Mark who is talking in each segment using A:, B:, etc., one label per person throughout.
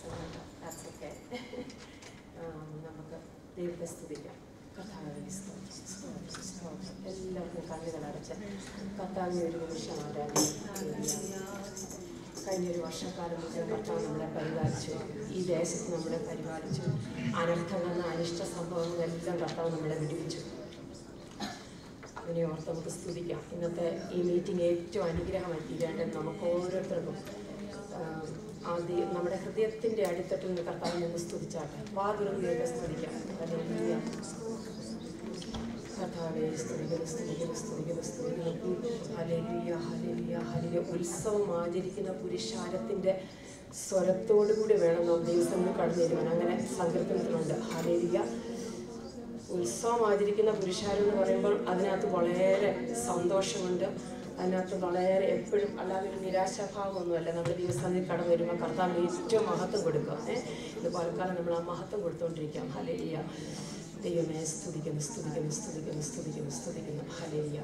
A: അതൊക്കെ നമുക്ക് ദൈവത്തെ സ്തുതിക്കാം കർത്താവിനെ സ്തോത്രം, സ്തോത്രം, സ്തോത്രം. എല്ലാവർക്കും കണ്ണുകൾ അടച്ച് കർത്താവിനെ ഒരു നിമിഷം ആരാധന കഴിഞ്ഞൊരു വർഷക്കാലം മുതൽ കർത്താവ് നമ്മളെ പരിപാലിച്ചു ഈ ദേശത്ത് നമ്മളെ പരിപാലിച്ചു അനർത്ഥമെന്ന അനിഷ്ട സംഭവങ്ങളെല്ലാം കർത്താവ് നമ്മളെ വിടുവിച്ചു അതിനെ ഓർത്ത് നമുക്ക് സ്തുതിക്കാം ഇന്നത്തെ ഈ മീറ്റിംഗ് ഏറ്റവും അനുഗ്രഹമായി തീരേണ്ടത് നമുക്ക് ഓരോരുത്തർക്കും ആം, ആദ്യം നമ്മുടെ ഹൃദയത്തിൻ്റെ അടിത്തട്ടിൽ നിന്ന് കർത്താവിനെ നിന്ന് സ്തുതിച്ചാട്ടെ വാതുറന്നിയൊക്കെ സ്തുതിക്കാം ഹല്ലേലൂയ. കർത്താവെ സ്തുതിക്കുന്നു സ്തുതിക്കുന്നു സ്തുതിക്കുന്നു സ്തുതിക്കുന്നു ഹല്ലേലൂയ ഹല്ലേലൂയ ഹല്ലേലൂയ ഉത്സവം ആചരിക്കുന്ന പുരുഷാരത്തിൻ്റെ സ്വരത്തോടു കൂടി വേണം നാം ദിവസം കടന്നു വരുവാൻ അങ്ങനെ സങ്കീർത്തനത്തിലുണ്ട് ഹല്ലേലൂയ ഉത്സവം ആചരിക്കുന്ന പുരുഷാരം എന്ന് പറയുമ്പോൾ അതിനകത്ത് വളരെ സന്തോഷമുണ്ട് അതിനകത്ത് വളരെ എപ്പോഴും അല്ലാതെ ഒരു നിരാശാഭാവമൊന്നുമല്ല നമ്മൾ ദിവസം കടന്നു വരുമ്പോൾ കർത്താവിന് ഏറ്റവും മഹത്വം കൊടുക്കുക ഏഹ് ഇത് പലക്കാലം നമ്മൾ ആ മഹത്വം കൊടുത്തുകൊണ്ടിരിക്കാം ഹലേലിയ ദൈവമേ സ്തുതിക്കുന്നു സ്തുതിക്കുന്നു സ്തുതിക്കുന്നു സ്തുതിക്കുന്നു സ്തുതിക്കുന്നു hallelujah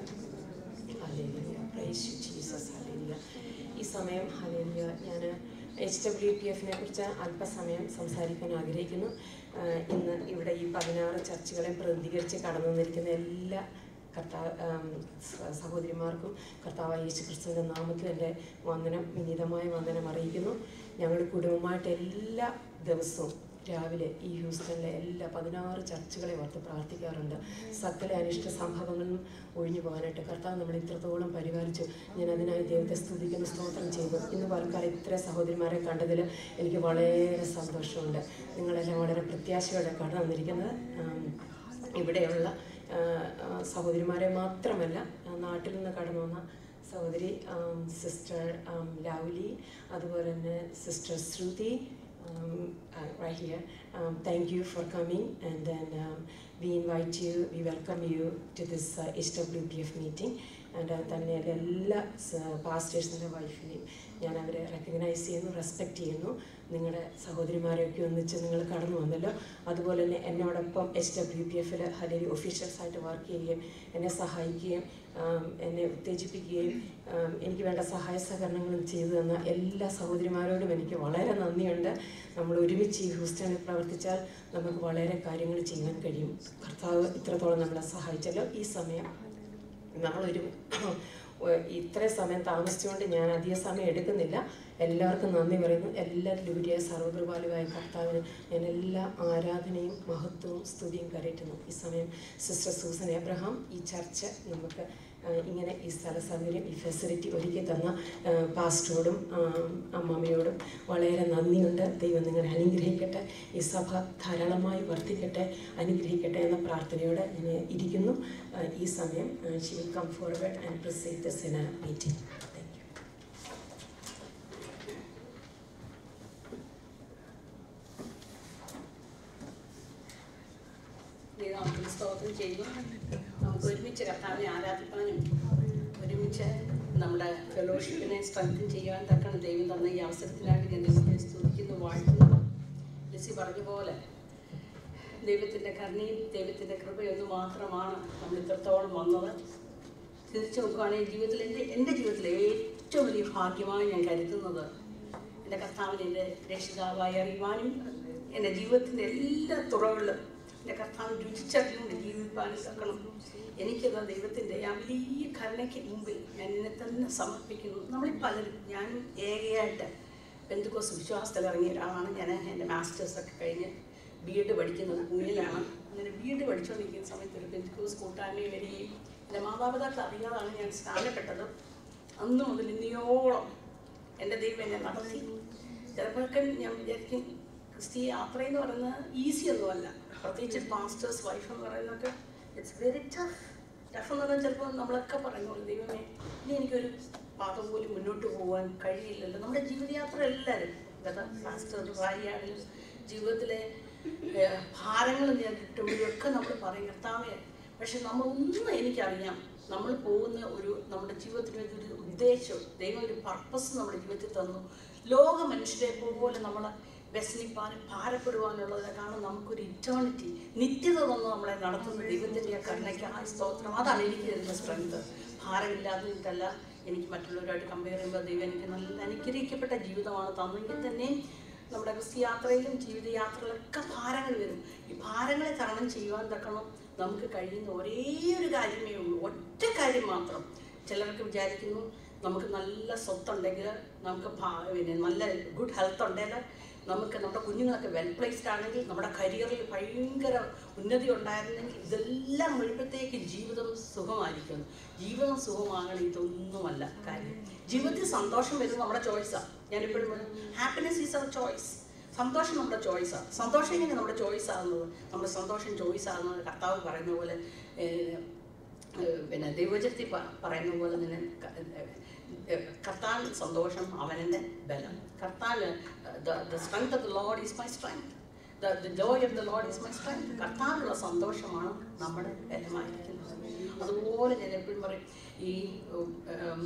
A: hallelujah praise Jesus hallelujah ഈ സമയം ഹലേലിയ ഞാൻ എച്ച് ഡബ്ല്യു പി എഫിനെ കുറിച്ച് അല്പസമയം സംസാരിക്കാൻ ആഗ്രഹിക്കുന്നു ആഹ് ഇന്ന് ഇവിടെ ഈ പതിനാറ് ചർച്ചകളെ പ്രതിനിധീകരിച്ച് കടന്നു വന്നിരിക്കുന്ന എല്ലാ കർത്താവ് ആം, സ- സഹോദരിമാർക്കും കർത്താവ് യേശു ക്രിസ്തുവിൻ്റെ നാമത്തിൽ എൻ്റെ വന്ദനം വിനീതമായ വന്ദനം അറിയിക്കുന്നു ഞങ്ങളുടെ കുടുംബമായിട്ട് എല്ലാ ദിവസവും രാവിലെ ഈ ഹ്യൂസ്റ്റണിലെ എല്ലാ പതിനാറ് ചർച്ചുകളെ ഓർത്ത് പ്രാർത്ഥിക്കാറുണ്ട് സകല അനിഷ്ട സംഭവങ്ങളും ഒഴിഞ്ഞു പോകാനായിട്ട് കർത്താവ് നമ്മളെ ഇത്രത്തോളം പരിപാലിച്ചു ഞാൻ അതിനായി ദൈവത്തെ സ്തുതിക്കുന്ന സ്തോത്രം ചെയ്തു ഇന്ന് പലക്കാലം ഇത്ര സഹോദരിമാരെ കണ്ടതിൽ എനിക്ക് വളരെ സന്തോഷമുണ്ട് നിങ്ങളെല്ലാം വളരെ പ്രത്യാശയോടെ കടന്നു വന്നിരിക്കുന്നത് ആം, ഇവിടെയുള്ള ആ, ആ, സഹോദരിമാരെ മാത്രമല്ല ആ, നാട്ടിൽ നിന്ന് കടന്നു വന്ന സഹോദരി ആം, സിസ്റ്റർ ആം, ലൗലി അതുപോലെ തന്നെ sister Shruti um, uh, right here. Um, thank you for coming, and then um, we invite you, we welcome you to this uh, HWPF meeting. And uh, തന്നെ എല്ലാ പാസ്റ്റേഴ്സിൻ്റെ വൈഫിനെയും ഞാൻ അവരെ റെക്കഗ്നൈസ് ചെയ്യുന്നു റെസ്പെക്റ്റ് ചെയ്യുന്നു നിങ്ങളുടെ സഹോദരിമാരെയൊക്കെ ഒന്നിച്ച് നിങ്ങൾ കടന്നു വന്നല്ലോ അതുപോലെ തന്നെ എന്നോടൊപ്പം എച്ച് ഡബ്ല്യു പി എഫിൽ ഹലേരി ഒഫീഷ്യൽസായിട്ട് വർക്ക് ചെയ്യുകയും എന്നെ സഹായിക്കുകയും ആം, എന്നെ ഉത്തേജിപ്പിക്കുകയും ആം, എനിക്ക് വേണ്ട സഹായ സഹകരണങ്ങളും ചെയ്തു തന്ന എല്ലാ സഹോദരിമാരോടും എനിക്ക് വളരെ നന്ദിയുണ്ട് നമ്മൾ ഒരുമിച്ച് ഈ ഹൂസ്റ്റണിൽ പ്രവർത്തിച്ചാൽ നമുക്ക് വളരെ കാര്യങ്ങൾ ചെയ്യാൻ കഴിയും കർത്താവ് ഇത്രത്തോളം നമ്മളെ സഹായിച്ചല്ലോ ഈ സമയം നമ്മളൊരു ഇത്ര സമയം താമസിച്ചുകൊണ്ട് ഞാൻ അധിക സമയം എടുക്കുന്നില്ല എല്ലാവർക്കും നന്ദി പറയുന്നു എല്ലാവരും ഉപരിയായ സർവകൃപാലുവായ കർത്താവിന് ഞാൻ എല്ലാ ആരാധനയും മഹത്വവും സ്തുതിയും കരയറ്റുന്നു ഈ സമയം സിസ്റ്റർ സൂസൻ എബ്രഹാം ഈ ചർച്ച നമുക്ക് ആ, ഇങ്ങനെ ഈ സ്ഥല സൗകര്യം ഈ ഫെസിലിറ്റി ഒരുക്കി തന്ന ആ, പാസ്റ്ററോടും ആ, അമ്മാമ്മയോടും വളരെ നന്ദിയുണ്ട് ദൈവം നിങ്ങളെ അനുഗ്രഹിക്കട്ടെ ഈ സഭ ധാരാളമായി വർദ്ധിക്കട്ടെ അനുഗ്രഹിക്കട്ടെ എന്ന പ്രാർത്ഥനയോടെ ഞാൻ ഇരിക്കുന്നു ആ, ഈ സമയം she will come forward and proceed this in a meeting thank you
B: ദൈവത്തിന് സ്തോത്രം ചെയ്തു നമുക്ക് ഒരുമിച്ച് കർത്താവിനെ ആരാധിക്കാനും ഒരുമിച്ച് നമ്മുടെ ഫെലോഷിപ്പിനെ സ്ട്രെങ്തൻ ചെയ്യാൻ തക്കണം ദൈവം തന്ന ഈ അവസരത്തിനായിട്ട് ഞാൻ ദൈവത്തെ സ്തുതിക്കുന്നു വാഴ്ത്തുന്നു ലിസി പറഞ്ഞ പോലെ ദൈവത്തിൻ്റെ കരുണയും ദൈവത്തിൻ്റെ കൃപയൊന്നും മാത്രമാണ് നമ്മൾ ഇത്രത്തോളം വന്നത് തിരിച്ചു നോക്കുകയാണെങ്കിൽ ജീവിതത്തിൽ എൻ്റെ എൻ്റെ ജീവിതത്തിലെ ഏറ്റവും വലിയ ഭാഗ്യമായി ഞാൻ കരുതുന്നത് എൻ്റെ കർത്താവിനെ എൻ്റെ രക്ഷിതാവായി അറിയുവാനും എൻ്റെ ജീവിതത്തിൻ്റെ എല്ലാ തുറകളിലും എൻ്റെ കർത്താവ് രുചിച്ചറിഞ്ഞുകൊണ്ട് ജീവിപ്പാനും തക്കണം എനിക്കത് ദൈവത്തിൻ്റെ ആ വലിയ കരുണയ്ക്ക് മുമ്പിൽ ഞാൻ എന്നെ തന്നെ സമർപ്പിക്കുന്നു നമ്മൾ പലരും ഞാനും ഏകയായിട്ട് ബന്ധുക്കോസ് വിശ്വാസത്തിൽ ഇറങ്ങിയ ഒരാളാണ് ഞാൻ എൻ്റെ മാസ്റ്റേഴ്സൊക്കെ കഴിഞ്ഞ് ബി എഡ് പഠിക്കുന്നത് പുണ്യയിലാണ് അങ്ങനെ ബി എഡ് പഠിച്ചുകൊണ്ടിരിക്കുന്ന സമയത്ത് ഒരു ബന്ധുക്കോസ് കൂട്ടായ്മയിൽ വരികയും എൻ്റെ മാതാപിതാക്കൾ അറിയാതാണ് ഞാൻ സ്നാനപ്പെട്ടത് അന്ന് മുതൽ ഇന്നിയോളം എൻ്റെ ദൈവം എന്നെ നടത്തി ചിലപ്പോഴൊക്കെ ഞാൻ വിചാരിക്കും ക്രിസ്തീയ യാത്ര എന്ന് പറയുന്നത് ഈസി ഒന്നുമല്ല പ്രത്യേകിച്ച് പാസ്റ്റേഴ്സ് വൈഫ് എന്ന് പറയുന്നതൊക്കെ ഇറ്റ്സ് വെരി ടഫ് ടഫ് എന്ന് പറഞ്ഞാൽ ചിലപ്പോൾ നമ്മളൊക്കെ പറയുന്നു ദൈവമേ ഇനി എനിക്കൊരു പാദം പോലും മുന്നോട്ട് പോകാൻ കഴിയില്ലല്ലോ നമ്മുടെ ജീവിതയാത്ര എല്ലാവരും വെത പാസ്റ്റർ ഭാര്യയാണെങ്കിലും ജീവിതത്തിലെ ഏഹ്, ഭാരങ്ങൾ നേരിട്ടുമ്പോഴൊക്കെ നമ്മൾ പറയും കർത്താവേ പക്ഷെ നമ്മളൊന്നും എനിക്കറിയാം നമ്മൾ പോകുന്ന ഒരു നമ്മുടെ ജീവിതത്തിന് ഒരു ഉദ്ദേശം ദൈവം ഒരു പർപ്പസ് നമ്മുടെ ജീവിതത്തിൽ തന്നു ലോക മനുഷ്യരെ പോലെ നമ്മൾ വ്യസനിപ്പാനും ഭാരപ്പെടുവാനുള്ളതിനെക്കാണ് നമുക്കൊരു ഇറ്റേണിറ്റി നിത്യത തന്ന് നമ്മളെ നടത്തുന്ന ദൈവത്തിൻ്റെ ആ കരുണയ്ക്ക് ആ സ്തോത്രം അതാണ് എനിക്ക് തരുന്ന സ്ട്രെങ്ത് ഭാരമില്ലാത്തതല്ല എനിക്ക് മറ്റുള്ളവരുമായിട്ട് കമ്പയർ ചെയ്യുമ്പോൾ ദൈവം എനിക്ക് നല്ല അനുഗ്രഹിക്കപ്പെട്ട ജീവിതമാണ് തന്നെങ്കിൽ തന്നെ നമ്മുടെ ക്രിസ്തയാത്രയിലും ജീവിതയാത്രകളിലൊക്കെ ഭാരങ്ങൾ വരും ഈ ഭാരങ്ങളെ തരണം ചെയ്യുവാൻ തക്കണം നമുക്ക് കഴിയുന്ന ഒരേ ഒരു കാര്യമേ ഉള്ളൂ ഒറ്റ കാര്യം മാത്രം ചിലർക്ക് വിചാരിക്കുന്നു നമുക്ക് നല്ല സ്വത്തുണ്ടെങ്കിൽ നമുക്ക് ഭാ- പിന്നെ നല്ല ഗുഡ് ഹെൽത്ത് ഉണ്ടെങ്കിൽ നമുക്ക് നമ്മുടെ കുഞ്ഞുങ്ങളൊക്കെ വെൽ പ്ലേസ്ഡ് ആണെങ്കിൽ നമ്മുടെ കരിയറിൽ ഭയങ്കര ഉന്നതി ഉണ്ടായിരുന്നെങ്കിൽ ഇതെല്ലാം വരുമ്പോഴത്തേക്ക് ജീവിതം സുഖമായിരിക്കും ജീവിതം സുഖമാകണം ഇതൊന്നുമല്ല കാര്യം ജീവിതത്തിൽ സന്തോഷം വരുന്നത് നമ്മുടെ ചോയ്സാണ് ഞാനിപ്പോഴും പറയും ഹാപ്പിനെസ് ഈസ് അവർ ചോയ്സ് സന്തോഷം നമ്മുടെ ചോയ്സാണ് സന്തോഷം എങ്ങനെ നമ്മുടെ ചോയ്സ് ആകുന്നത് നമ്മുടെ സന്തോഷം ചോയ്സ് ആകുന്നത് കർത്താവ് പറയുന്ന പോലെ ഏഹ്, ഏഹ്, പിന്നെ ദൈവചരത്തിൽ പ- പറയുന്ന പോലെ തന്നെ ക- ഏഹ്, കർത്താവിന് സന്തോഷം അവനെൻ്റെ ബലം കർത്താവ് the strength of the Lord is my strength the joy of the Lord is my strength കർത്താവിനുള്ള സന്തോഷമാണ് നമ്മുടെ ബലമായിരിക്കുന്നത് അതുപോലെ ഞാൻ എപ്പോഴും പറയും ഈ ഉം, ഉം,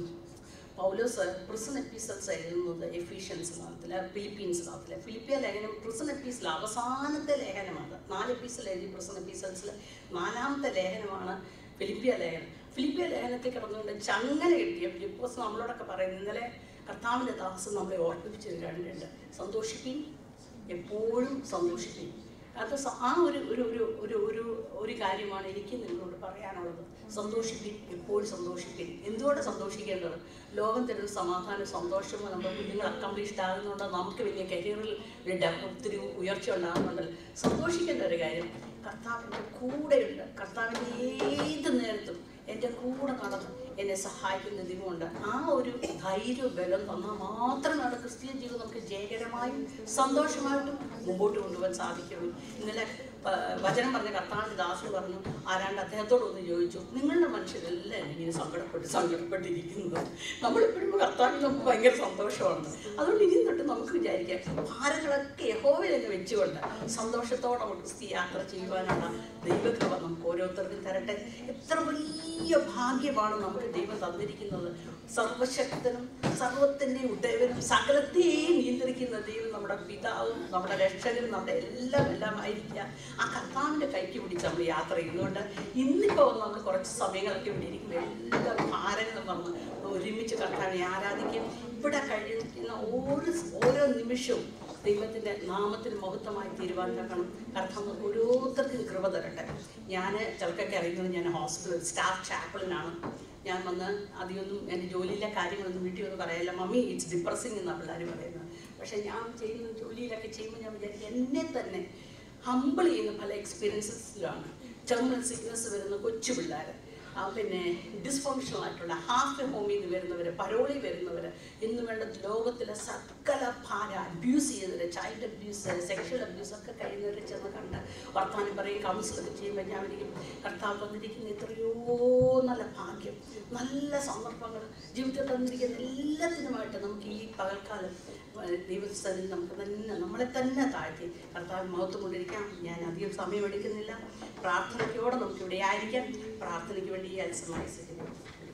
B: പൗലോസ് പ്രിസൺ എപ്പീസൽസ് എഴുതുന്നത് എഫീഷ്യൻസിനകത്തില് ഫിലിപ്പീൻസിനകത്തില് ഫിലിപ്പിയ ലേഖനം പ്രിസൺ എപ്പീസിൽ അവസാനത്തെ ലേഖനമാണ് നാല് എപ്പീസിൽ എഴുതി പ്രിസൺ എപ്പീസൽസിൽ നാലാമത്തെ ലേഖനമാണ് ഫിലിപ്പിയ ലേഖനം ഫിലിപ്പിയ ലേഖനത്തിൽ കിടന്നുകൊണ്ട് ചങ്ങല കിട്ടിയ ഫിലിപ്പോസ് നമ്മളോടൊക്കെ പറയുന്നത് ഇന്നലെ കർത്താവിൻ്റെ ദാസൻ നമ്മളെ ഓർമ്മിപ്പിച്ച് തരാനുണ്ട് സന്തോഷിപ്പിൻ എപ്പോഴും സന്തോഷിപ്പിൻ അത് സ- ആ ഒരു ഒരു ഒരു ഒരു ഒരു ഒരു കാര്യമാണ് എനിക്ക് നിങ്ങളോട് പറയാനുള്ളത് സന്തോഷിപ്പിൻ എപ്പോഴും സന്തോഷിപ്പിൻ എന്തുകൊണ്ട് സന്തോഷിക്കേണ്ടത് ലോകം തരുന്ന സമാധാനം സന്തോഷവും നമ്മുടെ കുഞ്ഞുങ്ങൾ അക്കംപ്ലീഷ്ഡ് ആകുന്നുണ്ട് നമുക്ക് വലിയ കരിയറിൽ ഒരു ഡെവ- ഒത്തിരി ഉയർച്ച ഉണ്ടാകുന്നുണ്ടല്ലോ സന്തോഷിക്കേണ്ട ഒരു കാര്യം കർത്താവിൻ്റെ കൂടെയുണ്ട് കർത്താവിൻ്റെ ഏത് നേരത്തും എൻ്റെ കൂടെ നടന്ന് എന്നെ സഹായിക്കുന്ന ദൈവമുണ്ട് ആ ഒരു ധൈര്യ ബലം തന്നാൽ മാത്രമാണ് ക്രിസ്തീയ ജീവിതം നമുക്ക് ജയകരമായും സന്തോഷമായിട്ടും മുമ്പോട്ട് കൊണ്ടുപോകാൻ സാധിക്കുള്ളൂ ഇന്നലെ ആ, വചനം പറഞ്ഞ കർത്താവിൻ്റെ ദാസന് പറഞ്ഞു ആരാണ്ട് അദ്ദേഹത്തോട് ഒന്ന് ചോദിച്ചു നിങ്ങളുടെ മനുഷ്യരെല്ലാം ഇങ്ങനെ സങ്കടപ്പെട്ട് സങ്കടപ്പെട്ടിരിക്കുന്നത് നമ്മളിപ്പോഴും കർത്താവിൽ നമുക്ക് ഭയങ്കര സന്തോഷമാണ് അതുകൊണ്ട് ഇനി തൊട്ട് നമുക്ക് വിചാരിക്കാം ഭാരങ്ങളൊക്കെ യഹോവയിൽ അങ്ങ് വെച്ചുകൊണ്ട് സന്തോഷത്തോടെ നമുക്ക് ക്രിസ്തി യാത്ര ചെയ്യുവാനുള്ള ദൈവകൃപ നമുക്ക് ഓരോരുത്തർക്കും തരട്ടെ എത്ര വലിയ ഭാഗ്യമാണ് നമുക്ക് ദൈവം തന്നിരിക്കുന്നത് സർവശക്തനും സർവത്തിൻ്റെയും ഉദയവനും സകലത്തെയും നിയന്ത്രിക്കുന്ന ദൈവം നമ്മുടെ പിതാവും നമ്മുടെ രക്ഷകനും നമ്മുടെ എല്ലാം എല്ലാം ആയിരിക്കുക ആ കർത്താവിൻ്റെ കൈക്ക് പിടിച്ച് നമ്മൾ യാത്ര ചെയ്യുന്നതുകൊണ്ട് ഇന്നിപ്പോൾ വന്ന് നമ്മൾ കുറച്ച് സമയങ്ങളൊക്കെ ഇവിടെ ഇരിക്കുമ്പോൾ എല്ലാ ഭാരങ്ങളും വന്ന് ഒരുമിച്ച് കർത്താവിനെ ആരാധിക്കും ഇവിടെ കഴിയുന്ന ഓരോ ഓരോ നിമിഷവും ദൈവത്തിൻ്റെ നാമത്തിന് മഹത്വമായി തീരുവാൻ തക്കണം കർത്താവ് നമുക്ക് ഓരോരുത്തർക്കും കൃപ തരട്ടെ ഞാൻ ചിലക്കൊക്കെ അറിയുന്നത് ഞാൻ ഹോസ്പിറ്റൽ സ്റ്റാഫ് ചാപ്പിളിനാണ് ഞാൻ വന്ന് അധികമൊന്നും എൻ്റെ ജോലിയിലെ കാര്യങ്ങളൊന്നും വീട്ടിൽ ഒന്നും പറയല്ല മമ്മി ഇറ്റ്സ് ഡിപ്രസിങ് എന്നാണ് പിള്ളേർ പറയുന്നത് പക്ഷേ ഞാൻ ചെയ്യുന്ന ജോലിയിലൊക്കെ ചെയ്യുമ്പോൾ ഞാൻ വിചാരിക്കും എന്നെ തന്നെ ഹമ്പിൾ ചെയ്യുന്ന പല എക്സ്പീരിയൻസസിലാണ് ടെർമിനൽ സിക്നസ് വരുന്ന കൊച്ചു പിള്ളേർ ആ പിന്നെ ഡിസ്ഫങ്ഷണൽ ആയിട്ടുള്ള ഹാഫ് ഹോമിൽ നിന്ന് വരുന്നവർ പരോളി വരുന്നവർ എന്ന് വേണ്ട ലോകത്തിലെ സകല ഭാര അബ്യൂസ് ചെയ്തവർ ചൈൽഡ് അബ്യൂസ് സെക്ഷൽ അബ്യൂസ് ഒക്കെ കഴിയുന്നവരെ ചെന്ന് കണ്ട് വർത്തമാനം പറയും കൗൺസിലൊക്കെ ചെയ്യുമ്പോൾ ഞാൻ എനിക്ക് കർത്താവ് തന്നിരിക്കുന്ന എത്രയോ നല്ല ഭാഗ്യം നല്ല സന്ദർഭങ്ങൾ ജീവിതത്തിൽ തന്നിരിക്കുന്ന എല്ലാത്തിനുമായിട്ട് നമുക്ക് ഈ പകൽക്കാലം ദൈവസ്ഥലിൽ നമുക്ക് തന്നെ നമ്മളെ തന്നെ താഴ്ത്തി കർത്താവ് മഹത്വം കൊണ്ടിരിക്കാം ഞാൻ അധികം സമയമെടുക്കുന്നില്ല പ്രാർത്ഥനയ്ക്കോടെ നമുക്ക് ഇവിടെ ആയിരിക്കാം പ്രാർത്ഥനയ്ക്ക് വേണ്ടി ഈ അത്സരമായി സെക്രട്ടറി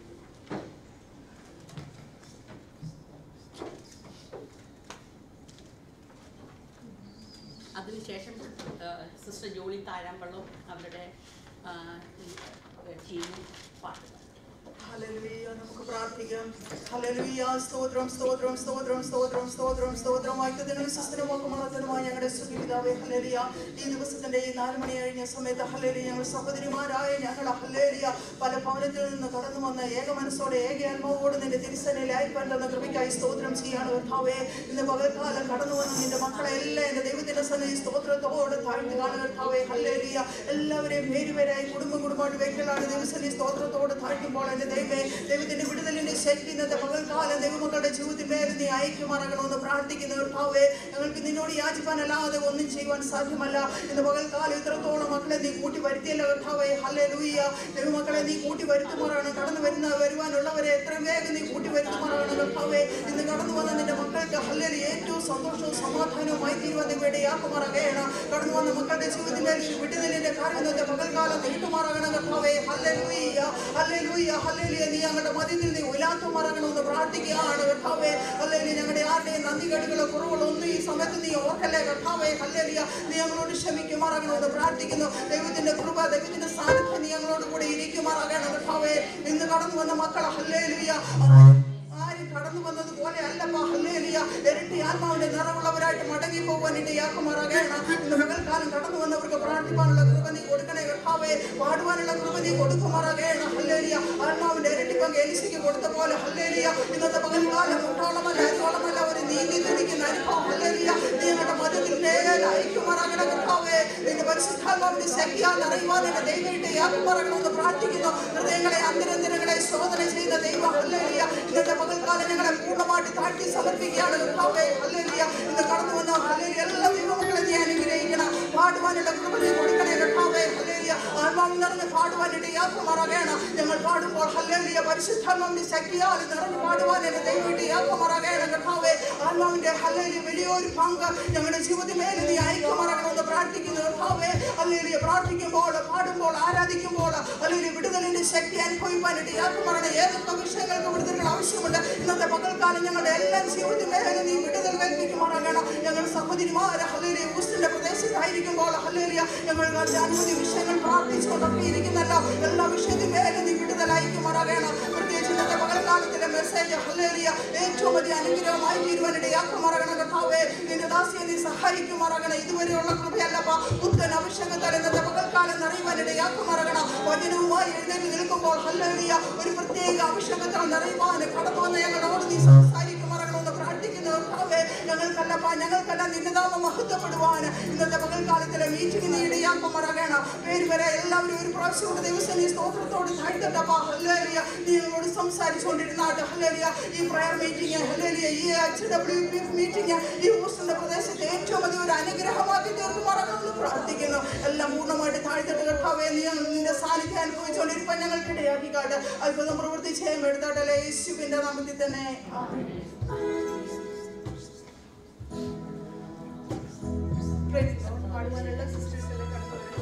B: അതിനുശേഷം സിസ്റ്റർ ജോളി താഴാമ്പള്ളവും അവരുടെ ടീമും പാട്ട്
C: ഹല്ലേലൂയ നമുക്ക് പ്രാർത്ഥിക്കാം ഹല്ലേലൂയ സ്തോത്രം സ്തോത്രം സ്തോത്രം സ്തോത്രം സ്തോത്രം സ്തോത്രം വാക്യത്തിനും വിശ്വസ്തനും ഒക്കെ മഹത്വനുമായ ഞങ്ങളുടെ സുഖിതാവേ ഹല്ലേലൂയ ഈ ദിവസത്തിന്റെ ഈ നാല് മണി കഴിഞ്ഞ സമയത്ത് ഹല്ലേലൂയ ഞങ്ങൾ സഹോദരിമാരായ ഞങ്ങൾ ഹല്ലേലൂയ പല ഭവനത്തിൽ നിന്ന് കടന്നു വന്ന ഏക മനസ്സോടെ ഏക ആത്മാവോട് നിന്റെ തിരുസനയിൽ അയപ്പാൻ തന്ന കൃപയ്ക്കായി സ്തോത്രം ചെയ്യാണ് കർത്താവേ ഇന്ന് പകൽക്കാലം കടന്നു വന്ന നിന്റെ മക്കളെ എല്ലാം എന്റെ ദൈവത്തിന്റെ സന്നിധി സ്തോത്രത്തോട് താഴ്ത്തുകയാണ് കർത്താവേ ഹല്ലേലൂയ എല്ലാവരെയും പേരുപേരായി കുടുംബം കുടുംബമായിട്ട് വെക്കലാണ് ദൈവസന്നിധി സ്തോത്രത്തോട് താഴ്ത്തുമ്പോൾ എന്റെ ദൈവമേ ദൈവത്തിന്റെ വിടുതലിന്റെ ശക്തി ഇന്നത്തെ പകൽക്കാലം ദൈവമക്കളുടെ ജീവിതത്തിൽ നീ അയക്കുമാറണമെന്ന് പ്രാർത്ഥിക്കുന്ന കർത്താവേ ഞങ്ങൾക്ക് നിന്നോട് യാചിപ്പാനല്ലാതെ ഒന്നും ചെയ്യുവാൻ സാധ്യമല്ല ഇന്ന് പകൽക്കാലം ഇത്രത്തോളം മക്കളെ നീ കൂട്ടി വരുത്തിയല്ലോ കർത്താവേ ഹല്ലേ ലൂയ്യ ദൈവമക്കളെ നീ കൂട്ടി വരുത്തുമാറാണ് കടന്നു വരുന്ന വരുവാനുള്ളവരെ എത്രയും വേഗം നീ കൂട്ടി വരുത്തുമാറാണ് കർത്താവേ ഇന്ന് കടന്നു വന്ന നിന്റെ മക്കൾക്ക് ഹല്ലേൽ ഏറ്റവും സന്തോഷവും സമാധാനവുമായി തീരുവാൻ നീ ഇടയാക്കുമാറാകണം കടന്നു വന്ന മക്കളുടെ ജീവിതത്തിന്റെ നീ വിടുതലിന്റെ കാര്യം ഇന്നത്തെ പകൽക്കാലം നീട്ടുമാറാകണം കർത്താവേ ഹല്ലേ ലൂയ്യ ഹല്ലേ ലൂയ്യ ഹല്ലേലൂയ നീ ഞങ്ങളുടെ മധ്യത്തിൽ നീ ഉലാത്തുമാറാകണമെന്ന് പ്രാർത്ഥിക്കുകയാണ് കർത്താവേ ഹല്ലേലൂയ ഞങ്ങളുടെ ആരുടെയും നന്ദികേടുകളോ കുറവുകളോ ഒന്നും ഈ സമയത്ത് നീ ഓർക്കല്ലേ കർത്താവേ ഹല്ലേലൂയ നീ ഞങ്ങളോട് ക്ഷമിക്കുമാറാകണമെന്ന് പ്രാർത്ഥിക്കുന്നു ദൈവത്തിന്റെ കൃപ ദൈവത്തിന്റെ സാന്നിധ്യം നീ ഞങ്ങളോട് കൂടെ ഇരിക്കുമാറാകണം കർത്താവേ ഇന്ന് കടന്നു വന്ന മക്കളെ ഹല്ലേലൂയ ആരും കടന്നു വന്നതുപോലെ അല്ലപ്പാ ഹല്ലേലിയ ഇരട്ടി ആത്മാവിന്റെ നിറവുള്ളവരായിട്ട് മടങ്ങി പോകുവാൻ ഇടയാക്കുമാറാകണം ഇന്ന് പകൽക്കാലം കടന്നു വന്നവർക്ക് പ്രാർത്ഥിക്കാനുള്ള കൃപ നീ കൊടുക്കണേ കർത്താവേ പാടുവാനുള്ള കൃപ നീ കൊടുക്കുമാറാകണം ഹല്ലേലിയ ആത്മാവിന്റെ ഇരട്ടി പങ്ക് എലിശയ്ക്ക് കൊടുത്ത പോലെ ഹല്ലേലിയ ഇന്നത്തെ പകൽക്കാലം മുട്ടോളമല്ല അരിയോളമല്ല ഒരു നീന്തി തുടിക്കുന്ന അനുഭവം ഹല്ലേലിയ നീ ഞങ്ങളുടെ മതത്തിൽ നേരെ അയക്കുമാറാകണം കർത്താവേ നിന്റെ പരിശുദ്ധാത്മാവിന്റെ ശക്തിയാൽ അറിയുവാൻ എന്റെ ദൈവമായിട്ട് യാക്കുമാറാകണമെന്ന് പ്രാർത്ഥിക്കുന്നു ഹൃദയങ്ങളെ അന്തരന്തരങ്ങളെ ശോധന ചെയ്ത ദൈവം ഹല്ലേലിയ ഇന്നത്തെ പകൽക്കാലം ഞങ്ങളെ പൂർണ്ണമായിട്ട് താഴ്ത്തി സമർപ്പിക്കുകയാണ് കർത്താവേ ഹല്ലേലിയ ഇന്ന് കടന്നു വന്ന ഹല്ലേലിയ എല്ലാ ദൈവമക്കളെ നീ അനുഗ്രഹിക്കണം പാടുവാനുള്ള കൃപ നീ കൊടുക്കണേ കർത്താവേ ഹല്ലേലിയ ആത്മാവ് നിറഞ്ഞ് പാടുവാനിട്ട് യാക്കുമാറാകണം ഞങ്ങൾ പാടുമ്പോൾ ഹല്ലേലിയ പരിശുദ്ധാത്മാവിന്റെ ശക്തിയാൽ നിറഞ്ഞ് പാടുവാൻ എന്റെ ദൈവമായിട്ട് യാക്കുമാറാകണം കർത്താവേ ആത്മാവിന്റെ ഹല്ലേലിയ വലിയൊരു പങ്ക് ഞങ്ങളുടെ ജീവിതമേൽ നീ അയക്കുമാറാകണമെന്ന് പ്രാർത്ഥിക്കുന്നു കർത്താവേ ഹല്ലേലിയ പ്രാർത്ഥിക്കുമ്പോൾ പാടുമ്പോൾ ആരാധിക്കുമ്പോൾ അല്ലെങ്കിൽ വിടുതലിന്റെ ശക്തി അനുഭവിക്കാനായിട്ട് യാക്കുമാറാണ് ഏതൊക്കെ വിഷയങ്ങൾക്ക് വിടുതലുകൾ ആവശ്യമുണ്ട് ഇന്നത്തെ പകൽക്കാലം ഞങ്ങളുടെ എല്ലാ ജീവിതമേലും നീ വിടുതൽ കൽപ്പിക്കുമാറാകണം ഞങ്ങൾ സഹോദരിമാർ ഹല്ലേലിയ ഊസ്റ്റിന്റെ പ്രദേശത്തായിരിക്കുമ്പോൾ ഹല്ലേലിയ ഞങ്ങൾ അനവധി വിഷയങ്ങൾ പ്രാർത്ഥിച്ചുകൊണ്ടൊക്കെ ഇരിക്കുന്നല്ലോ എല്ലാ വിഷയത്തിന്മേലും നീ വിടുതൽ അയക്കുമാറാകണം പ്രത്യേകിച്ച് ഇന്നത്തെ പകൽക്കാലത്തിലെ മെസ്സേജ് ഹല്ലേലിയ ഏറ്റവും വലിയ അനുഗ്രഹമായി തീരുവാനിടെ യാക്കുമാറാകണം കർത്താവേ നിന്റെ ദാസിയെ നീ സഹായിക്കുമാറാകണം ഇതുവരെയുള്ള കൃപയല്ലപ്പ പുത്തൻ അഭിഷേകത്താൽ ഇന്നത്തെ പകൽക്കാലം നിറയുവാനിടെ യാക്കുമാറാകണം വചനവുമായി എഴുന്നേറ്റ് നിൽക്കുമ്പോൾ ഹല്ലേലിയ ഒരു പ്രത്യേക അഭിഷേകത്താൽ നിറയുവാൻ കടന്നു വന്ന ഞങ്ങളോട് നീ സംസാരിക്കുമാറാകണമെന്ന് പ്രാർത്ഥിക്കുന്നു കർത്താവേ ഞങ്ങൾക്കല്ലപ്പ ഞങ്ങൾക്കല്ല നിന്റെ നാമം മഹത്വപ്പെടുവാൻ ഇന്നത്തെ പകൽക്കാലത്തിലെ മീറ്റിംഗ് നീ ഇടയാക്കുമാറാകണം പേര് വരെ എല്ലാവരും ഒരു പ്രാവശ്യം കൂടെ ദിവസം നീ സ്തോത്രത്തോട് താഴ്ത്തട്ടപ്പ ഹല്ലേലിയ നീ ഞങ്ങളോട് സംസാരിച്ചുകൊണ്ടിരുന്നാട്ട് ഹല്ലേലിയ ഈ പ്രയർ മീറ്റിംഗ് ഹല്ലേലിയ ഈ H W P F meeting ഈ ഹൂസ്റ്റന്റെ പ്രദേശത്തെ ഏറ്റവും വലിയ ഒരു അനുഗ്രഹമാക്കി തീർക്കുമാറാകണമെന്ന് പ്രാർത്ഥിക്കുന്നു എല്ലാം പൂർണ്ണമായിട്ട് താഴ്ത്തിട്ട് കർത്താവേ നീ നിന്റെ സാന്നിധ്യം അനുഭവിച്ചുകൊണ്ടിരിക്കാൻ ഞങ്ങൾക്ക് ഇടയാക്കിക്കാട്ട് അത്ഭുതം പ്രവർത്തിച്ച് എടുത്താട്ടല്ലേ യേശുവിന്റെ നാമത്തിൽ തന്നെ ആമേൻ. Praise the Lord. പാടുവാനുള്ള sisters എല്ലാം കടന്നു വരൂ.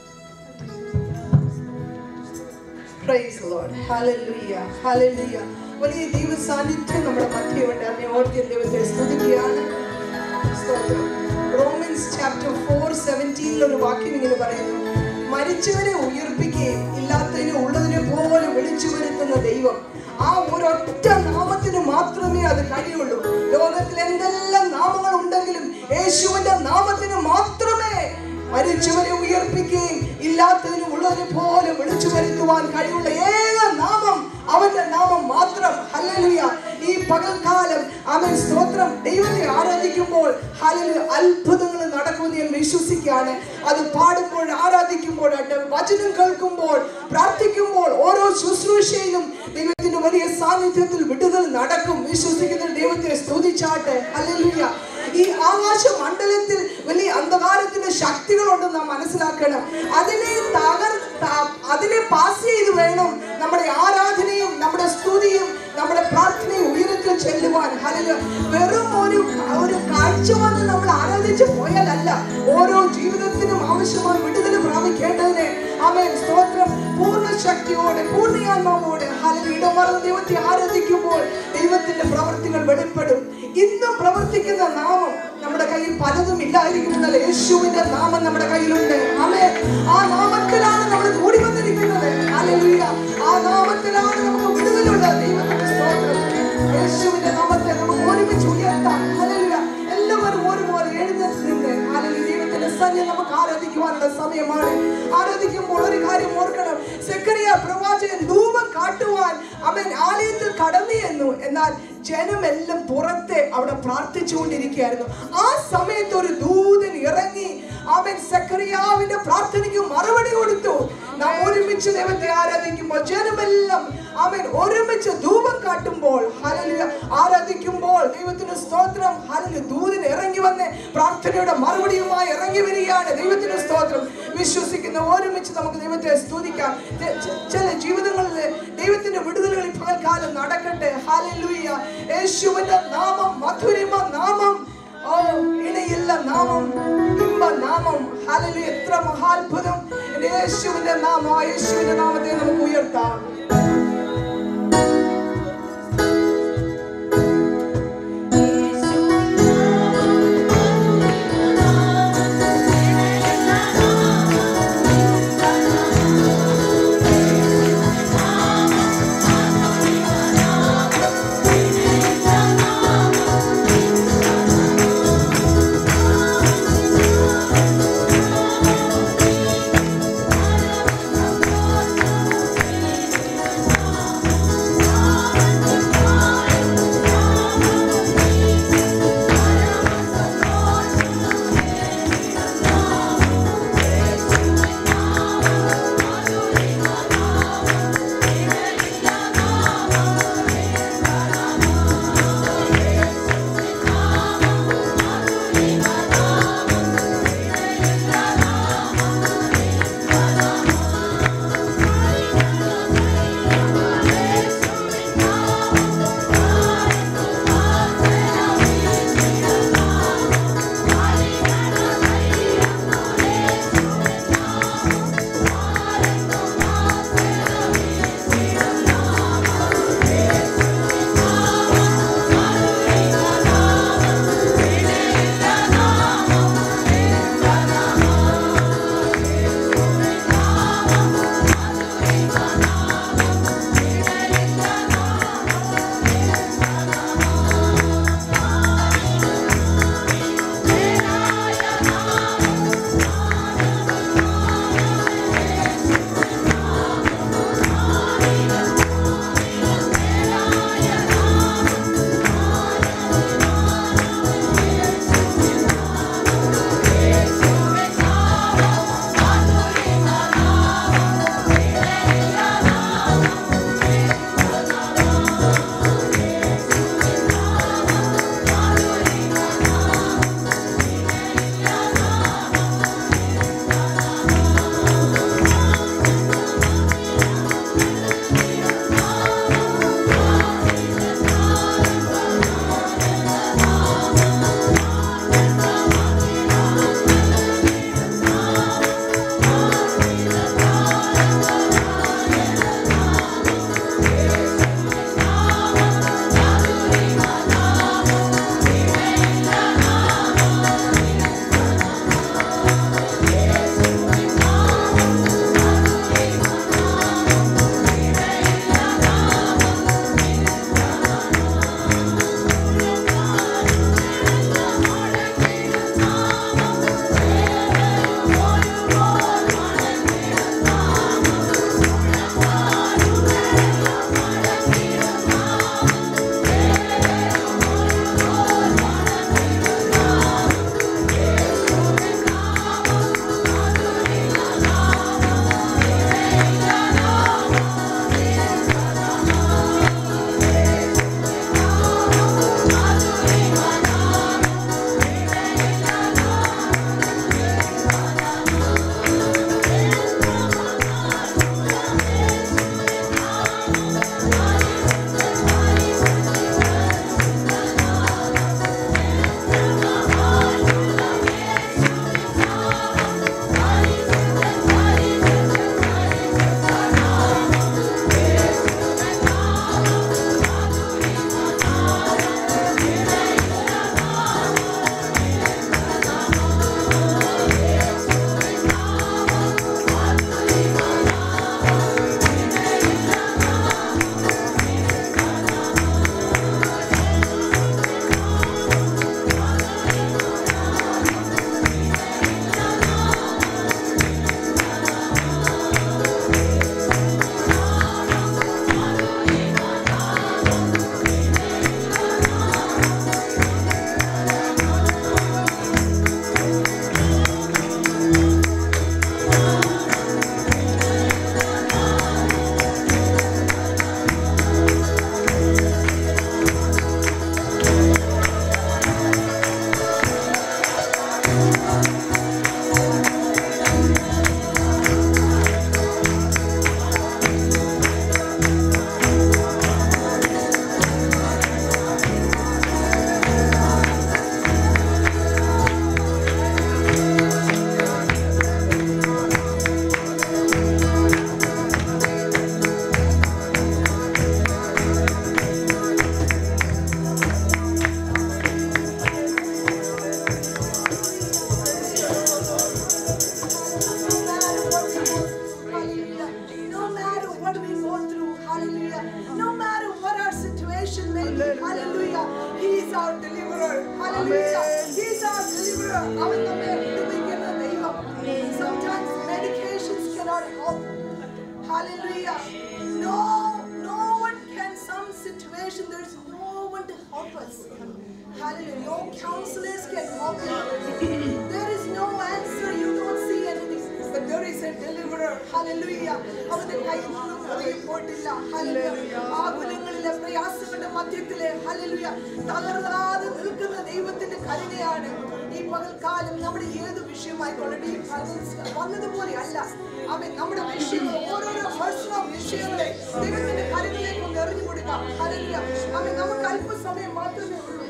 C: Praise the Lord. Hallelujah. Hallelujah. വലിയ ദൈവ സാന്നിധ്യം നമ്മുടെ മധ്യമുണ്ട് അതിനെ ഓർത്ത് ദൈവത്തെ സ്തുതിക്കുകയാണ് സ്തോത്രം റോമൻസ് ചാപ്റ്റർ ഫോർ സെവൻറ്റീനിൽ ഒരു വാക്യം ഇങ്ങനെ പറയുന്നു മരിച്ചവരെ ഉയർപ്പിക്കുകയും ഇല്ലാത്തതിനെ ഉള്ളതിനെ പോലെ വിളിച്ചു വരുത്തുന്ന ദൈവം ആ ഒരൊറ്റ നാമത്തിന് മാത്രമേ അത് കഴിയുള്ളൂ ലോകത്തിൽ എന്തെല്ലാം നാമങ്ങൾ ഉണ്ടെങ്കിലും യേശുവിന്റെ നാമത്തിന് മാത്രമേ മരിച്ചവരെ ഉയർപ്പിക്കുകയും ഇല്ലാത്തതിന് ഉള്ളതിനെ പോലെ വിളിച്ചു വരുത്തുവാൻ കഴിവുള്ള ഏക നാമം അവന്റെ നാമം മാത്രം ഹല്ലേലൂയ ഈ പകൽക്കാലം അവൻ സ്തോത്രം ദൈവത്തെ ആരാധിക്കുമ്പോൾ ഹല്ലേലൂയ അത്ഭുതങ്ങൾ നടക്കുമെന്ന് ഞാൻ വിശ്വസിക്കുകയാണ് അത് പാടുമ്പോൾ ആരാധിക്കുമ്പോൾ അതിന്റെ വചനം കേൾക്കുമ്പോൾ പ്രാർത്ഥിക്കുമ്പോൾ ഓരോ ശുശ്രൂഷയിലും ദൈവത്തിന്റെ വലിയ സാന്നിധ്യത്തിൽ വിടുതൽ നടക്കും വിശ്വസിക്കുന്ന ദൈവത്തെ സ്തുതിച്ചാട്ടെ ഹല്ലേലൂയ ഈ ആകാശ മണ്ഡലത്തിൽ വലിയ അന്ധകാരത്തിന്റെ ശക്തികളുണ്ടെന്ന് നാം മനസ്സിലാക്കണം അതിനെ തകർ ത- അതിനെ പാസ് ചെയ്ത് വേണം നമ്മുടെ ആരാധനയും നമ്മുടെ സ്തുതിയും നമ്മുടെ പ്രാർത്ഥനയും ഉയരത്തിൽ ചെല്ലുവാൻ ഹല്ലേലൂയ വെറും ഒരു ഒരു കാഴ്ച വന്ന് നമ്മൾ ആരാധിച്ച് പോയാലല്ല ഓരോ ജീവിതത്തിനും ആവശ്യമായ വിടുതൽ പ്രാപിക്കേണ്ടതിന് അവൻ സ്തോത്രം പൂർണ്ണ ശക്തിയോടെ പൂർണ്ണയാത്മാവോടെ ഹല്ലേലൂയ ഇടമറന്ന് ദൈവത്തെ ആരാധിക്കുമ്പോൾ ദൈവത്തിന്റെ പ്രവർത്തികൾ വെളിപ്പെടും ഇന്നും പ്രവർത്തിക്കുന്ന നാമം നമ്മുടെ കയ്യിൽ പലതും ഇല്ലായിരിക്കും എന്നാൽ യേശുവിന്റെ നാമം നമ്മുടെ കയ്യിലുണ്ട് ആമേ ആ നാമത്തിലാണ് നമ്മൾ കൂടി വന്നിരിക്കുന്നത് ഹല്ലേലൂയ ആ നാമത്തിലാണ് നമുക്ക് വിടുതലുള്ളത് ദൈവത്തിന്റെ സ്തോത്രം യേശുവിന്റെ നാമത്തെ നമുക്ക് ഒരുമിച്ച് ഉയർത്താം ഹല്ലേലൂയ എല്ലാവരും ഒരുപോലെ എഴുന്നേറ്റ് നിന്ന് ഹല്ലേലൂയ ദൈവത്തിന്റെ സന്നി നമുക്ക് ആരാധിക്കുവാനുള്ള സമയമാണ് ആരാധിക്കുമ്പോൾ ഒരു കാര്യം ഓർക്കണം സെക്കറിയ പ്രവാചകൻ ധൂപം കാട്ടുവാൻ അവൻ ആലയത്തിൽ കടന്നു എന്നു എന്നാൽ ജനമെല്ലാം പുറത്തെ അവിടെ പ്രാർത്ഥിച്ചുകൊണ്ടിരിക്കുകയായിരുന്നു ആ സമയത്ത് ഒരു ദൂതൻ ഇറങ്ങി അവൻ സക്കറിയാവിന്റെ പ്രാർത്ഥനയ്ക്ക് മറുപടി കൊടുത്തു നാം ഒരുമിച്ച് ദൈവത്തെ ആരാധിക്കുമ്പോൾ ജനമെല്ലാം അവൻ ഒരുമിച്ച് ധൂപം കാട്ടുമ്പോൾ ഹല്ലേലൂയ ആരാധിക്കുമ്പോൾ ദൈവത്തിന് സ്തോത്രം ഹല്ലേലൂയ ദൂതൻ ഇറങ്ങി വന്ന് പ്രാർത്ഥനയുടെ മറുപടിയുമായി ഇറങ്ങി വരികയാണ് ദൈവത്തിന് സ്തോത്രം വിശ്വസിക്കുന്ന ഒരുമിച്ച് നമുക്ക് ദൈവത്തെ സ്തുതിക്കാം ചെ- ചെ- ചില ജീവിതങ്ങളിൽ ദൈവത്തിന്റെ വിടുതലുകൾ ഈ പകൽക്കാലം നടക്കട്ടെ ഹല്ലേലൂയ യേശുവിന്റെ നാമം മധുരിമ നാമം ഓ ഇണയില്ല നാമം ഇമ്പ നാമം ഹല്ലേലൂയ എത്ര മഹാത്ഭുതം എൻ്റെ യേശുവിന്റെ നാമം ആ യേശുവിന്റെ നാമത്തെ നമുക്ക് ഉയർത്താം
D: യേശുവിൻ No matter what we go through, hallelujah. No matter what our situation may be, hallelujah. He is our deliverer, hallelujah. He is our deliverer. അവൻ നമ്മെ വിടുവിക്കുന്ന ദൈവം. Sometimes medications cannot help. Hallelujah. No, no one can, some situation, there's no one to help us. Hallelujah. No counselors can help you. There is no answer. You don't see anything. But there is a deliverer. Hallelujah. അവന്റെ കയ്യിൽ നിന്നും ഒതുങ്ങി പോയിട്ടില്ല. Hallelujah. ആകുലങ്ങളിലെ പ്രയാസങ്ങളുടെ മധ്യത്തിലെ hallelujah തളരാതെ നിൽക്കുന്ന ദൈവത്തിന്റെ കരുണയാണ് ഈ പകൽക്കാലം നമ്മുടെ ഏത് വിഷയമായിക്കൊള്ളട്ടെ ഈ പകൽ വന്നതുപോലെ അല്ല അവൻ നമ്മുടെ വിഷയങ്ങൾ ഓരോരോ പേഴ്സണൽ വിഷയങ്ങളെ ദൈവത്തിന്റെ കരുണിലേക്ക് ഒന്ന് എറിഞ്ഞു കൊടുക്കാം ഹല്ലേലൂയ അവൻ നമുക്ക് അല്പസമയം മാത്രമേ ഉള്ളൂ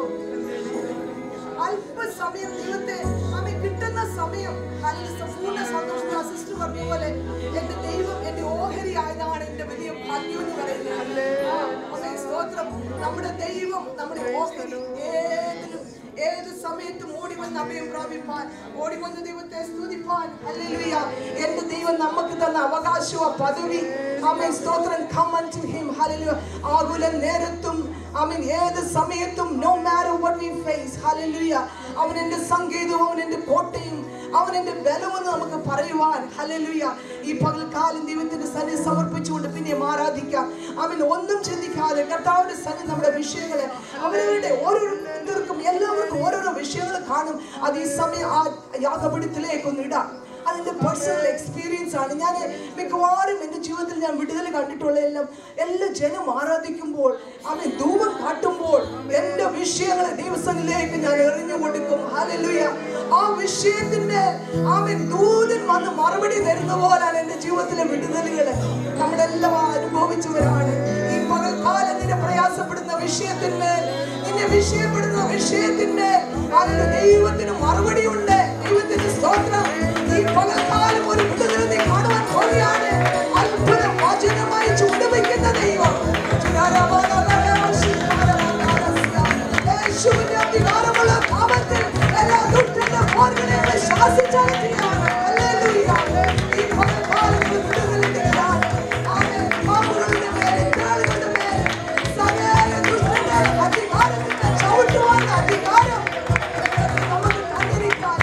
D: അല്പസമയം ദൈവത്തെ അമ്മ കിട്ടുന്ന സമയം നല്ല പൂർണ്ണ സന്തോഷത്തിൽ സിസ്റ്റർ പറഞ്ഞ പോലെ എന്റെ ദൈവം എന്റെ ഓഹരി ആയതാണ് എന്റെ വലിയ ഭാഗ്യം എന്ന് പറയുന്നത് ആ, അമ്മേ, സ്തോത്രം നമ്മുടെ ദൈവം നമ്മുടെ ഓഹരി ഏതിനും ഏത് സമയത്തും ഓടി വന്ന് അഭയം പ്രാപിപ്പാൻ ഓടി വന്ന് ദൈവത്തെ സ്തുതിപ്പാൻ ഹല്ലേലൂയ എന്റെ ദൈവം നമുക്ക് തന്ന അവകാശവും പദവി ആമേൻ സ്തോത്രം come unto him hallelujah ആകുല നേരത്തും ആമേൻ ഏത് സമയത്തും no matter what we face hallelujah അവൻ എന്റെ സംഗീതവും അവൻ എന്റെ കോട്ടയും അവൻ എന്റെ ബലമെന്ന് നമുക്ക് പറയുവാൻ hallelujah ഈ പകൽക്കാലം ദൈവത്തിന്റെ സന്നി സമർപ്പിച്ചുകൊണ്ട് പിന്നെയും ആരാധിക്കാം അവൻ ഒന്നും ചിന്തിക്കാതെ കർത്താവിന്റെ സന്നി നമ്മുടെ വിഷയങ്ങളെ അവരവരുടെ ഓരോരുത്തർക്കും എല്ലാവർക്കും ഓരോരോ വിഷയങ്ങൾ കാണും അത് ഈ സമയം ആ യാഗപീഠത്തിലേക്ക് ഒന്ന് ഇടാം അതിന്റെ പേഴ്സണൽ എക്സ്പീരിയൻസ് ആണ് ഞാൻ മിക്കവാറും എൻ്റെ ജീവിതത്തിൽ ഞാൻ വിടുതൽ കണ്ടിട്ടുള്ള എല്ലാം എല്ലാ ജനം ആരാധിക്കുമ്പോൾ അവൻ ധൂപം കാട്ടുമ്പോൾ എൻ്റെ വിഷയങ്ങളെ ദൈവസനിലേക്ക് ഞാൻ എറിഞ്ഞു കൊടുക്കും ഹല്ലേലൂയ ആ വിഷയത്തിന്റെ അവൻ ദൂതൻ വന്ന് മറുപടി തരുന്ന പോലാണ് എൻ്റെ ജീവിതത്തിലെ വിടുതലുകൾ നമ്മളെല്ലാം അനുഭവിച്ചവരാണ് ഈ പകൽക്കാലം നിന്നെ പ്രയാസപ്പെടുന്ന വിഷയത്തിന്മേൽ നിന്നെ വിഷയപ്പെടുന്ന വിഷയത്തിന്മേൽ അതിന് ദൈവത്തിന് മറുപടിയുണ്ട് ദൈവത്തിന് സ്തോത്രം ഈ പകൽക്കാലം ഒരു വിടുതൽ നീ കാണുവാൻ പോവുകയാണ് അത്ഭുത വചനമായി ചൂണ്ടുവയ്ക്കുന്ന ദൈവം യേശുവിന്റെ അധികാരമുള്ള നാമത്തിൽ എല്ലാ ദുഷ്ടന്റെ പോർകളെ ശാസിച്ചകറ്റുകയാണ് ഹല്ലേലൂയ ഈ പകൽക്കാലം ഒരു വിടുതലിന്റെ കാലം. ആമേൻ. പാമ്പുകളുടെ മേൽ, തേളുകളുടെ മേൽ, സകല ദുഷ്ടന്റെ അധികാരത്തിന്റെ ചവിട്ടുവാൻ അധികാരം നമുക്ക് തന്നിരിക്കാൻ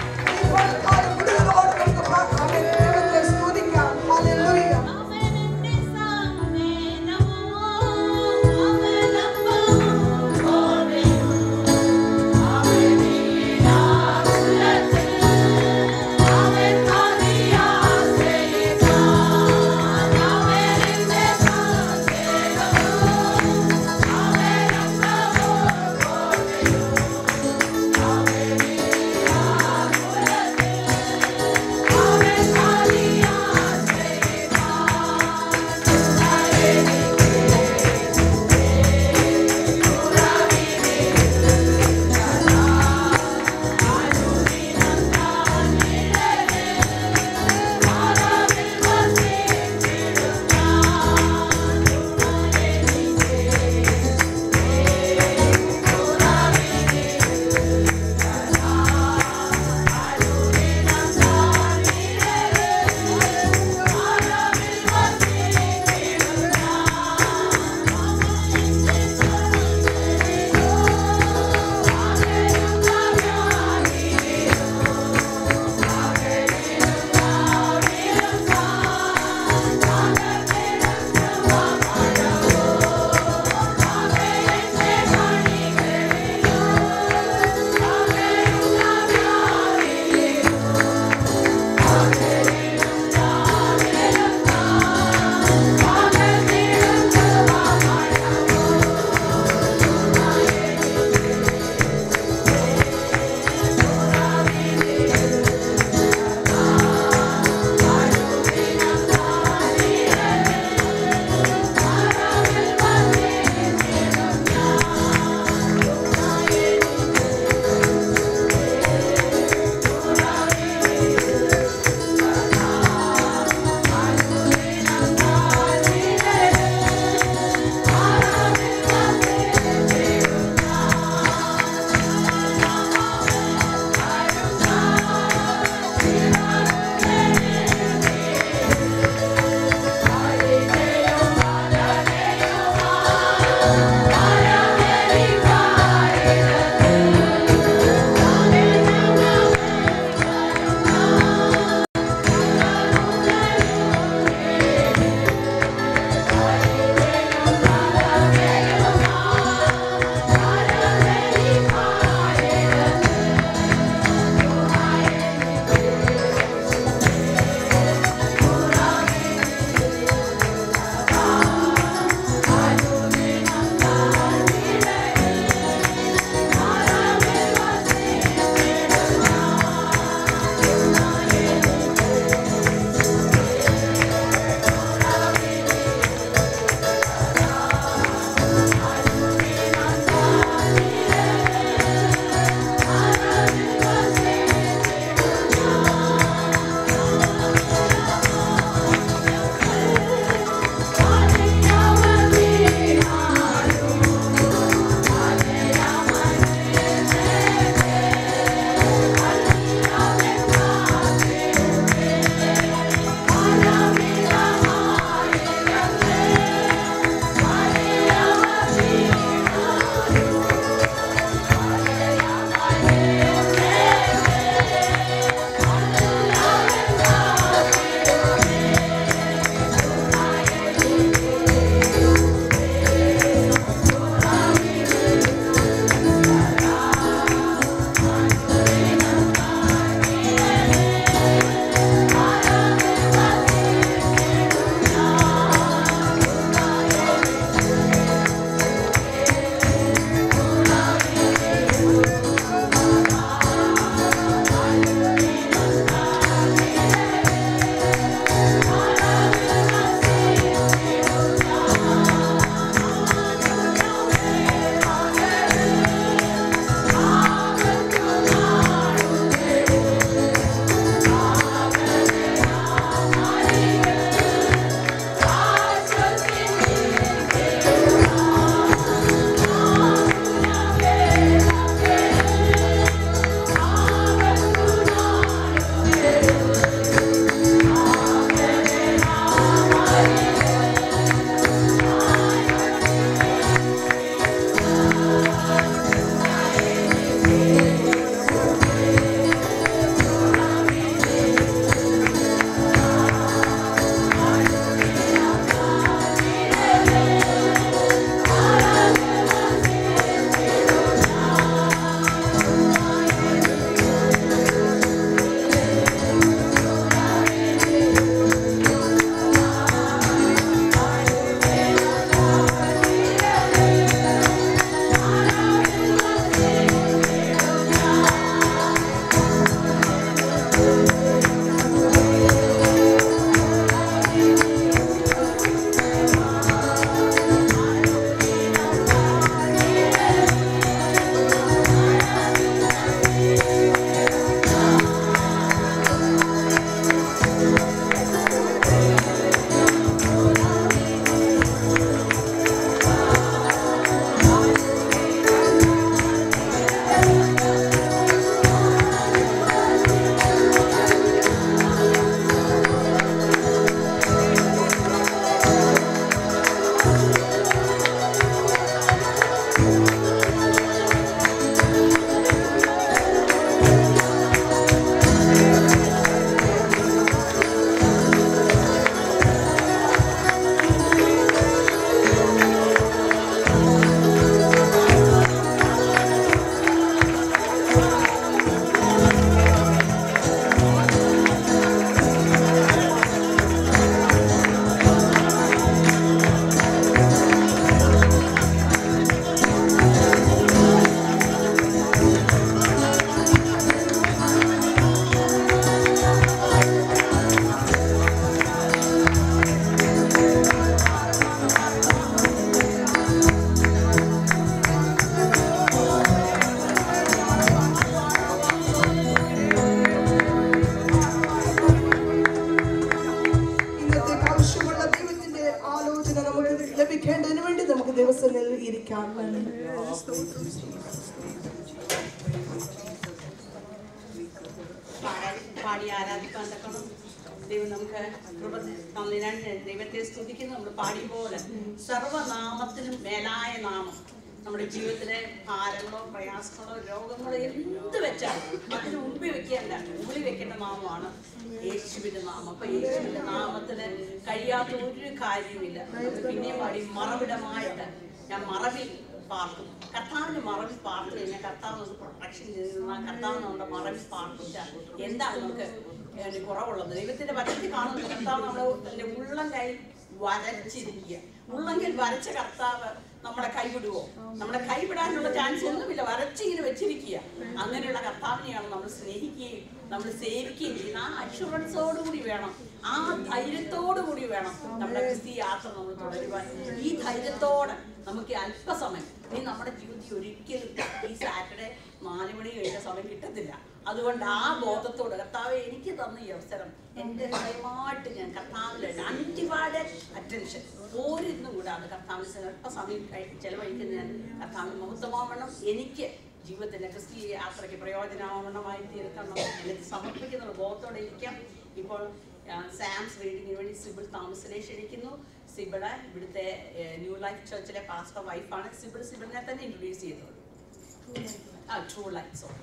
B: പാടാൻ പാടി ആരാധിക്കാൻ തക്കണം ദൈവം നമുക്ക് കൃപ തന്നതിനാൽ ദൈവത്തെ സ്തുതിക്കുന്നു നമ്മൾ പാടിയ പോലെ സർവനാമത്തിനും മേലായ നാമം നമ്മുടെ ജീവിതത്തിലെ ഭാരങ്ങളോ പ്രയാസങ്ങളോ രോഗങ്ങളോ എന്ത് വെച്ചാലും അതിന് മുമ്പിൽ വെക്കേണ്ട മുമ്പിൽ വെക്കേണ്ട നാമമാണ് യേശുവിന്റെ നാമം അപ്പൊ യേശുവിന്റെ നാമത്തിന് കഴിയാത്ത ഒരു കാര്യമില്ല നമുക്ക് പിന്നെയും പാടി മറവിടമായിട്ട് ഞാൻ മറവിൽ പാർക്കും കർത്താവിന്റെ മറവിൽ പാർത്തു കഴിഞ്ഞാൽ കർത്താവ് നമുക്ക് പ്രൊട്ടക്ഷൻ ചെയ്തിരുന്ന കർത്താവ് നമ്മുടെ മറവിൽ പാർപ്പിച്ച എന്താണ് നമുക്ക് ഏഹ് കുറവുള്ളത് ദൈവത്തിന്റെ വരത്തിൽ കാണുന്ന കർത്താവ് നമ്മുടെ തന്റെ ഉള്ളം കൈ വരച്ചിരിക്കുക ഉള്ളെങ്കിൽ വരച്ച കർത്താവ് നമ്മളെ കൈവിടുവോ നമ്മളെ കൈവിടാനുള്ള ചാൻസ് ഒന്നുമില്ല വരച്ചിങ്ങനെ വെച്ചിരിക്കുക അങ്ങനെയുള്ള കർത്താവിനെയാണ് നമ്മൾ സ്നേഹിക്കുകയും നമ്മൾ സേവിക്കുകയും ചെയ്യുന്ന ആ അഷുറൻസോടുകൂടി വേണം ആ ധൈര്യത്തോടു കൂടി വേണം നമ്മുടെ ക്രിസ്തീയ യാത്ര നമ്മൾ തുടരുവാൻ ഈ ധൈര്യത്തോടെ നമുക്ക് അല്പസമയം ഇനി നമ്മുടെ ജീവിതത്തിൽ ഒരിക്കലും ഈ സാറ്റർഡേ നാല് മണി കഴിഞ്ഞ സമയം കിട്ടത്തില്ല അതുകൊണ്ട് ആ ബോധത്തോട് കർത്താവ് എനിക്ക് തന്ന ഈ അവസരം എൻ്റെ ഹൃദയമായിട്ട് ഞാൻ കർത്താവിലുണ്ട് അൺഡിവൈഡഡ് അറ്റൻഷൻ ഓരോന്നും കൂടാതെ കർത്താവിന് അല്പസമയം കഴി ചെലവഴിക്കുന്ന ഞാൻ കർത്താവിന് മഹത്വമാവണം എനിക്ക് ജീവിതത്തിലെ ക്രിസ്തീയ യാത്രയ്ക്ക് പ്രയോജനമാവണമായി തീർക്കണം എന്നെ സമർപ്പിക്കുന്ന ബോധത്തോടെ ഇരിക്കാം ഇപ്പോൾ ആ, സാംസ് റീഡിങ്ങിന് വേണ്ടി സിബിൾ താമസിനെ ക്ഷണിക്കുന്നു സിബിള് ഇവിടുത്തെ ഏഹ്, ന്യൂ ലൈഫ് ചർച്ചിലെ പാസ്റ്റർ വൈഫാണ് സിബിൾ സിബിളിനെ തന്നെ ഇൻട്രൊഡ്യൂസ് ചെയ്തത് ആ ട്രൂ ലൈഫ് സോ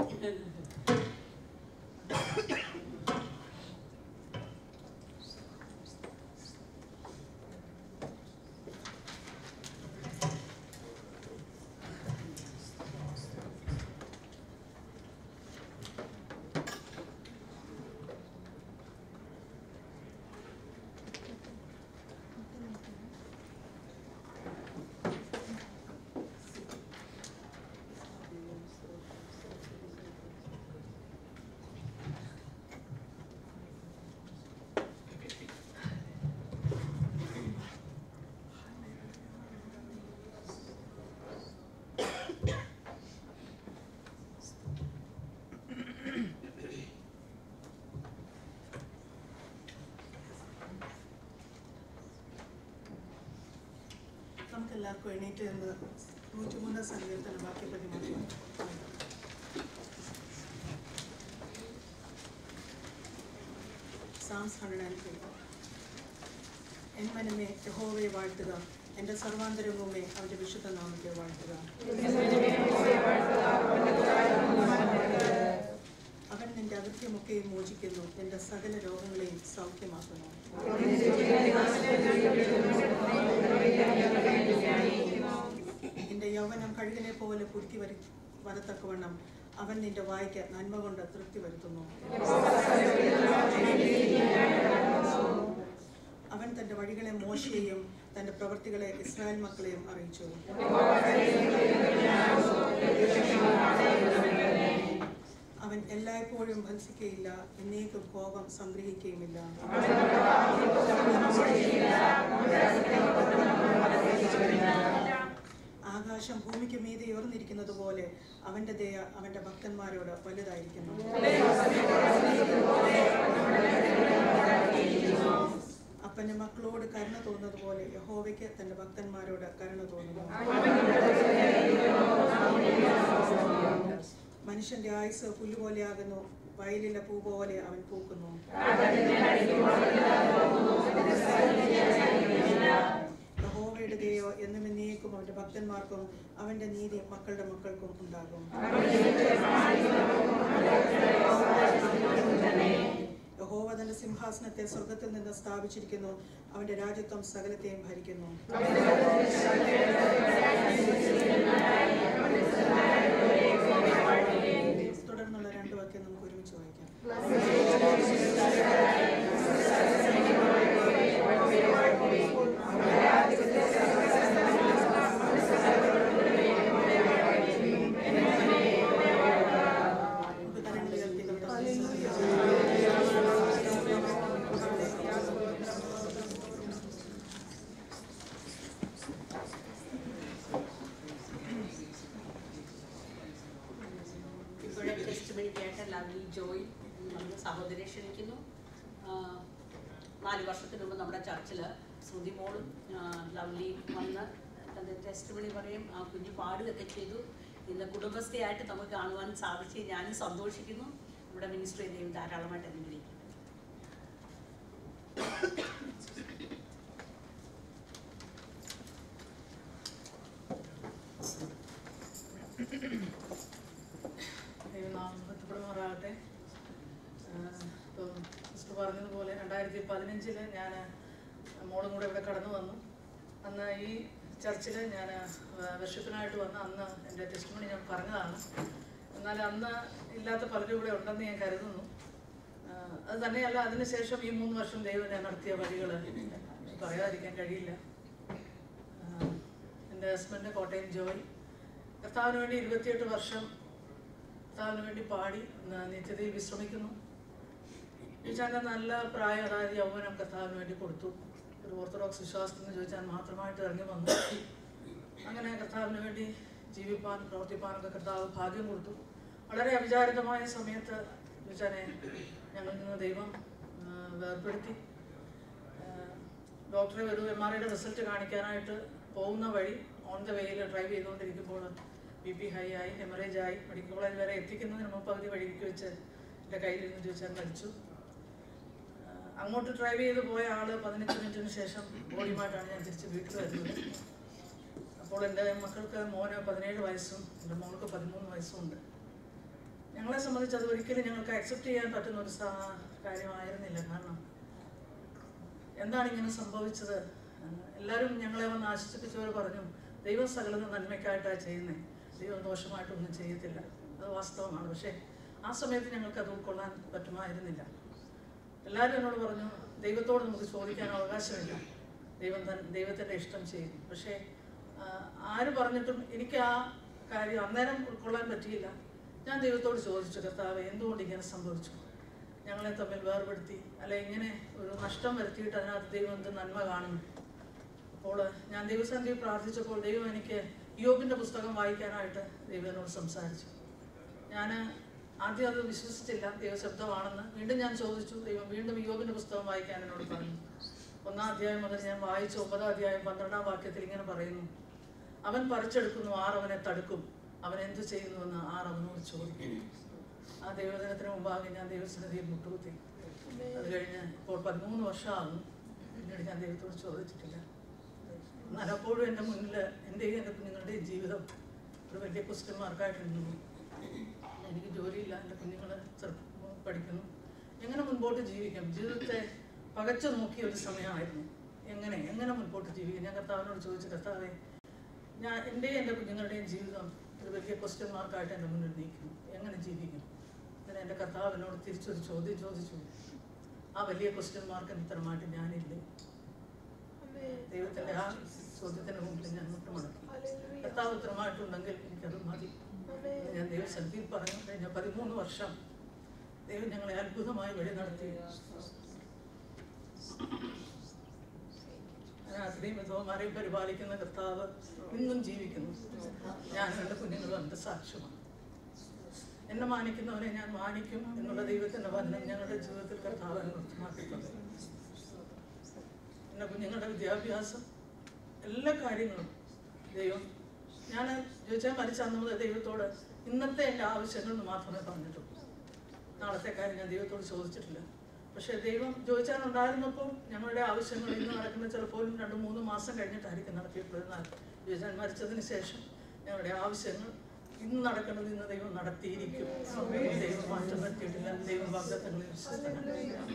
C: നമുക്ക് എല്ലാവർക്കും എണീറ്റ് എന്ന് നൂറ്റിമൂന്നാം സങ്കീർത്തന വാക്യപ്രതി മാത്രം സാംസ് ഹൺഡ്രഡ് ആൻഡ് ത്രീ എൻ മനമേ യഹോവയെ വാഴ്ത്തുക എൻ്റെ സർവാന്തരവുമേ അവൻ്റെ വിശുദ്ധ നാമത്തെ വാഴ്ത്തുക അവൻ നിന്റെ അകത്യമൊക്കെയും മോചിക്കുന്നു നിന്റെ സകല രോഗങ്ങളെയും സൗഖ്യമാക്കുന്നു നിന്റെ യൗവനം കഴുകനെ പോലെ പുരുത്തി വരി വരത്തക്കവണ്ണം അവൻ നിന്റെ വായിക്ക് നന്മ കൊണ്ട് തൃപ്തി വരുത്തുന്നു അവൻ തന്റെ വഴികളെ മോശയെയും തന്റെ പ്രവൃത്തികളെ ഇസ്രായേൽ മക്കളെയും അറിയിച്ചു അവൻ എല്ലായ്പ്പോഴും ഭത്സിക്കയില്ല എന്നേക്കും കോപം സംഗ്രഹിക്കുകയുമില്ല ആകാശം ഭൂമിക്ക് മീതെ ഉയർന്നിരിക്കുന്നത് പോലെ അവന്റെ ദയ അവന്റെ ഭക്തന്മാരോട് വലുതായിരിക്കുന്നു അപ്പന്റെ മക്കളോട് കരുണ തോന്നുന്നത് പോലെ യഹോവയ്ക്ക് തന്റെ ഭക്തന്മാരോട് കരുണ തോന്നുന്നു മനുഷ്യന്റെ ആയുസ് പുല്ലുപോലെയാകുന്നു വയലിലെ പൂ പോലെ അവൻ പൂക്കുന്നു യഹോവയുടെ ദയോ എന്നും എന്നേക്കും അവന്റെ ഭക്തന്മാർക്കും അവന്റെ നീതി മക്കളുടെ മക്കൾക്കും ഉണ്ടാകും യഹോവ തന്റെ സിംഹാസനത്തെ സ്വർഗത്തിൽ നിന്ന് സ്ഥാപിച്ചിരിക്കുന്നു അവന്റെ രാജ്യത്വം സകലത്തെയും ഭരിക്കുന്നു തുടർന്നുള്ള രണ്ടു വാക്യം നമുക്ക് ഒരുമിച്ച് വായിക്കാം നമുക്ക് കരങ്ങൾ ഉയർത്തി കർത്താവിനെ സ്തുതിക്കാം.
B: ഇവിടെ ടെസ്റ്റ് കേട്ട ലവ്ലി ജോയ് നമ്മുടെ സഹോദരിയെ ക്ഷണിക്കുന്നു ആ, നാല് വർഷത്തിന് മുമ്പ് നമ്മുടെ ചർച്ചിൽ ശ്രുതി മോളും ആ, ലവ്ലിയും വന്ന് തൻ്റെ ടെസ്റ്റ് മണി പറയും ആ കുഞ്ഞ് പാടുകയൊക്കെ ചെയ്തു ഇന്ന് കുടുംബസ്ഥയായിട്ട് നമുക്ക് കാണുവാൻ സാധിച്ച് ഞാനും സന്തോഷിക്കുന്നു നമ്മുടെ ഇവിടെ മിനിസ്റ്റർ ചെയ്യും ധാരാളമായിട്ട് അനുഗ്രഹിക്കും
E: ദൈവനാമം ബന്ധപ്പെടുമാറാകട്ടെ ഇപ്പം സിസ്റ്റർ പറഞ്ഞതുപോലെ രണ്ടായിരത്തി പതിനഞ്ചില് ഞാൻ മോളും കൂടെ ഇവിടെ കടന്നു വന്നു അന്ന് ഈ ചർച്ചിൽ ഞാൻ വർഷത്തിനായിട്ട് വന്ന അന്ന് എൻ്റെ ടെസ്റ്റ് ഞാൻ പറഞ്ഞതാണ് എന്നാൽ അന്ന് ഇല്ലാത്ത പലരും ഇവിടെ ഉണ്ടെന്ന് ഞാൻ കരുതുന്നു ആ, അത് തന്നെയല്ല അതിനുശേഷം ഈ മൂന്ന് വർഷം ദൈവം ഞാൻ നടത്തിയ വഴികൾ പറയാതിരിക്കാൻ കഴിയില്ല ആ, എൻ്റെ ഹസ്ബൻഡ് കോട്ടയം ജോയ് കർത്താവിന് വേണ്ടി ഇരുപത്തിയെട്ട് വർഷം കർത്താവിന് വേണ്ടി പാടി ന- നിത്യതയിൽ വിശ്രമിക്കുന്നു ചോദിച്ചാൽ നല്ല പ്രായം അതായത് യൗവനം കർത്താവിന് വേണ്ടി കൊടുത്തു ഒരു ഓർത്തഡോക്സ് വിശ്വാസത്തിൽ നിന്ന് ചോദിച്ചാൽ മാത്രമായിട്ട് ഇറങ്ങി വന്നു അങ്ങനെ കർത്താവിന് വേണ്ടി ജീവിപ്പാൻ പ്രവർത്തിപ്പാനൊക്കെ കർത്താവ് ഭാഗ്യം കൊടുത്തു വളരെ അവിചാരിതമായ സമയത്ത് ചോദിച്ചാനെ ഞങ്ങളിൽ നിന്ന് ദൈവം ആ, വേർപെടുത്തി ആ, ഡോക്ടറെ ഒരു എം ആർ ഐയുടെ റിസൾട്ട് കാണിക്കാനായിട്ട് പോകുന്ന വഴി ഓൺ ദ വേയിൽ ഡ്രൈവ് ചെയ്തുകൊണ്ടിരിക്കുമ്പോൾ ബി പി ഹൈ ആയി ഹെമറേജ് ആയി മെഡിക്കൽ കോളേജ് വരെ എത്തിക്കുന്നതിന് മുമ്പ് പകുതി വഴിക്ക് വെച്ച് എൻ്റെ കയ്യിലിരുന്ന് ചോദിച്ചാൽ മരിച്ചു ആ, അങ്ങോട്ട് ഡ്രൈവ് ചെയ്ത് പോയ ആള് പതിനഞ്ച് മിനിറ്റിന് ശേഷം ബോഡിയുമായിട്ടാണ് ഞാൻ തിരിച്ച് വീട്ടിൽ വരുന്നത് അപ്പോൾ എൻ്റെ മക്കൾക്ക് മോന് പതിനേഴ് വയസ്സും എൻ്റെ മോൾക്ക് പതിമൂന്ന് വയസ്സും ഉണ്ട് ഞങ്ങളെ സംബന്ധിച്ച് അത് ഒരിക്കലും ഞങ്ങൾക്ക് അക്സെപ്റ്റ് ചെയ്യാൻ പറ്റുന്ന ഒരു സാ കാര്യമായിരുന്നില്ല കാരണം എന്താണ് ഇങ്ങനെ സംഭവിച്ചത് ആഹ് എല്ലാവരും ഞങ്ങളെ വന്ന് ആശ്വസിപ്പിച്ചവർ പറഞ്ഞു ദൈവം സകലതും നന്മയ്ക്കായിട്ടാണ് ചെയ്യുന്നത് ദൈവം ദോഷമായിട്ടൊന്നും ചെയ്യത്തില്ല അത് വാസ്തവമാണ് പക്ഷേ ആ സമയത്ത് ഞങ്ങൾക്ക് അത് ഉൾക്കൊള്ളാൻ പറ്റുമായിരുന്നില്ല എല്ലാവരും എന്നോട് പറഞ്ഞു ദൈവത്തോട് നമുക്ക് ചോദിക്കാൻ അവകാശമില്ല ദൈവം തൻ ദൈവത്തിൻ്റെ ഇഷ്ടം ചെയ്യും പക്ഷേ ആഹ് ആര് പറഞ്ഞിട്ടും എനിക്ക് ആ കാര്യം അന്നേരം ഉൾക്കൊള്ളാൻ പറ്റിയില്ല ഞാൻ ദൈവത്തോട് ചോദിച്ചു കർത്താവ് എന്തുകൊണ്ട് ഇങ്ങനെ സംഭവിച്ചു ഞങ്ങളെ തമ്മിൽ വേർപെടുത്തി അല്ലെ ഇങ്ങനെ ഒരു നഷ്ടം വരുത്തിയിട്ട് അതിനകത്ത് ദൈവം എന്ത് നന്മ കാണുന്നു അപ്പോൾ ഞാൻ ദൈവസന്നിധി പ്രാർത്ഥിച്ചപ്പോൾ ദൈവം എനിക്ക് യോബിൻ്റെ പുസ്തകം വായിക്കാനായിട്ട് ദൈവം എന്നോട് സംസാരിച്ചു ഞാൻ ആദ്യം അത് വിശ്വസിച്ചില്ല ദൈവശബ്ദമാണെന്ന് വീണ്ടും ഞാൻ ചോദിച്ചു ദൈവം വീണ്ടും യോബിൻ്റെ പുസ്തകം വായിക്കാൻ എന്നോട് പറഞ്ഞു ഒന്നാം അധ്യായം മുതൽ ഞാൻ വായിച്ചു ഒമ്പതാം അധ്യായം പന്ത്രണ്ടാം വാക്യത്തിൽ ഇങ്ങനെ പറയുന്നു അവൻ പറിച്ചെടുക്കുന്നു ആർ അവനെ തടുക്കും അവൻ എന്തു ചെയ്യുന്നുവെന്ന് ആർ അവനോട് ചോദിക്കും ആ ദൈവദിനത്തിന് മുമ്പാകെ ഞാൻ ദൈവസന്നിധിയിൽ മുട്ടുകുത്തി അത് കഴിഞ്ഞ് ഇപ്പോൾ പതിമൂന്ന് വർഷമാകുന്നു പിന്നീട് ഞാൻ ദൈവത്തോട് ചോദിച്ചിട്ടില്ല എന്നാൽ അപ്പോഴും എൻ്റെ മുന്നിൽ എൻ്റെയും എൻ്റെ കുഞ്ഞുങ്ങളുടെയും ജീവിതം ഒരു വലിയ ക്വസ്റ്റ്യൻ മാർക്കായിട്ട് നിന്നു എനിക്ക് ജോലിയില്ല എൻ്റെ കുഞ്ഞുങ്ങൾ ചെറുപ്പം പഠിക്കുന്നു എങ്ങനെ മുൻപോട്ട് ജീവിക്കാം ജീവിതത്തെ പകച്ചു നോക്കിയ ഒരു സമയമായിരുന്നു എങ്ങനെ എങ്ങനെ മുൻപോട്ട് ജീവിക്കാം ഞാൻ കർത്താവിനോട് ചോദിച്ചു കർത്താവെ ഞാൻ എൻ്റെയും എൻ്റെ കുഞ്ഞുങ്ങളുടെയും ജീവിതം ഒരു വലിയ ക്വസ്റ്റ്യൻ മാർക്കായിട്ട് എൻ്റെ മുന്നിൽ നീക്കുന്നു എങ്ങനെ ജീവിക്കും അതിന് എൻ്റെ കർത്താവ് എന്നോട് തിരിച്ചൊരു ചോദ്യം ചോദിച്ചു ആ വലിയ ക്വസ്റ്റ്യൻ മാർക്കിന് ഉത്തരമായിട്ട് ഞാനില്ലേ ദൈവത്തിൻ്റെ ആ ചോദ്യത്തിന് മുമ്പിൽ ഞാൻ മുട്ടുമടക്കി കർത്താവ് ഉത്തരമായിട്ടുണ്ടെങ്കിൽ എനിക്കത് മതി എന്ന് ഞാൻ ദൈവസന്നിധിയിൽ പറഞ്ഞു കഴിഞ്ഞ പതിമൂന്ന് വർഷം ദൈവം ഞങ്ങളെ അത്ഭുതമായി വഴി നടത്തി രാത്രിയും വിധവമാരെയും പരിപാലിക്കുന്ന കർത്താവ് ഇന്നും ജീവിക്കുന്നു ഞാൻ എൻ്റെ കുഞ്ഞുങ്ങളും എൻ്റെ സാക്ഷ്യമാണ് എന്നെ മാനിക്കുന്നവനെ ഞാൻ മാനിക്കും എന്നുള്ള ദൈവത്തിൻ്റെ വചനം ഞങ്ങളുടെ ജീവിതത്തിൽ കർത്താവ് നിർത്തമാക്കിയിട്ടുണ്ട് എൻ്റെ കുഞ്ഞുങ്ങളുടെ വിദ്യാഭ്യാസം എല്ലാ കാര്യങ്ങളും ദൈവം ഞാൻ ചോദിച്ചാൽ മരിച്ച അന്ന് മുതൽ ദൈവത്തോട് ഇന്നത്തെ എൻ്റെ ആവശ്യങ്ങൾ എന്ന് മാത്രമേ പറഞ്ഞിട്ടുള്ളൂ നാളത്തെ കാര്യം ഞാൻ ദൈവത്തോട് ചോദിച്ചിട്ടില്ല പക്ഷേ ദൈവം ചോദിച്ചാലുണ്ടായിരുന്നപ്പോൾ ഞങ്ങളുടെ ആവശ്യങ്ങൾ ഇന്ന് നടക്കുന്ന ചിലപ്പോൾ രണ്ട് മൂന്ന് മാസം കഴിഞ്ഞിട്ടായിരിക്കും നടത്തിയിട്ടുള്ളത് എന്നാൽ ചോദിച്ചാൽ മരിച്ചതിന് ശേഷം ഞങ്ങളുടെ ആവശ്യങ്ങൾ ഇന്ന് നടക്കുന്നത് ഇന്ന് ദൈവം നടത്തിയിരിക്കും ദൈവം മാറ്റം വരുത്തിയിട്ടില്ല ദൈവം വാഗ്ദത്തങ്ങളിൽ വിശ്വസ്തനാണ്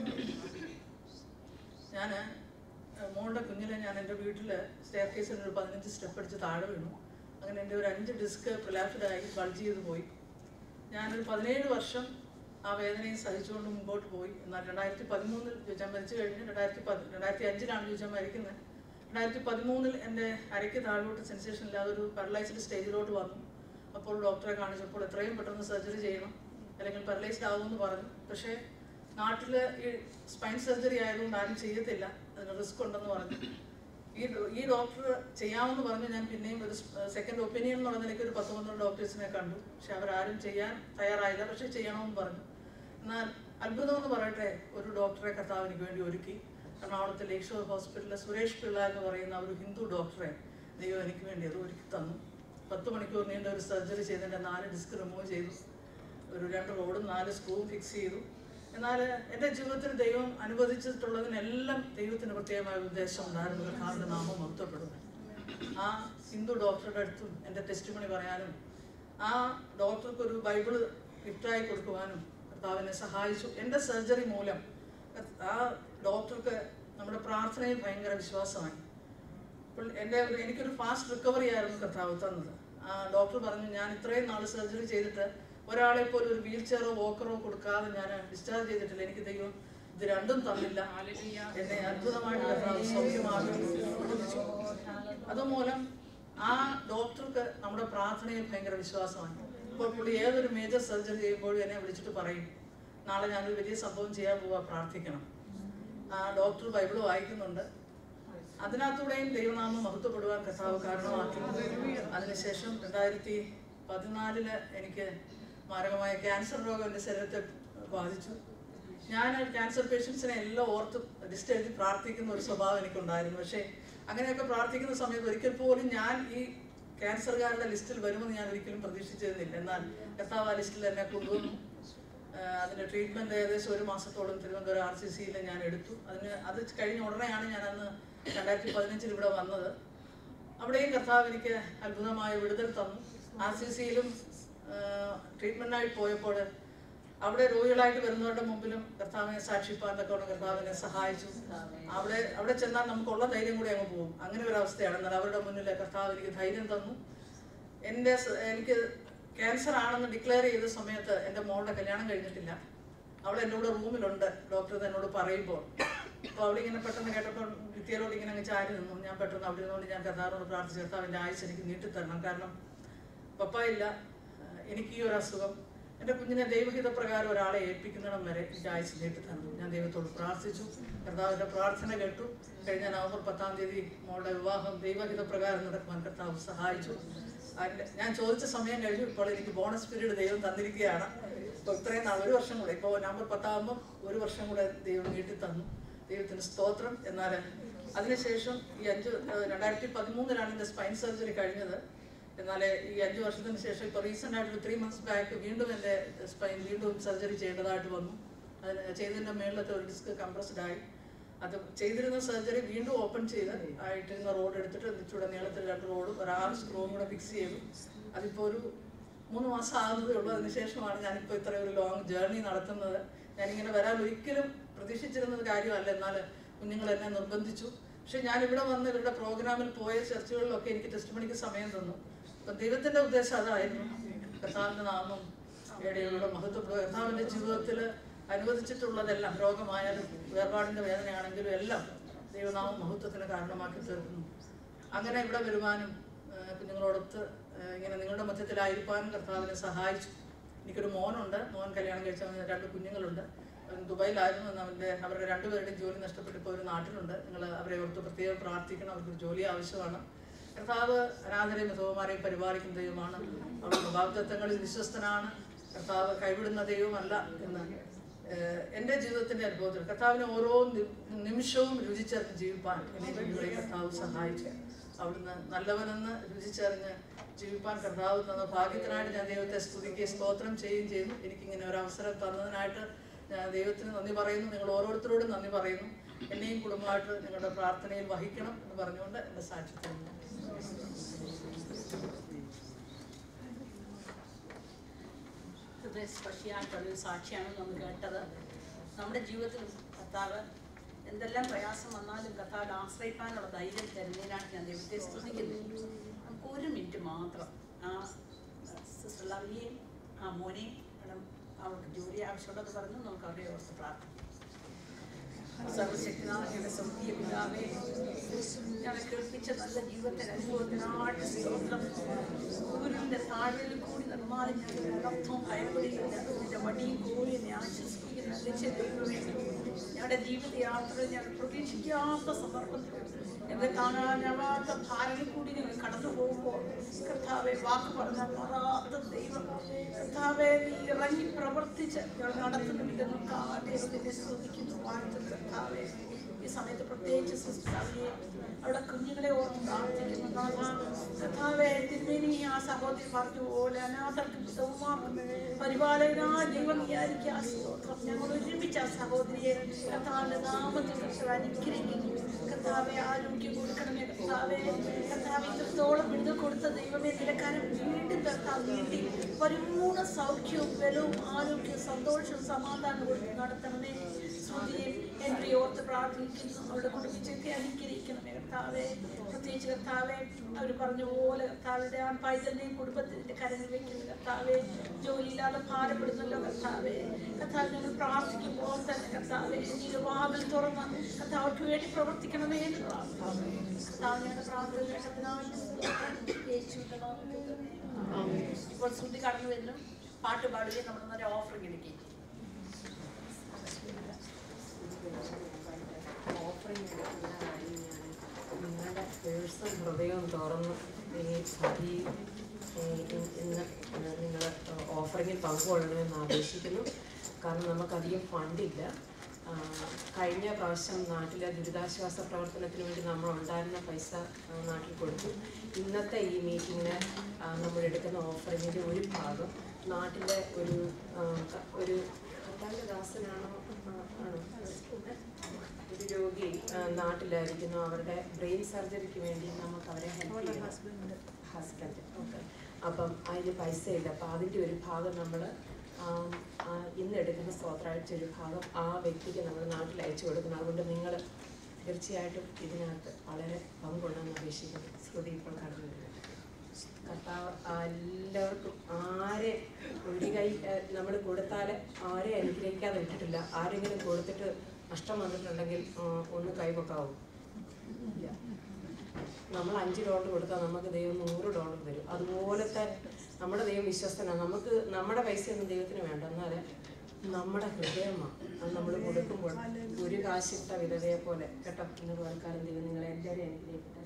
E: ഞാൻ മോളുടെ കുഞ്ഞിലെ ഞാൻ എൻ്റെ വീട്ടിൽ സ്റ്റെയർ കേസിൽ ഒരു പതിനഞ്ച് സ്റ്റെപ്പ് അടിച്ച് താഴെ വീണു അങ്ങനെ എൻ്റെ ഒരു അഞ്ച് ഡിസ്ക് പ്രിലാഫിഡായി ബൾജ് ചെയ്ത് പോയി ഞാനൊരു പതിനേഴ് വർഷം ആ വേദനയും സഹിച്ചുകൊണ്ട് മുമ്പോട്ട് പോയി എന്നാൽ രണ്ടായിരത്തി പതിമൂന്നിൽ ചോദിച്ചാൽ മരിച്ചു കഴിഞ്ഞ് രണ്ടായിരത്തി പതി രണ്ടായിരത്തി അഞ്ചിലാണ് ചോദിച്ചാൽ മരിക്കുന്നത് രണ്ടായിരത്തി പതിമൂന്നിൽ എൻ്റെ അരയ്ക്ക് താഴോട്ട് സെൻസേഷൻ ഇല്ലാതെ ഒരു പാരലൈസ്ഡ് സ്റ്റേജിലോട്ട് വന്നു അപ്പോൾ ഡോക്ടറെ കാണിച്ചപ്പോൾ എത്രയും പെട്ടെന്ന് സർജറി ചെയ്യണം അല്ലെങ്കിൽ പാരലൈസ്ഡ് ആകുമെന്ന് പറഞ്ഞു പക്ഷേ നാട്ടിൽ ഈ സ്പൈൻ സർജറി ആയതുകൊണ്ട് ആരും ചെയ്യത്തില്ല അതിന് റിസ്ക് ഉണ്ടെന്ന് പറഞ്ഞു ഈ ഡോ- ഈ ഡോക്ടർ ചെയ്യാമെന്ന് പറഞ്ഞു ഞാൻ പിന്നെയും ഒരു സെക്കൻഡ് ഒപ്പീനിയൻ എന്നുള്ള നിലയ്ക്ക് ഒരു പത്ത് പന്ത്രണ്ട് ഡോക്ടേഴ്സിനെ കണ്ടു പക്ഷെ അവരാരും ചെയ്യാൻ തയ്യാറായില്ല പക്ഷെ ചെയ്യണമെന്ന് പറഞ്ഞു എന്നാൽ അത്ഭുതം എന്ന് പറയട്ടെ ഒരു ഡോക്ടറെ കർത്താവ് എനിക്ക് വേണ്ടി ഒരുക്കി എറണാകുളത്തെ ലേക്ക് ഷോർ ഹോസ്പിറ്റലിലെ സുരേഷ് പിള്ള എന്ന് പറയുന്ന ഒരു ഹിന്ദു ഡോക്ടറെ ദൈവം എനിക്ക് വേണ്ടി അത് ഒരുക്കി തന്നു പത്ത് മണിക്കൂർ നീണ്ട ഒരു സർജറി ചെയ്ത് എൻ്റെ നാല് ഡിസ്ക് റിമൂവ് ചെയ്തു ഒരു രണ്ട് റോഡും നാല് സ്ക്രൂവും ഫിക്സ് ചെയ്തു എന്നാൽ എൻ്റെ ജീവിതത്തിൽ ദൈവം അനുവദിച്ചിട്ടുള്ളതിനെല്ലാം ദൈവത്തിന് പ്രത്യേകമായ ഉദ്ദേശം ഉണ്ടായിരുന്നു കർത്താവിൻ്റെ നാമം മഹത്വപ്പെടുന്നു ആ ഹിന്ദു ഡോക്ടറുടെ അടുത്തും എൻ്റെ ടെസ്റ്റ് മണി പറയാനും ആ ഡോക്ടർക്ക് ഒരു ബൈബിള് ഗിഫ്റ്റായി കൊടുക്കുവാനും കർത്താവിനെ സഹായിച്ചു എൻ്റെ സർജറി മൂലം ആ ഡോക്ടർക്ക് നമ്മുടെ പ്രാർത്ഥനയിൽ ഭയങ്കര വിശ്വാസമായി അപ്പോൾ എൻ്റെ ഒരു എനിക്കൊരു ഫാസ്റ്റ് റിക്കവറി ആയിരുന്നു കർത്താവ് തന്നത് ആ ഡോക്ടർ പറഞ്ഞു ഞാൻ ഇത്രയും നാൾ സർജറി ചെയ്തിട്ട് ഒരാളെ പോലും ഒരു വീൽ ചെയറോ വോക്കറോ കൊടുക്കാതെ ഞാൻ ഡിസ്ചാർജ് ചെയ്തിട്ടില്ല എനിക്ക് ദൈവം ഇത് രണ്ടും തന്നില്ല എന്നെ അത്ഭുതമായിട്ട് കർത്താവ് സൗഖ്യമാക്കി അനുവദിച്ചു. അതുമൂലം ആ ഡോക്ടർക്ക് നമ്മുടെ പ്രാർത്ഥനയിൽ ഭയങ്കര വിശ്വാസമാണ് ഇപ്പോൾ പുള്ളി ഏതൊരു മേജർ സർജറി ചെയ്യുമ്പോഴും എന്നെ വിളിച്ചിട്ട് പറയും നാളെ ഞാനൊരു വലിയ സംഭവം ചെയ്യാൻ പോവാ പ്രാർത്ഥിക്കണം ആ ഡോക്ടർ ബൈബിൾ വായിക്കുന്നുണ്ട് അതിനകത്തൂടെയും ദൈവനാമം മഹത്വപ്പെടുവാൻ കർത്താവ് കാരണമാക്കി അതിനുശേഷം രണ്ടായിരത്തി പതിനാലില് എനിക്ക് മാരകമായ ക്യാൻസർ രോഗം എൻ്റെ ശരീരത്തെ ബാധിച്ചു ഞാൻ ക്യാൻസർ പേഷ്യൻസിനെ എല്ലാം ഓർത്ത് ലിസ്റ്റ് എഴുതി പ്രാർത്ഥിക്കുന്ന ഒരു സ്വഭാവം എനിക്കുണ്ടായിരുന്നു പക്ഷേ അങ്ങനെയൊക്കെ പ്രാർത്ഥിക്കുന്ന സമയത്ത് ഒരിക്കൽ പോലും ഞാൻ ഈ ക്യാൻസറുകാരുടെ ലിസ്റ്റിൽ വരുമെന്ന് ഞാൻ ഒരിക്കലും പ്രതീക്ഷിച്ചിരുന്നില്ല എന്നാൽ കർത്താവ് ആ ലിസ്റ്റിൽ എന്നെ കൊണ്ടുവന്നു ആഹ് അതിന്റെ ട്രീറ്റ്മെന്റ് ഏകദേശം ഒരു മാസത്തോളം തിരുവനന്തപുരം ആർ സി സിയിൽ ഞാൻ എടുത്തു അതിന് അത് കഴിഞ്ഞ ഉടനെയാണ് ഞാൻ അന്ന് രണ്ടായിരത്തി പതിനഞ്ചിൽ ഇവിടെ വന്നത് അവിടെയും കർത്താവ് എനിക്ക് അത്ഭുതമായ വിടുതൽ തന്നു ആർ സി സിയിലും ട്രീറ്റ്മെന്റിനായി പോയപ്പോൾ അവിടെ രോഗികളായിട്ട് വരുന്നവരുടെ മുമ്പിലും കർത്താവിനെ സാക്ഷിപ്പാൻ തക്കവണ്ണം കർത്താവിനെ സഹായിച്ചു അവിടെ അവിടെ ചെന്നാൽ നമുക്കുള്ള ധൈര്യം കൂടി അങ്ങ് പോകും അങ്ങനെ ഒരു അവസ്ഥയാണ് എന്നാൽ അവരുടെ മുന്നിൽ കർത്താവ് എനിക്ക് ധൈര്യം തന്നു എൻ്റെ സ- എനിക്ക് ക്യാൻസർ ആണെന്ന് ഡിക്ലെയർ ചെയ്ത സമയത്ത് എൻ്റെ മോളുടെ കല്യാണം കഴിഞ്ഞിട്ടില്ല അവൾ എൻ്റെ കൂടെ റൂമിലുണ്ട് ഡോക്ടർ എന്നോട് പറയുമ്പോൾ അപ്പോൾ അവിടെ ഇങ്ങനെ പെട്ടെന്ന് കേട്ടപ്പോൾ വിദ്യയിലോട് ഇങ്ങനെ അങ്ങ് ചാരി നിന്നു ഞാൻ പെട്ടെന്ന് അവിടെ നിന്നുകൊണ്ട് ഞാൻ കർത്താവിനോട് പ്രാർത്ഥിച്ചു കർത്താവിൻ്റെ ആയുസ് എനിക്ക് നീട്ടിത്തരണം കാരണം പപ്പ ഇല്ല ആഹ് എനിക്ക് ഈ ഒരു അസുഖം എൻ്റെ കുഞ്ഞിനെ ദൈവഹിത പ്രകാരം ഒരാളെ ഏൽപ്പിക്കുന്നിടം വരെ എനിക്ക് ആയുസ് നീട്ടിത്തന്നു ഞാൻ ദൈവത്തോട് പ്രാർത്ഥിച്ചു കർത്താവിൻ്റെ പ്രാർത്ഥന കേട്ടു കഴിഞ്ഞ നവംബർ പത്താം തീയതി മോളുടെ വിവാഹം ദൈവഹിത പ്രകാരം നടക്കുവാൻ കർത്താവ് സഹായിച്ചു അതിന്റെ ഞാൻ ചോദിച്ച സമയം കഴിഞ്ഞു ഇപ്പോൾ എനിക്ക് ബോണസ് പീരീഡ് ദൈവം തന്നിരിക്കുകയാണ് ഇപ്പോൾ ഇത്രയും നാൾ ഒരു വർഷം കൂടെ ഇപ്പോൾ നവംബർ പത്താകുമ്പോൾ ഒരു വർഷം കൂടെ ദൈവം നീട്ടി തന്നു ദൈവത്തിന് സ്തോത്രം എന്നാൽ അതിനുശേഷം ഈ അഞ്ച് ഏഹ് രണ്ടായിരത്തി പതിമൂന്നിലാണ് എൻ്റെ സ്പൈൻ സർജറി കഴിഞ്ഞത് എന്നാൽ ഈ അഞ്ച് വർഷത്തിന് ശേഷം ഇപ്പോൾ റീസെൻ്റ് ആയിട്ട് ത്രീ മന്ത്സ് ബാക്ക് വീണ്ടും എൻ്റെ സ്പൈൻ വീണ്ടും സർജറി ചെയ്യേണ്ടതായിട്ട് വന്നു അതിന് ചെയ്തതിൻ്റെ മേളിലത്തെ ഒരു ഡിസ്ക് കംപ്രസ്ഡ് ആയി അത് ചെയ്തിരുന്ന സർജറി വീണ്ടും ഓപ്പൺ ചെയ്ത് ആയിട്ടിരുന്ന റോഡ് എടുത്തിട്ട് ഇച്ചിരി നീളത്തിൽ രണ്ട് റോഡും ഒരു ആറ് സ്ക്രൂവും കൂടെ ഫിക്സ് ചെയ്തു അതിപ്പോൾ ഒരു മൂന്ന് മാസം ആകുന്നതേ ഉള്ളൂ അതിനുശേഷമാണ് ഞാനിപ്പോൾ ഇത്ര ഒരു ലോങ് ജേർണി നടത്തുന്നത് ഞാനിങ്ങനെ വരാൻ ഒരിക്കലും പ്രതീക്ഷിച്ചിരുന്നത് കാര്യമല്ല എന്നാൽ കുഞ്ഞുങ്ങൾ എന്നെ നിർബന്ധിച്ചു പക്ഷെ ഞാൻ ഇവിടെ വന്ന് ഇവരുടെ പ്രോഗ്രാമിൽ പോയ ചർച്ചകളിലൊക്കെ എനിക്ക് ടെസ്റ്റ് മണിക്ക് സമയം തന്നു അപ്പം ദൈവത്തിൻ്റെ ഉദ്ദേശം അതായിരുന്നു കർത്താവിൻ്റെ നാമം ഏടിയകളുടെ മഹത്വപ്പെടുക കർത്താവിൻ്റെ ജീവിതത്തിൽ അനുവദിച്ചിട്ടുള്ളതെല്ലാം രോഗമായാലും വേർപാടിൻ്റെ വേദനയാണെങ്കിലും എല്ലാം ദൈവനാമം മഹത്വത്തിന് കാരണമാക്കി തീർക്കുന്നു അങ്ങനെ ഇവിടെ വരുവാനും ആ, കുഞ്ഞുങ്ങളോടൊത്ത് ആ, ഇങ്ങനെ നിങ്ങളുടെ മധ്യത്തിലായിരിക്കാനും കർത്താവിനെ സഹായിച്ചു എനിക്കൊരു മോനുണ്ട് മോൻ കല്യാണം കഴിച്ച അവന് രണ്ട് കുഞ്ഞുങ്ങളുണ്ട് അവൻ ദുബായിലായിരുന്നു എന്ന് അവൻ്റെ അവരുടെ രണ്ടുപേരുടെയും ജോലി നഷ്ടപ്പെട്ട് ഇപ്പോൾ ഒരു നാട്ടിലുണ്ട് നിങ്ങൾ അവരെ ഓർത്ത് പ്രത്യേകം പ്രാർത്ഥിക്കണം അവർക്ക് ജോലി ആവശ്യമാണ് കർത്താവ് അനാഥരെയും വിധവമാരെയും പരിപാലിക്കുന്ന ദൈവമാണ് അവരുടെ വാഗ്ദത്തങ്ങളിൽ വിശ്വസ്തനാണ് കർത്താവ് കൈവിടുന്ന ദൈവമല്ല എന്ന് ഏഹ് എൻ്റെ ജീവിതത്തിന്റെ അനുഭവത്തിൽ കർത്താവിനെ ഓരോ നി- നിമിഷവും രുചിച്ചറിഞ്ഞ് ജീവിപ്പാൻ എന്നെ ഇവിടെ കർത്താവ് സഹായിച്ചു അവിടുന്ന് നല്ലവനെന്ന് രുചിച്ചറിഞ്ഞ് ജീവിപ്പാൻ കർത്താവ് തന്ന ഭാഗ്യത്തിനായിട്ട് ഞാൻ ദൈവത്തെ സ്തുതിക്കുകയും സ്തോത്രം ചെയ്യുകയും ചെയ്തു എനിക്കിങ്ങനെ ഒരു അവസരം തന്നതിനായിട്ട് ഞാൻ ദൈവത്തിന് നന്ദി പറയുന്നു നിങ്ങൾ ഓരോരുത്തരോടും നന്ദി പറയുന്നു എന്നെയും കുടുംബമായിട്ട് നിങ്ങളുടെ പ്രാർത്ഥനയിൽ വഹിക്കണം എന്ന് പറഞ്ഞുകൊണ്ട് എൻ്റെ സാക്ഷ്യത്തിൽ
B: ഹൃദയസ്പർശിയായിട്ടുള്ളൊരു സാക്ഷിയാണ് നമ്മൾ കേട്ടത് നമ്മുടെ ജീവിതത്തിലും കർത്താവ് എന്തെല്ലാം പ്രയാസം വന്നാലും കർത്താവിൽ ആശ്രയിക്കാനുള്ള ധൈര്യം തരുന്നതിനാണ് ഞാൻ ദൈവത്തെ സ്തുതിക്കുന്നത് നമുക്ക് ഒരു മിനിറ്റ് മാത്രം ആ സിസ്റ്റർ ലവ്ലിയെയും ആ മോനെയും മേഡം അവർക്ക് ജോലി ആവശ്യമുണ്ടെന്ന് പറഞ്ഞു നമുക്ക് അവരെ ഓർത്ത് പ്രാർത്ഥിക്കാം സർവശക്തനായ സ്വർഗീയ പിതാവേ ഞങ്ങളെ കേൾപ്പിച്ച നല്ല ജീവിതത്തിന്റെ അനുഭവത്തിനായിട്ട് സ്തോത്രം സൂര്യന്റെ താഴെയിൽ കൂടി നിർമ്മാണം ഞങ്ങളുടെ അർത്ഥവും ഭയപ്പെടുകയില്ല നിന്റെ വടിയും കൂടി എന്നെ ആശ്വസിപ്പിക്കുന്ന ലക്ഷ്യ ദൈവമേ ഞങ്ങളുടെ ജീവിതയാത്രയിൽ ഞങ്ങൾ പ്രതീക്ഷിക്കാത്ത സന്ദർഭത്തിൽ ഞങ്ങൾ കാണാനാവാത്ത ഭാരയിൽ കൂടി ഞങ്ങൾ കടന്നു പോകുമ്പോൾ കർത്താവെ വാക്ക് പറഞ്ഞാൽ മാറാത്ത ദൈവം കർത്താവെ നീ ഇറങ്ങി പ്രവർത്തിച്ച് ഞങ്ങൾ നടത്തുന്നുണ്ടെന്നും കാലത്തെ സ്തുതിക്കുന്നു വാഴ്ത്തുന്നു കർത്താവെ ഈ സമയത്ത് പ്രത്യേകിച്ച് സിസ്റ്ററിയെ അവിടെ കുഞ്ഞുങ്ങളെ ഓർത്ത് പ്രാർത്ഥിക്കുന്നു നാഥ. കർത്താവേ തിരുമേനി ആ സഹോദരി പറഞ്ഞു പോലെ അനാഥർക്ക് പിതാവുമാർക്കും പരിപാലകനായ ദൈവം വിചാരിക്കുക സ്തോത്രം ഞങ്ങൾ ഒരുമിച്ച് ആ സഹോദരിയെ കർത്താവിന്റെ നാമത്തിൽ കർത്താവ് അനുഗ്രഹിക്കുന്നു കർത്താവെ ആരോഗ്യം കൊടുക്കണമേ കർത്താവെ കർത്താവ് ഇത്രത്തോളം വിടുതൽ കൊടുത്ത ദൈവമേ നിലക്കാരൻ വീണ്ടും കർത്താവ് നീട്ടി പരിപൂർണ്ണ സൗഖ്യവും ബലവും ആരോഗ്യവും സന്തോഷവും സമാധാനവും കൊടുത്ത് നടത്തണമേ സ്തുതിയും എൻ്റെ ഓർത്ത് പ്രാർത്ഥിക്കുന്നു അവരുടെ കുടുംബിച്ചൊക്കെ അനുഗ്രഹിക്കണമേ കർത്താവെ പ്രത്യേകിച്ച് കർത്താവെ അവർ പറഞ്ഞ പോലെ കർത്താവിൻ്റെ ആ പൈതലിനെയും കുടുംബത്തിൻ്റെ കരങ്ങൾ വെക്കുന്നു കർത്താവെ ജോലിയില്ലാതെ ഭാരപ്പെടുന്നല്ലോ കർത്താവെ കർത്താവ് ഞങ്ങൾ പ്രാർത്ഥിക്കുമ്പോൾ തന്നെ കർത്താവെ നീല വാതിൽ തുറന്ന് കർത്താവ് അവർക്ക് വേണ്ടി പ്രവർത്തിക്കണമേ എന്ന് പ്രാർത്ഥിക്കുന്നു കർത്താവ് ഞങ്ങളുടെ പ്രാർത്ഥന കേട്ടതിനായി യേശുവിൻ്റെ നാമത്തിൽ തന്നെ. ഇപ്പോൾ ശ്രുതി കടന്നു വരുന്നു പാട്ട് പാടുകയും നമ്മൾ നല്ല ഓഫർ കിടക്കുകയും
A: ഓഫറിംഗ് എടുക്കുന്ന കാര്യം ഞാൻ നിങ്ങളുടെ പേഴ്സൺ ഹൃദയം തുറന്ന് ഈ സഭി ഇന്ന് നിങ്ങൾ ഓഫറിങ്ങിൽ പങ്കുകൊള്ളണമെന്ന് ആദേശിക്കുന്നു കാരണം നമുക്കധികം ഫണ്ടില്ല ആ, കഴിഞ്ഞ പ്രാവശ്യം നാട്ടിലെ ദുരിതാശ്വാസ പ്രവർത്തനത്തിന് വേണ്ടി നമ്മൾ ഉണ്ടായിരുന്ന പൈസ ആ, നാട്ടിൽ കൊടുത്തു ഇന്നത്തെ ഈ മീറ്റിങ്ങിന് നമ്മൾ എടുക്കുന്ന ഓഫറിങ്ങിൻ്റെ ഒരു ഭാഗം നാട്ടിലെ ഒരു ആ, ക- ഒരു കർത്താവിൻ്റെ ദാസനാണോ ആ, ആണോ ഒരു രോഗി ആ, നാട്ടിലായിരിക്കുന്നു അവരുടെ ബ്രെയിൻ സർജറിക്ക് വേണ്ടി നമുക്ക് അവരെ ഹെൽപ്പ് ചെയ്യണം ഹസ്ബൻഡ് ഓക്കെ അപ്പം അതിന് പൈസ ഇല്ല അപ്പം അതിൻ്റെ ഒരു ഭാഗം നമ്മൾ ഇന്ന് എടുക്കുന്ന സ്തോത്രാഴ്ച ഒരു ഭാഗം ആ വ്യക്തിക്ക് നമ്മൾ നാട്ടിൽ അയച്ചു കൊടുക്കണം അതുകൊണ്ട് നിങ്ങൾ തീർച്ചയായിട്ടും ഇതിനകത്ത് വളരെ പങ്കുണ്ടെന്ന് അപേക്ഷിക്കുന്നു സ്തുതി ഇപ്പോൾ കടന്നു വരുന്നത് കർത്താവ് എല്ലാവർക്കും ആരെ ഒരു കൈ നമ്മൾ കൊടുത്താൽ ആരെ അനുഗ്രഹിക്കാതെ വിട്ടിട്ടില്ല ആരെങ്കിലും കൊടുത്തിട്ട് നഷ്ടം വന്നിട്ടുണ്ടെങ്കിൽ ആ, ഒന്ന് കൈപൊക്കാവും ഇല്ല നമ്മൾ അഞ്ച് ഡോളർ കൊടുത്താൽ നമുക്ക് ദൈവം നൂറ് ഡോളർ തരും അതുപോലത്തെ നമ്മുടെ ദൈവം വിശ്വസ്തനാണ് നമുക്ക് നമ്മുടെ പൈസയൊന്നും ദൈവത്തിന് വേണ്ട എന്നാൽ നമ്മുടെ ഹൃദയമാണ് അത് നമ്മൾ കൊടുക്കുമ്പോൾ ഒരു കാശിട്ട വിധവയെ പോലെ കേട്ടോ ഇന്ന് പോലക്കാരൻ ദൈവം നിങ്ങളെ എല്ലാവരെയും അനുഗ്രഹിക്കട്ടെ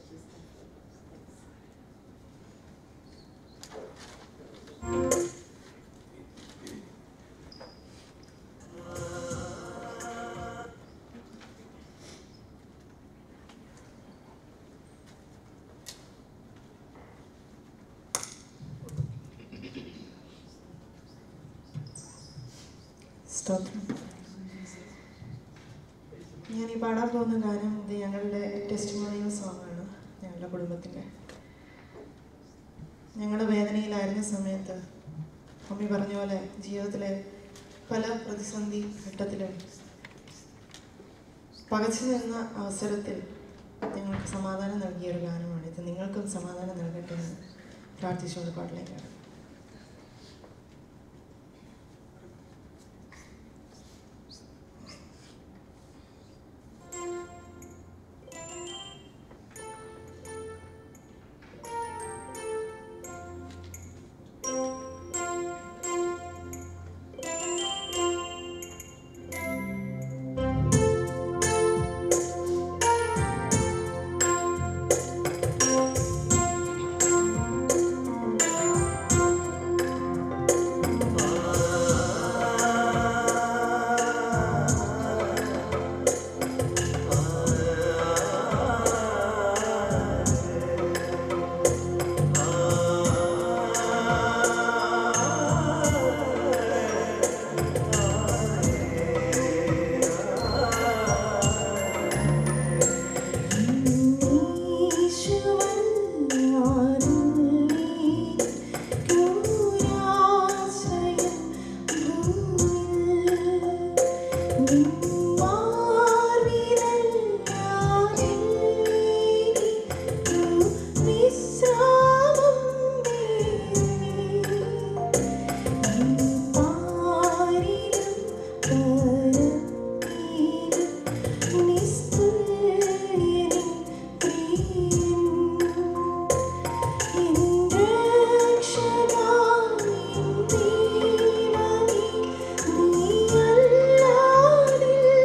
F: സ്തോത്രം ഞാൻ ഈ പാടാൻ പോകുന്ന ഗാനം ഇത് ഞങ്ങളുടെ ടെസ്റ്റിമോണിയൽ സോങ്ങാണ് ഞങ്ങളുടെ കുടുംബത്തിൻ്റെ ഞങ്ങളുടെ വേദനയിലായിരുന്ന സമയത്ത് മമ്മി പറഞ്ഞ പോലെ ജീവിതത്തിലെ പല പ്രതിസന്ധി ഘട്ടത്തിലും പകച്ചു നിന്ന അവസരത്തിൽ ഞങ്ങൾക്ക് സമാധാനം നൽകിയ ഒരു ഗാനമാണ് ഇത് നിങ്ങൾക്കും സമാധാനം നൽകട്ടെ എന്ന് പ്രാർത്ഥിച്ചുകൊണ്ട് പാട്ടിലേക്കാണ്
G: നീ അല്ലാതില്ല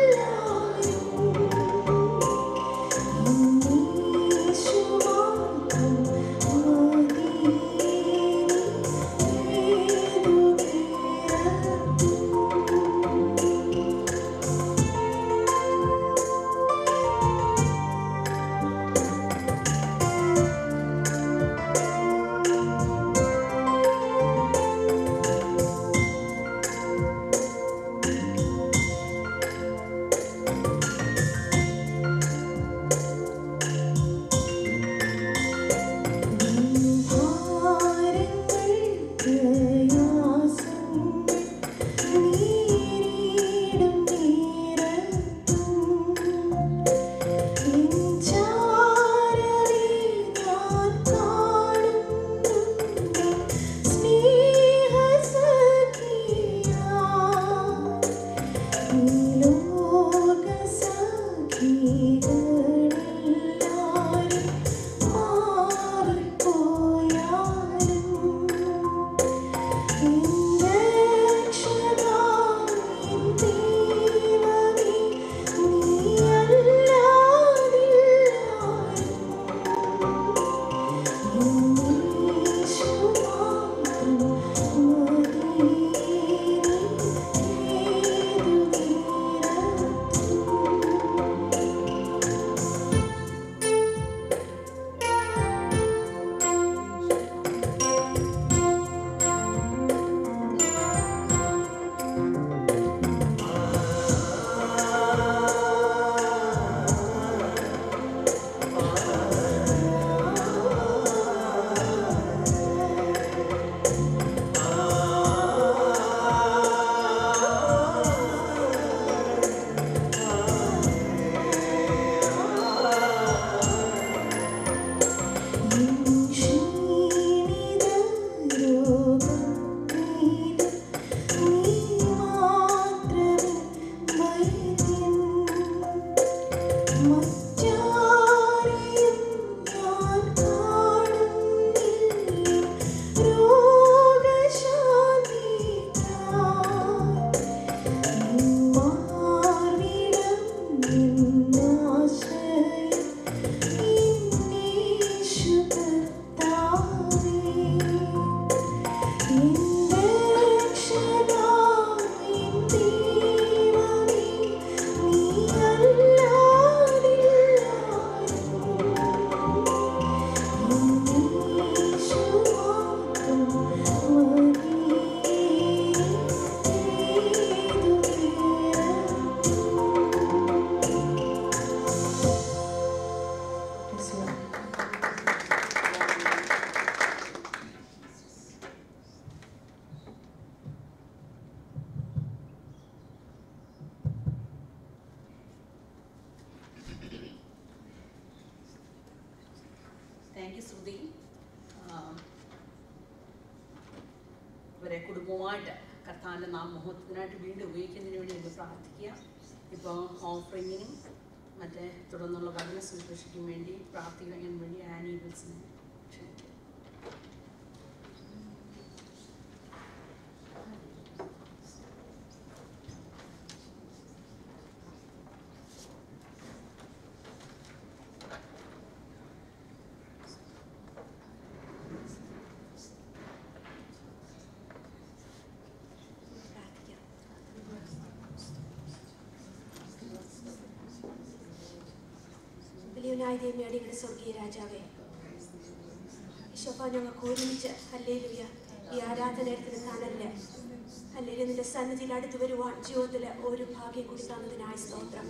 B: താങ്ക് യു ശ്രുതി ആം, ഇവരെ കുടുംബമായിട്ട് കർത്താവിൻ്റെ നാം മുഹൂർത്തത്തിനായിട്ട് വീണ്ടും ഉപയോഗിക്കുന്നതിന് വേണ്ടി നമുക്ക് പ്രാർത്ഥിക്കുക ഇപ്പോൾ ഓഫറിങ്ങിനും മറ്റേ തുടർന്നുള്ള വചന ശുശ്രൂഷയ്ക്കും വേണ്ടി പ്രാർത്ഥിക്കാൻ വേണ്ടി ആനി വിൽസിനെ ക്ഷണിക്കുക
G: വലിയവനായ ദൈവമേ അടിയുടെ സ്വർഗീയ രാജാവേ ഈശോപ്പ ഞങ്ങൾക്ക് ഒരുമിച്ച് ഹല്ലേലൂയ ഈ ആരാധനത്തിന് കാണല്ലേ ഹല്ലേലൂയ നിന്റെ സന്നിധിയിൽ അടുത്ത് വരുവാൻ ജീവിതത്തിലെ ഒരു ഭാഗ്യം കൂടി തന്നതിനായ സ്തോത്രം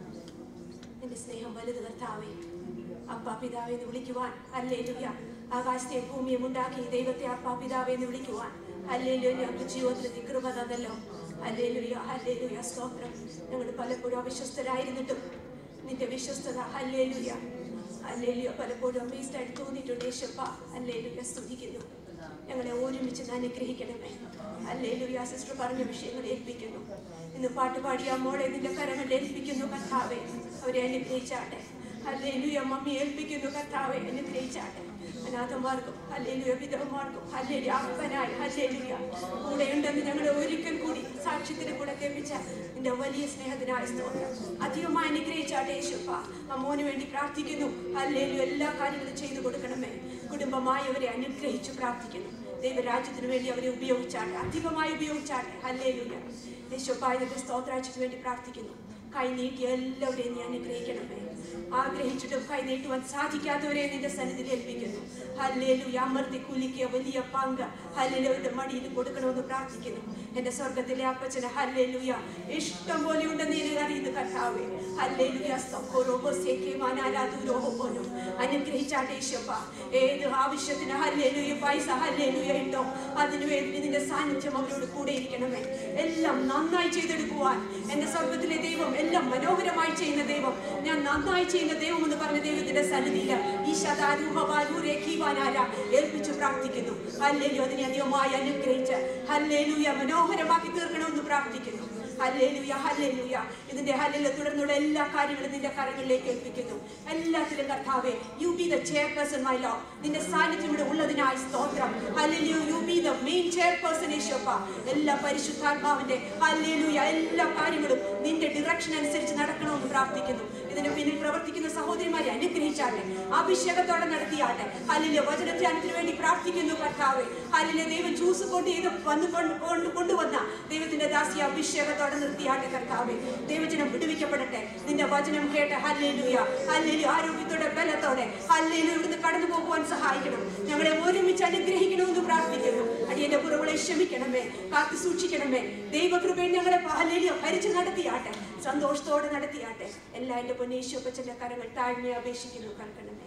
G: നിന്റെ സ്നേഹം വലുത് കർത്താവേ അപ്പ പിതാവെ എന്ന് വിളിക്കുവാൻ ഹല്ലേലൂയ ആകാശത്തെ ഭൂമിയും ഉണ്ടാക്കി ദൈവത്തെ അപ്പ പിതാവെ എന്ന് വിളിക്കുവാൻ ഹല്ലേലൂയ ഞങ്ങൾക്ക് ജീവിതത്തിൽ നീ കൃപ തന്നല്ലോ ഹല്ലേലൂയ ഹല്ലേലൂയ സ്തോത്രം ഞങ്ങൾ പലപ്പോഴും അവിശ്വസ്തരായിരുന്നിട്ടും നിന്റെ വിശ്വസ്തത ഹല്ലേലൂയ ഹല്ലേലൂയ പലപ്പോഴും അമേസ്ഡായിട്ട് തോന്നിയിട്ടുണ്ട് യേശപ്പ ഹല്ലേലൂയ സ്തുതിക്കുന്നു ഞങ്ങളെ ഒരുമിച്ച് ഒന്ന് അനുഗ്രഹിക്കണമേ ഹല്ലേലൂയ സിസ്റ്റർ പറഞ്ഞ വിഷയങ്ങൾ ഏൽപ്പിക്കുന്നു ഇന്ന് പാട്ട് പാടിയ മോളെ നിന്റെ കരങ്ങളിൽ ഏൽപ്പിക്കുന്നു കർത്താവെ അവരെ അനുഗ്രഹിച്ചാട്ടെ ഹല്ലേലൂയ മമ്മി ഏൽപ്പിക്കുന്നു കർത്താവെ അനുഗ്രഹിച്ചാട്ടെ അനാഥമാർക്കും ഹല്ലേലൂയ വിധവമാർക്കും ഹല്ലേലൂയ അപ്പനായി ഹല്ലേലൂയ കൂടെ ഉണ്ടെന്ന് ഞങ്ങൾ ഒരിക്കൽ കൂടി സാക്ഷ്യത്തിന് കൂടെ കേൾപ്പിച്ച നിന്റെ വലിയ സ്നേഹത്തിനായ സ്തോത്രം അധികമായി അനുഗ്രഹിച്ചാട്ടെ യേശുപ്പ അമ്മോന് വേണ്ടി പ്രാർത്ഥിക്കുന്നു ഹല്ലേലൂയ എല്ലാ കാര്യങ്ങളും ചെയ്തു കൊടുക്കണമേ കുടുംബമായി അവരെ അനുഗ്രഹിച്ചു പ്രാർത്ഥിക്കുന്നു ദൈവരാജ്യത്തിന് വേണ്ടി അവരെ ഉപയോഗിച്ചാട്ടെ അധികമായി ഉപയോഗിച്ചാട്ടെ ഹല്ലേലൂയ യേശുപ്പ ഇതിന്റെ സ്തോത്രാഴ്ചയ്ക്ക് വേണ്ടി പ്രാർത്ഥിക്കുന്നു കൈ നീട്ടി എല്ലാവരെയും നീ അനുഗ്രഹിക്കണമേ ആഗ്രഹിച്ചിട്ടും കൈ നീട്ടുവാൻ സാധിക്കാത്തവരെ നിന്റെ സന്നിധിയിൽ ഏൽപ്പിക്കുന്നു ഹല്ലേലൂയ അമർത്തി കുലിക്കിയ വലിയ പങ്ക് ഹല്ലേലൂയുടെ മടിയിൽ കൊടുക്കണമെന്ന് പ്രാർത്ഥിക്കുന്നു എന്റെ സ്വർഗത്തിലെ അപ്പച്ചന് ഹല്ലേലൂയ ഇഷ്ടം പോലെ ഉണ്ടെന്ന് നീ അറിയുന്നു കർത്താവേ ഹല്ലേലൂയ സ്തോറോബോസേക്കെ മാനാലാദൂരോഹോനും അനുഗ്രഹിച്ചാട്ടെ ഈശോപ്പ ഏത് ആവശ്യത്തിന് ഹല്ലേലൂയ പൈസ ഹല്ലേലൂയ ഉണ്ടോ അതിനുവേണ്ടി നിന്റെ സാന്നിധ്യം അവരോട് കൂടെ ഇരിക്കണമേ എല്ലാം നന്നായി ചെയ്തെടുക്കുവാൻ എന്റെ സ്വർഗത്തിലെ ദൈവം എല്ലാം മനോഹരമായി ചെയ്യുന്ന ദൈവം ഞാൻ നന്നായി ചെയ്യുന്ന ദൈവം എന്ന് പറഞ്ഞ ദൈവത്തിന്റെ സന്നിധിയിൽ ഈ ശതാരൂഹബാലൂരേഖീവാനാര ഏൽപ്പിച്ചു പ്രാർത്ഥിക്കുന്നു ഹല്ലേലു അതിനെ അധികമായി അനുഗ്രഹിച്ച് ഹല്ലേലൂയ മനോഹരമാക്കി തീർക്കണമെന്ന് പ്രാർത്ഥിക്കുന്നു ഹല്ലേലൂയ ഹല്ലേലൂയ ഇതിന്റെ ഹല്ലേല തുടർന്നുള്ള എല്ലാ കാര്യങ്ങളും നിന്റെ കരങ്ങളിലേക്ക് ഏൽപ്പിക്കുന്നു എല്ലാത്തിലും കർത്താവേ you be the chairperson my Lord നിന്റെ സാന്നിധ്യം ഇവിടെ ഉള്ളതിനായി സ്തോത്രം hallelujah you be the main chairperson യേശോപ്പ എല്ലാ പരിശുദ്ധാത്മാവിന്റെ ഹല്ലേലൂയ എല്ലാ കാര്യങ്ങളും നിന്റെ ഡിറക്ഷൻ അനുസരിച്ച് നടക്കണമെന്ന് പ്രാർത്ഥിക്കുന്നു ഇതിന് പിന്നിൽ പ്രവർത്തിക്കുന്ന സഹോദരിമാരെ അനുഗ്രഹിച്ചാട്ടെ അഭിഷേകത്തോടെ നടത്തിയാട്ടെ ഹല്ലേലൂയ വചനധ്യാനത്തിന് വേണ്ടി പ്രാർത്ഥിക്കുന്നു കർത്താവേ ഹല്ലേലൂയ ദൈവം ജ്യൂസ് കൊണ്ട് ഇത് വന്നു കൊണ്ട് കൊണ്ട് കൊണ്ടുവന്ന ദൈവത്തിന്റെ ദാസി അഭിഷേകത്തോടെ നിർത്തിയാട്ടെ കർത്താവേ ദൈവജനം വിടുവിക്കപ്പെടട്ടെ നിന്റെ വചനം കേട്ട് ഹല്ലേലൂയ ഹല്ലേലൂയ ആരോഗ്യത്തോടെ ബലത്തോടെ ഹല്ലേലൂയ ഇവിടുന്ന് കടന്നു പോകുവാൻ സഹായിക്കണം ഞങ്ങളെ ഒരുമിച്ച് അനുഗ്രഹിക്കണമെന്ന് പ്രാർത്ഥിക്കുന്നു അടിയന്റെ കുറവുകളെ ക്ഷമിക്കണമേ കാത്തു സൂക്ഷിക്കണമേ ദൈവകൃപയിൽ ഞങ്ങളെ ഹല്ലേലൂയ ഭരിച്ചു നടത്തിയാട്ടെ സന്തോഷത്തോടെ നടത്തിയാട്ടെ എല്ലാ എന്റെ പൊന്നേശ്വപ്പച്ചന്റെ കരങ്ങൾ താഴ്മയെ അപേക്ഷിക്കുന്നു കൽക്കണമേ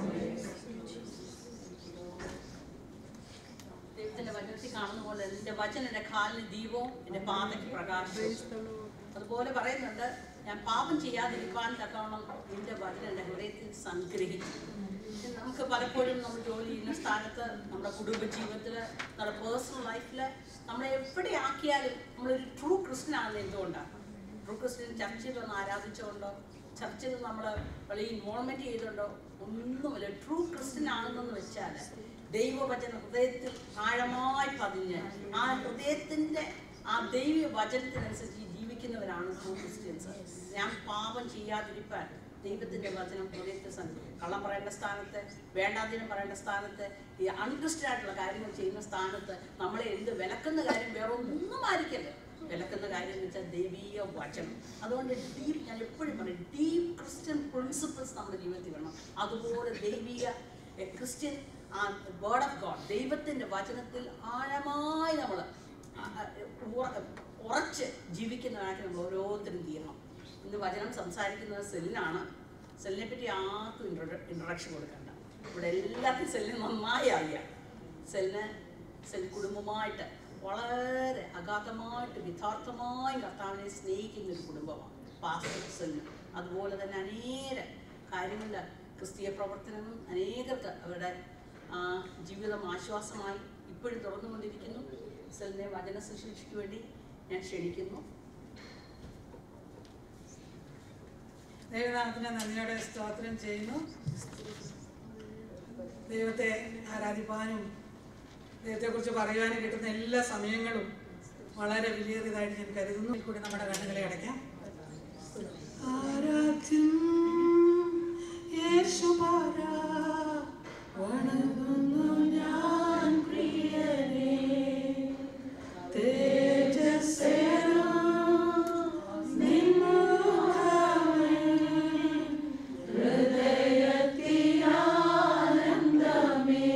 B: ദൈവത്തിന്റെ വചനത്തിൽ കാണുന്ന പോലെ നിന്റെ വചനം എൻ്റെ കാലിന് ദീപവും എൻ്റെ പാതയ്ക്ക് പ്രകാശവും അതുപോലെ പറയുന്നുണ്ട് ഞാൻ പാപം ചെയ്യാതിരിക്കാൻ തക്കവണ്ണം നിന്റെ വചനം എൻ്റെ ഹൃദയത്തിൽ സംഗ്രഹിച്ചു ഇത് നമുക്ക് പലപ്പോഴും നമ്മൾ ജോലി ചെയ്യുന്ന സ്ഥാനത്ത് നമ്മുടെ കുടുംബജീവിതത്തിൽ നമ്മുടെ പേഴ്സണൽ ലൈഫിൽ നമ്മളെ എവിടെ ആക്കിയാലും നമ്മളൊരു ട്രൂ ക്രിസ്ത്യൻ ആണെന്ന് എന്തുകൊണ്ടാണ് ട്രൂ ക്രിസ്ത്യൻ ചർച്ചിൽ വന്ന് ആരാധിച്ചുകൊണ്ടോ ചർച്ചിൽ നമ്മൾ വളരെ ഇൻവോൾവ്മെന്റ് ചെയ്തിട്ടുണ്ടോ ഒന്നുമില്ല ട്രൂ ക്രിസ്ത്യൻ ആണെന്ന് വെച്ചാൽ ദൈവവചന ഹൃദയത്തിൽ ആഴമായി പതിഞ്ഞ് ആ ഹൃദയത്തിന്റെ ആ ദൈവ വചനത്തിനനുസരിച്ച് ജീവിക്കുന്നവരാണ് ട്രൂ ക്രിസ്ത്യൻസ് ഞാൻ പാപം ചെയ്യാതിരിക്കാൻ ദൈവത്തിന്റെ വചനം ഹൃദയത്തിൽ സന്ധി കള്ളം പറയേണ്ട സ്ഥാനത്ത് വേണ്ടാതിനും പറയേണ്ട സ്ഥാനത്ത് ഈ അൺക്രിസ്ത്യൻ ആയിട്ടുള്ള കാര്യങ്ങൾ ചെയ്യുന്ന സ്ഥാനത്ത് നമ്മളെ എന്ത് വിലക്കുന്ന കാര്യം വേറെ ഒന്നും ആയിരിക്കല്ലേ വിലക്കുന്ന കാര്യം എന്ന് വെച്ചാൽ ദൈവീയ വചനം അതുകൊണ്ട് ഡീപ്പ് ഞാൻ എപ്പോഴും പറയും ഡീപ്പ് ക്രിസ്ത്യൻ പ്രിൻസിപ്പിൾസ് നമ്മുടെ ജീവിതത്തിൽ വേണം അതുപോലെ ദൈവീയ എ ക്രിസ്ത്യൻ ആ വേർഡ് ഓഫ് ഗോഡ് ദൈവത്തിൻ്റെ വചനത്തിൽ ആഴമായി നമ്മൾ ഉറച്ച് ജീവിക്കുന്നതായിട്ട് നമ്മൾ ഓരോരുത്തരും തീരണം ഇന്ന് വചനം സംസാരിക്കുന്നത് സെല്ലിനാണ് സെല്ലിനെ പറ്റി ആർക്കും ഇൻട്രൊഡ ഇൻട്രൊഡക്ഷൻ കൊടുക്കണ്ട ഇവിടെ എല്ലാവർക്കും സെല്ലിന് നന്നായി അറിയാം സെല്ലിന് സെൽ കുടുംബമായിട്ട് വളരെ അഗാധമായിട്ട് യഥാർത്ഥമായി കർത്താവിനെ സ്നേഹിക്കുന്ന ഒരു കുടുംബമാണ് പാസ്റ്റർ സെല്ലിന് അതുപോലെ തന്നെ അനേക കാര്യങ്ങളിൽ ക്രിസ്തീയ പ്രവർത്തനങ്ങളും അനേകർക്ക് അവരുടെ ആ, ജീവിതം ആശ്വാസമായി ഇപ്പോഴും തുറന്നുകൊണ്ടിരിക്കുന്നു സെല്ലിനെ വചന ശുശ്രൂഷയ്ക്ക് വേണ്ടി ഞാൻ ക്ഷണിക്കുന്നു
E: ദൈവനാമത്തിന് നന്ദിയോടെ സ്തോത്രം ചെയ്യുന്നു ദൈവത്തെ ആരാധിപ്പാനും ദൈവത്തെക്കുറിച്ച് പറയുവാനും കിട്ടുന്ന എല്ലാ സമയങ്ങളും വളരെ വിലയേറിയതായിട്ട് ഞാൻ കരുതുന്നു ഇതിൽ കൂടി നമ്മുടെ കണ്ണുകളെ അടയ്ക്കാം ആരാധ്യം യേശുപാരാ വണങ്ങുന്നു ഞാൻ പ്രിയനേ തേജസ്സേറും നിൻമുഖമേ ഹൃദയത്തിനാനന്ദമേ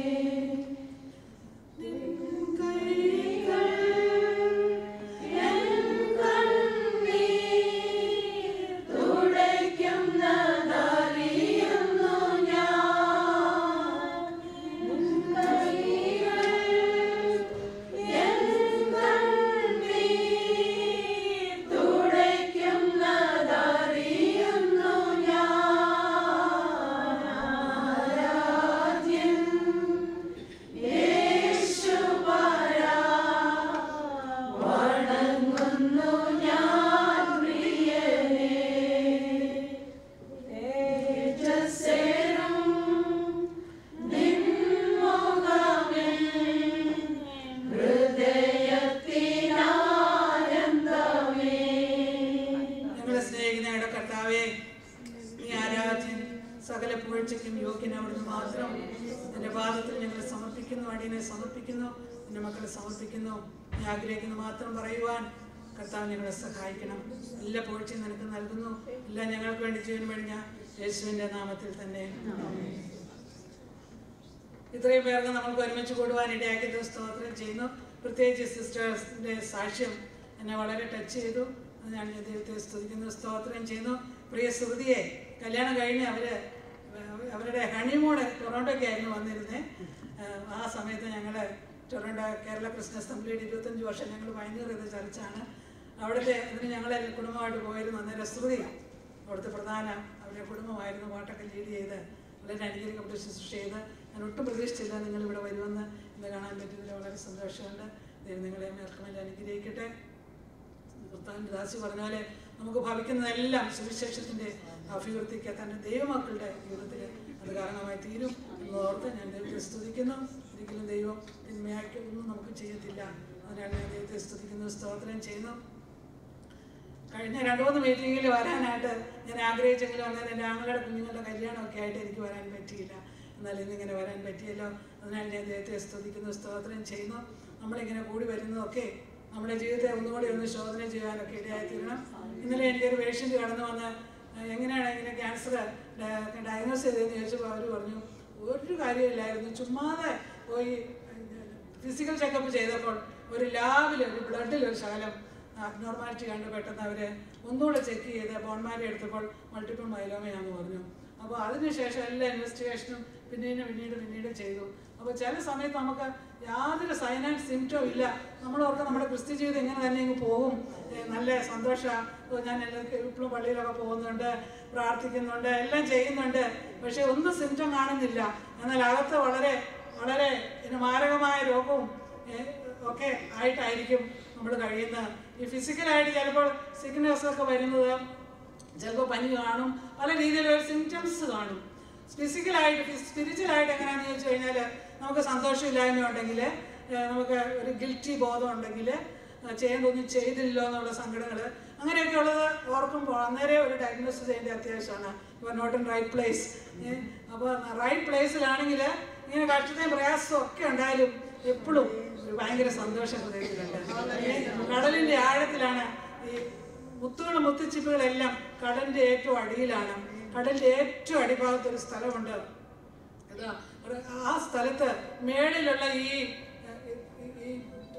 E: നിൻ കൈകൾ എൻ കണ്ണീർ തുടയ്ക്കുന്നതറിയുന്നു ഞാൻ നിൻ കൈകൾ എൻ കണ്ണീർ തുടയ്ക്കുന്നതറിയുന്നു ഞാൻ ആരാധ്യൻ യേശുപരാ വണങ്ങുന്നു ഞാൻ പ്രിയനേ തേജസ്സേറും നിൻമുഖമേ ഹൃദയത്തിനാനന്ദമേ ഞങ്ങളെ സ്നേഹിക്കുന്നയുടെ കർത്താവേ നീ ആരാധ്യൻ സകല പുകഴ്ചയ്ക്കും യോഗ്യൻ അവിടുന്ന് മാത്രം നിന്റെ പാദത്തിൽ ഞങ്ങൾ സമർപ്പിക്കുന്നു അടിയനെ സമർപ്പിക്കുന്നു നിന്റെ മക്കളെ സമർപ്പിക്കുന്നു നീ ആഗ്രഹിക്കുന്നു മാത്രം പറയുവാൻ കർത്താവ് ഞങ്ങളെ സഹായിക്കണം എല്ലാ പുകഴ്ചയും നിനക്ക് നൽകുന്നു എല്ലാം ഞങ്ങൾക്ക് വേണ്ടി ജീവൻ കഴിഞ്ഞ യേശുവിന്റെ നാമത്തിൽ തന്നെ ഇത്രയും പേർക്ക് നമുക്ക് ഒരുമിച്ച് കൂടുവാൻ ഇടയാക്കിയത് സ്തോത്രം ചെയ്യുന്നു പ്രത്യേകിച്ച് സിസ്റ്റേഴ്സിന്റെ സാക്ഷ്യം എന്നെ വളരെ ടച്ച് ചെയ്തു അത് ഞാൻ ദൈവത്തെ സ്തുതിക്കുന്നു സ്തോത്രം ചെയ്യുന്നു പ്രിയ ശ്രുതിയെ കല്യാണം കഴിഞ്ഞ് അവര് അവരുടെ ഹണിമൂണ് ടൊറോണ്ടോയ്ക്കായിരുന്നു വന്നിരുന്നത് ആ സമയത്ത് ഞങ്ങൾ ടൊറോണ്ടോ കേരള ക്രിസ്ത്യൻ അസംബ്ലിയുടെ ഇരുപത്തഞ്ച് വർഷം ഞങ്ങൾ പയനീർ ചെയ്ത ചർച്ചാണ് അവിടുത്തെ ഇതിന് ഞങ്ങൾ കുടുംബമായിട്ട് പോയിരുന്നു അന്നേരം ശ്രുതി അവിടുത്തെ പ്രധാന അവരുടെ കുടുംബമായിരുന്നു പാട്ടൊക്കെ ലീഡ് ചെയ്ത് വളരെ അനുകരിക്കപ്പെട്ട് ശുശ്രൂഷ ചെയ്ത് ഞാൻ ഒട്ടും പ്രതീക്ഷിച്ചില്ല നിങ്ങൾ ഇവിടെ വരുമെന്ന് ഇന്ന് കാണാൻ പറ്റിയതിൽ വളരെ സന്തോഷമുണ്ട് ദൈവം നിങ്ങളെ മേൽക്കുമേൽ അനുഗ്രഹിക്കട്ടെ കർത്താവിൻ്റെ ദാസി പറഞ്ഞ പോലെ നമുക്ക് ഭവിക്കുന്നതെല്ലാം സുവിശേഷത്തിൻ്റെ അഭിവൃദ്ധിക്ക് തന്നെ ദൈവമക്കളുടെ ജീവിതത്തിൽ അത് കാരണമായി തീരും എന്ന് ഓർത്ത് ഞാൻ ദൈവത്തെ സ്തുതിക്കുന്നു ഒരിക്കലും ദൈവം തിന്മയാക്കി ഒന്നും നമുക്ക് ചെയ്യത്തില്ല അതിനാൽ ഞാൻ ദൈവത്തെ സ്തുതിക്കുന്നു സ്തോത്രം ചെയ്യുന്നു കഴിഞ്ഞ രണ്ട് മൂന്ന് മീറ്റിങ്ങിൽ വരാനായിട്ട് ഞാൻ ആഗ്രഹിച്ചെങ്കിലും അന്നേരം എൻ്റെ ആങ്ങളുടെ കുഞ്ഞുങ്ങളുടെ കല്യാണമൊക്കെ ആയിട്ട് എനിക്ക് വരാൻ പറ്റിയില്ല എന്നാൽ ഇന്നിങ്ങനെ വരാൻ പറ്റിയല്ലോ അതിനാൽ ഞാൻ ദൈവത്തെ സ്തുതിക്കുന്നു സ്തോത്രം ചെയ്യുന്നു നമ്മളിങ്ങനെ കൂടി വരുന്നതൊക്കെ നമ്മുടെ ജീവിതത്തെ ഒന്നുകൂടി ഒന്ന് ശോധന ചെയ്യാനൊക്കെ ഇടയായിത്തീരണം ഇന്നലെ എനിക്കൊരു പേഷ്യൻ്റ് കടന്നു വന്ന് "ആ, എങ്ങനെയാണ് ഇങ്ങനെ ക്യാൻസർ ഡയഗ്നോസ് ചെയ്തതെന്ന് ചോദിച്ചപ്പോൾ അവർ പറഞ്ഞു ഒരു കാര്യമില്ലായിരുന്നു ചുമ്മാതെ പോയി ഫിസിക്കൽ ചെക്കപ്പ് ചെയ്തപ്പോൾ ഒരു ലാബിൽ ഒരു ബ്ലഡിൽ ഒരു ശകലം അബ്നോർമാലിറ്റി കണ്ട് പെട്ടെന്ന് അവർ ഒന്നുകൂടെ ചെക്ക് ചെയ്ത് ബോൺമാരെ എടുത്തപ്പോൾ മൾട്ടിപ്പിൾ മൈലോമയാണെന്ന് പറഞ്ഞു അപ്പോൾ അതിനുശേഷം എല്ലാ ഇൻവെസ്റ്റിഗേഷനും പിന്നീട് പിന്നീട് പിന്നീട് ചെയ്തു അപ്പോൾ ചില സമയത്ത് നമുക്ക് യാതൊരു സൈൻ ആൻഡ് സിംറ്റവും ഇല്ല നമ്മൾ ഓർക്കുക നമ്മുടെ ക്രിസ്ത്യ ജീവിതം ഇങ്ങനെ തന്നെ ഇങ്ങ് പോകും ഏ, നല്ല സന്തോഷമാണ് ഞാൻ എല്ലാവർക്കും ഇപ്പോഴും പള്ളിയിലൊക്കെ പോകുന്നുണ്ട് പ്രാർത്ഥിക്കുന്നുണ്ട് എല്ലാം ചെയ്യുന്നുണ്ട് പക്ഷേ ഒന്നും സിംറ്റം കാണുന്നില്ല എന്നാൽ അകത്ത് വളരെ വളരെ പിന്നെ മാരകമായ രോഗവും ഏ, ഒക്കെ ആയിട്ടായിരിക്കും നമ്മൾ കഴിയുന്നത് ഈ ഫിസിക്കലായിട്ട് ചിലപ്പോൾ സിക്നെസ് ഒക്കെ വരുന്നത് ചിലപ്പോൾ പനി കാണും പല രീതിയിലുള്ള സിംറ്റംസ് കാണും ഫിസിക്കലായിട്ട് സ്പിരിച്വലായിട്ട് എങ്ങനെയാണെന്ന് ചോദിച്ചു കഴിഞ്ഞാൽ നമുക്ക് സന്തോഷമില്ലായ്മ ഉണ്ടെങ്കിൽ നമുക്ക് ഒരു ഗിൽറ്റി ബോധം ഉണ്ടെങ്കിൽ ചെയ്യേണ്ടതൊന്നും ചെയ്തില്ലല്ലോ എന്നുള്ള സങ്കടങ്ങൾ അങ്ങനെയൊക്കെ ഉള്ളത് ഓർക്കുമ്പോൾ അന്നേരം ഒരു ഡയഗ്നോസിസ് ചെയ്യേണ്ട അത്യാവശ്യമാണ് you are not in right place അപ്പോൾ റൈറ്റ് പ്ലേസിലാണെങ്കിൽ ഇങ്ങനെ കഷ്ടതയും പ്രയാസവും ഒക്കെ ഉണ്ടായാലും എപ്പോഴും ഒരു ഭയങ്കര സന്തോഷം ഹൃദയത്തിലുണ്ട് ഏ, കടലിന്റെ ആഴത്തിലാണ് ഈ മുത്തുകളും മുത്തുച്ചിപ്പുകളെല്ലാം കടലിന്റെ ഏറ്റവും അടിയിലാണ് കടലിന്റെ ഏറ്റവും അടിഭാഗത്ത് ഒരു സ്ഥലമുണ്ട് അതാ, ഒരു- ആ സ്ഥലത്ത് മേളിലുള്ള ഈ ഈ- ഈ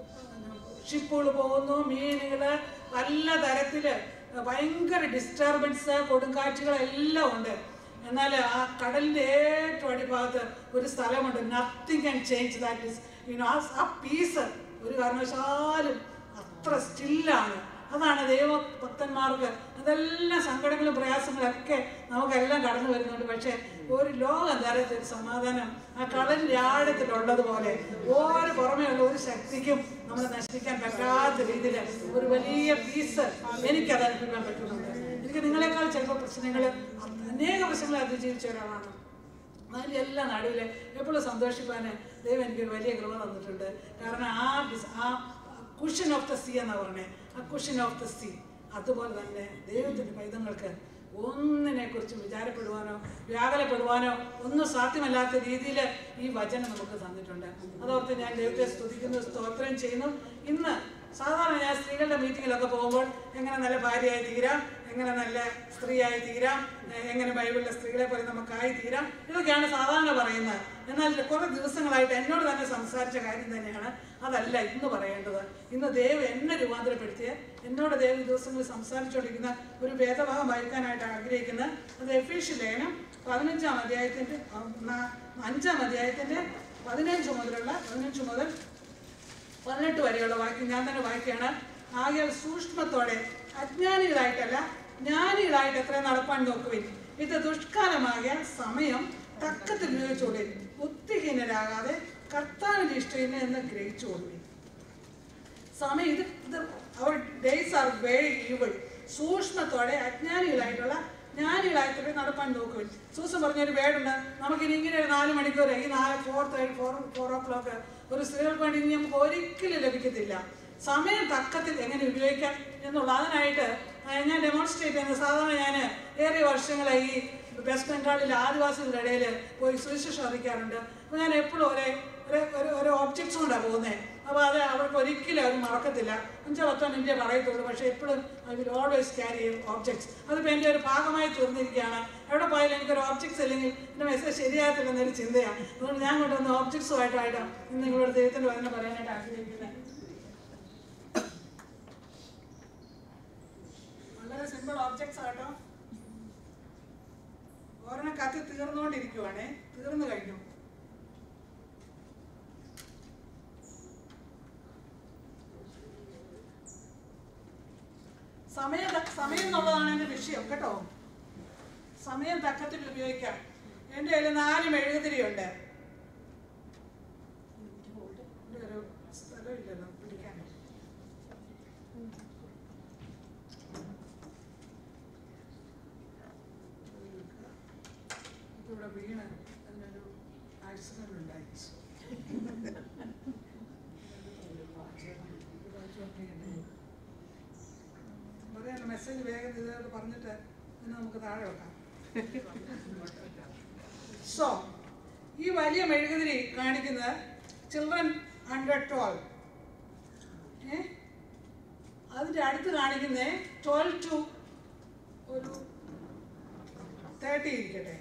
E: ഷിപ്പുകൾ പോകുന്നു മീനുകള് പല തരത്തില് ഭയങ്കര ഡിസ്റ്റർബൻസ് കൊടുങ്കാറ്റുകൾ എല്ലാം ഉണ്ട് എന്നാൽ ആ കടലിന്റെ ഏറ്റവും അടിഭാഗത്ത് ഒരു സ്ഥലമുണ്ട് nothing can change that is you know ആ പീസ് ഒരു കാരണവശാലും അത്ര സ്റ്റില്ലാണ് അതാണ് ദൈവഭക്തന്മാർക്ക് അതെല്ലാം സങ്കടങ്ങളും പ്രയാസങ്ങളൊക്കെ നമുക്കെല്ലാം കടന്നു വരുന്നുണ്ട് പക്ഷേ ഒരു ലോകം തരത്തിൽ സമാധാനം ആ കടലിന്റെ ആഴത്തിലുള്ളതുപോലെ ഒരു പുറമേയുള്ള ഒരു ശക്തിക്കും നമ്മളെ നശിപ്പിക്കാൻ പറ്റാത്ത രീതിയിൽ ഒരു വലിയ പീസ് എനിക്കത് അനുഭവിക്കാൻ പറ്റുന്നുണ്ട് എനിക്ക് നിങ്ങളെക്കാൾ ചിലപ്പോൾ പ്രശ്നങ്ങൾ അനേക പ്രശ്നങ്ങൾ അതിജീവിച്ച ഒരാളാണ് അതിൻ്റെ എല്ലാ നടുവിൽ എപ്പോഴും സന്തോഷിപ്പാൻ ദൈവം എനിക്കൊരു വലിയ കൃപ തന്നിട്ടുണ്ട് കാരണം ആ ഡിസ്- ആ കുഷൻ ഓഫ് ദ സീ എന്നാ പറഞ്ഞേ ആ കുഷൻ ഓഫ് ദ സീ അതുപോലെ തന്നെ ദൈവത്തിൻ്റെ പൈതങ്ങൾക്ക് ഒന്നിനെ കുറിച്ച് വിചാരപ്പെടുവാനോ വ്യാകുലപ്പെടുവാനോ ഒന്നും സാധ്യമല്ലാത്ത രീതിയിൽ ഈ വചനം നമുക്ക് തന്നിട്ടുണ്ട് അതോർത്ത് ഞാൻ ദൈവത്തെ സ്തുതിക്കുന്നു സ്തോത്രം ചെയ്യുന്നു ഇന്ന് സാധാരണ ഞാൻ സ്ത്രീകളുടെ മീറ്റിങ്ങിലൊക്കെ പോകുമ്പോൾ എങ്ങനെ നല്ല ഭാര്യയായി തീരാം എങ്ങനെ നല്ല സ്ത്രീയായി തീരാം എ- എങ്ങനെ ബൈബിളിലെ സ്ത്രീകളെ പോലെ നമുക്കായി തീരാം ഇതൊക്കെയാണ് സാധാരണ പറയുന്നത് എന്നാൽ കുറെ ദിവസങ്ങളായിട്ട് എന്നോട് തന്നെ സംസാരിച്ച കാര്യം തന്നെയാണ് അതല്ല ഇന്ന് പറയേണ്ടത് ഇന്ന് ദൈവം എന്നെ രൂപാന്തരപ്പെടുത്തിയ എന്നോട് ദൈവം ഈ ദിവസങ്ങളിൽ സംസാരിച്ചുകൊണ്ടിരിക്കുന്ന ഒരു വേദഭാഗം വായിക്കാനായിട്ട് ആഗ്രഹിക്കുന്നത് അത് എഫീഷ്യൽ ലേഖനം പതിനഞ്ചാം അധ്യായത്തിൻ്റെ ആ, ന- അഞ്ചാം അധ്യായത്തിൻ്റെ പതിനഞ്ച് മുതലുള്ള പതിനഞ്ച് മുതൽ പതിനെട്ട് വരെയുള്ള വാക്യം ഞാൻ തന്നെ വായിക്കുകയാണ് ആകെ സൂക്ഷ്മത്തോടെ അജ്ഞാനികളായിട്ടല്ല ജ്ഞാനികളായിട്ട് എത്ര നടപ്പാൻ നോക്കുവിൻ ഇത് ദുഷ്കാലമാകിയ സമയം തക്കത്തിൽ ഉപയോഗിച്ചോളിൻ ബുദ്ധിഹീനരാകാതെ കർത്താവിന്റെ ഇഷ്ടം എന്ന് ഗ്രഹിച്ചുകൊള്ളുവിൻ സമയം ഇത് ഇത് അവർ ഡേയ്സ് ആർ വെരി ഈവിൾ സൂക്ഷ്മത്തോടെ അജ്ഞാനികളായിട്ടുള്ള ജ്ഞാനികളായിട്ടുള്ള നടപ്പാൻ നോക്കുവിൻ സൂസം പറഞ്ഞൊരു വേടുണ്ട് നമുക്കിനി ഇങ്ങനെ ഒരു നാല് മണിക്കൂർ ഈ നാല് four thirty four four o'clock ഒരു സ്ത്രീകൾക്ക് വേണ്ടി ഇനി നമുക്ക് ഒരിക്കലും ലഭിക്കത്തില്ല സമയം തക്കത്തിൽ എങ്ങനെ ഉപയോഗിക്കാം എന്നുള്ള അതിനായിട്ട് ആ, ഞാൻ ഡെമോൺസ്ട്രേറ്റ് ചെയ്യുന്നത് സാധാരണ ഞാൻ ഏറെ വർഷങ്ങളായി ഈ വെസ്റ്റ് ബംഗാളിലെ ആദിവാസികളുടെ ഇടയിൽ പോയി സുവിശേഷം അറിയിക്കാറുണ്ട് അപ്പോൾ ഞാൻ എപ്പോഴും ഒരേ ഒരു- ഒരു ഒരു ഒബ്ജക്ട്സ് കൊണ്ടാണ് പോകുന്നത് അപ്പോൾ അത് അവർക്ക് ഒരിക്കലും അവർ മറക്കത്തില്ല അഞ്ചോ പത്തോ മിനിറ്റേ പറയത്തുള്ളൂ പക്ഷേ എപ്പോഴും I will always carry objects അതിപ്പോൾ എൻ്റെ ഒരു ഭാഗമായി തീർന്നിരിക്കുകയാണ് എവിടെ പോയാലും എനിക്കൊരു ഓബ്ജക്ട്സ് അല്ലെങ്കിൽ എൻ്റെ മെസ്സേജ് ശരിയാകത്തില്ലെന്നൊരു ചിന്തയാണ് അതുകൊണ്ട് ഞാൻ കൊണ്ടുവന്ന ഓബ്ജക്ട്സുമായിട്ടായിട്ടാണ് ഇന്ന് നിങ്ങളോട് ദൈവത്തിൻ്റെ വചനം പറയാനായിട്ട് ആഗ്രഹിക്കുന്നത് വളരെ സിമ്പിൾ ഓബ്ജക്ട്സ് ആട്ടോ ഒരെണ്ണം കത്തി തീർന്നുകൊണ്ടിരിക്കുവാണേ തീർന്നു കഴിഞ്ഞു സമയം ത- സമയം എന്നുള്ളതാണ് എൻ്റെ വിഷയം കേട്ടോ സമയം തക്കത്തിൽ ഉപയോഗിക്കാം എൻ്റെ കയ്യിൽ നാല് മെഴുകുതിരിയുണ്ട് ഇവിടെ ഒരു സ്ഥലമില്ലല്ലോ പിടിക്കാൻ ഇതിവിടെ വീണ് അതിനൊരു ആക്സിഡന്റ് ഉണ്ടായി പറയാൻ മെസ്സേജ് വേഗം ഇതോട് പറഞ്ഞിട്ട് ഇന്ന് നമുക്ക് താഴെ വെക്കാം സോ ഈ വലിയ മെഴുകുതിരി കാണിക്കുന്നത് ചിൽഡ്രൻ ഹൺഡ്രഡ് ട്വൽവ് ഏ അതിൻ്റെ അടുത്ത് കാണിക്കുന്നത് ട്വൽവ് ടു ഒരു തേർട്ടി ഇരിക്കട്ടെ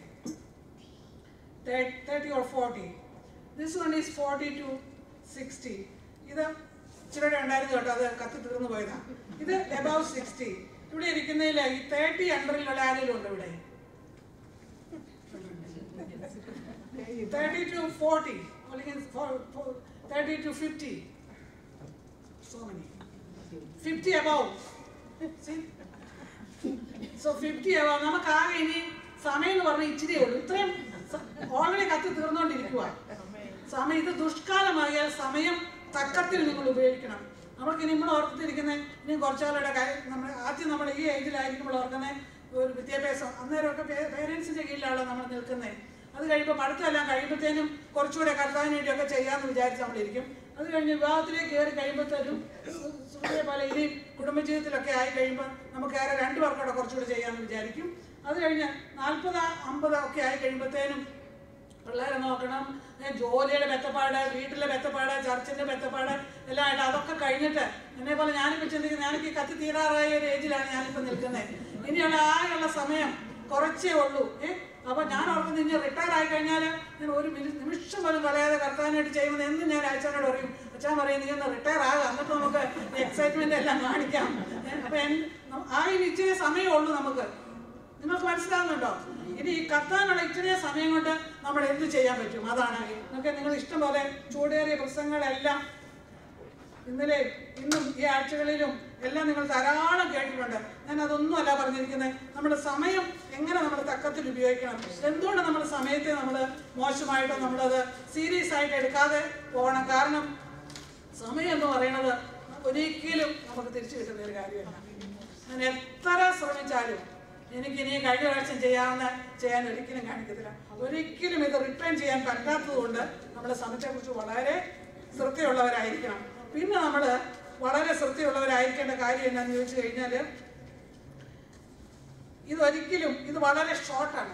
E: thirty or forty this one is forty to sixty ഇത് ഇച്ചിരി ഉണ്ടായിരുന്നു കേട്ടോ അത് കത്തി തീർന്നു പോയതാണ് ഇത് എബവ് സിക്സ്റ്റി ഇവിടെ ഇരിക്കുന്നതിൽ ഈ തേർട്ടി അണ്ടറിലുള്ള ആരെങ്കിലും ഉണ്ടോ ഇവിടെ തേർട്ടി ടു ഫോർട്ടി അല്ലെങ്കിൽ thirty to fifty so many fifty above so fifty above നമുക്ക് ആകെ ഇനി സമയം എന്ന് പറഞ്ഞാൽ ഇച്ചിരിയേ ഉള്ളൂ ഇത്രയും ഓൾറെഡി കത്തി തീർന്നുകൊണ്ടിരിക്കുക സമയം ഇത് ദുഷ്കാലമായാൽ സമയം തക്കത്തിൽ നിങ്ങൾ ഉപയോഗിക്കണം നമ്മൾക്ക് ഇനി നമ്മൾ ഓർത്തിരിക്കുന്നത് ഇനി കുറച്ചാളുടെ കാര്യം നമ്മൾ ആദ്യം നമ്മൾ ഈ ഏജിലായിരിക്കുമ്പോൾ ഓർക്കുന്നത് ഒരു വിദ്യാഭ്യാസം അന്നേരമൊക്കെ പേരൻസിൻ്റെ കീഴിലാണല്ലോ നമ്മൾ നിൽക്കുന്നത് അത് കഴിയുമ്പോൾ പഠിത്തമെല്ലാം കഴിയുമ്പോഴത്തേനും കുറച്ചുകൂടെ കർത്താവിന് വേണ്ടിയൊക്കെ ചെയ്യാമെന്ന് വിചാരിച്ച് നമ്മളിരിക്കും അത് കഴിഞ്ഞ് വിവാഹത്തിലേക്ക് കയറി കഴിയുമ്പോഴത്തേനും സുഹൃത്തെ പോലെ ഇനി കുടുംബജീവിതത്തിലൊക്കെ ആയി കഴിയുമ്പോൾ നമുക്ക് ഏറെ രണ്ട് പേർക്കൂടെ കുറച്ചുകൂടെ ചെയ്യാമെന്ന് വിചാരിക്കും അത് കഴിഞ്ഞ് നാൽപ്പത് അമ്പത് ഒക്കെ ആയി കഴിയുമ്പോഴത്തേനും പിള്ളേരെ നോക്കണം ഏ, ജോലിയുടെ ബെത്തപ്പാട് വീട്ടിലെ ബെത്തപ്പാട് ചർച്ചിന്റെ ബെത്തപ്പാട് എല്ലാം ആയിട്ട് അതൊക്കെ കഴിഞ്ഞിട്ട് എന്നെ പോലെ ഞാനിപ്പോൾ ചിന്തിക്കുന്നത് ഞാനിപ്പോൾ ഈ കത്തി തീരാറായ ഒരു ഏജിലാണ് ഞാനിപ്പോൾ നിൽക്കുന്നത് ഇനിയുള്ള ആകെയുള്ള സമയം കുറച്ചേ ഉള്ളൂ ഏ അപ്പൊ ഞാൻ ഓർക്കുന്നത് ഇനി റിട്ടയർ ആയി കഴിഞ്ഞാൽ ഞാൻ ഒരു മിനി- നിമിഷം പോലും കളയാതെ കർത്താനായിട്ട് ചെയ്യുന്നത് എന്ന് ഞാൻ അച്ഛനോട് പറയും അച്ഛൻ പറയും നീ ഒന്ന് റിട്ടയർ ആകാം എന്നിട്ട് നമുക്ക് എക്സൈറ്റ്മെന്റ് എല്ലാം കാണിക്കാം ഏ, അപ്പൊ എൻ- ആ ഒരു ഇച്ചിരി സമയമേ ഉള്ളൂ നമുക്ക് നിങ്ങൾക്ക് മനസ്സിലാവുന്നുണ്ടോ ഇനി ഈ കത്താനുള്ള ഇച്ചിരി സമയം കൊണ്ട് നമ്മൾ എന്ത് ചെയ്യാൻ പറ്റും അതാണ് നിങ്ങൾക്ക് നിങ്ങൾ ഇഷ്ടം പോലെ ചൂടേറിയ പ്രസംഗങ്ങളെല്ലാം ഇന്നലെ ഇന്നും ഈ ആഴ്ചകളിലും എല്ലാം നിങ്ങൾ ധാരാളം കേട്ടിട്ടുണ്ട് ഞാൻ അതൊന്നും അല്ല പറഞ്ഞിരിക്കുന്നത് നമ്മുടെ സമയം എങ്ങനെ നമ്മൾ തക്കത്തിൽ ഉപയോഗിക്കണം എന്തുകൊണ്ട് നമ്മുടെ സമയത്തെ നമ്മൾ മോശമായിട്ടോ നമ്മളത് സീരിയസ് ആയിട്ട് എടുക്കാതെ പോകണം കാരണം സമയം എന്ന് പറയുന്നത് ഒരിക്കലും നമുക്ക് തിരിച്ചു കിട്ടുന്ന ഒരു കാര്യമല്ല ഞാൻ എത്ര ശ്രമിച്ചാലും എനിക്ക് ഇനി കഴിഞ്ഞ പ്രാവശ്യം ചെയ്യാവുന്ന ചെയ്യാൻ ഒരിക്കലും കാണിക്കത്തില്ല ഒരിക്കലും ഇത് റിട്ടേൺ ചെയ്യാൻ പറ്റാത്തത് കൊണ്ട് നമ്മുടെ സമയത്തെക്കുറിച്ച് വളരെ ശ്രദ്ധയുള്ളവരായിരിക്കണം പിന്നെ നമ്മൾ വളരെ ശ്രദ്ധയുള്ളവരായിരിക്കേണ്ട കാര്യം എന്താണെന്ന് ചോദിച്ചു കഴിഞ്ഞാൽ ഇതൊരിക്കലും ഇത് വളരെ ഷോർട്ടാണ്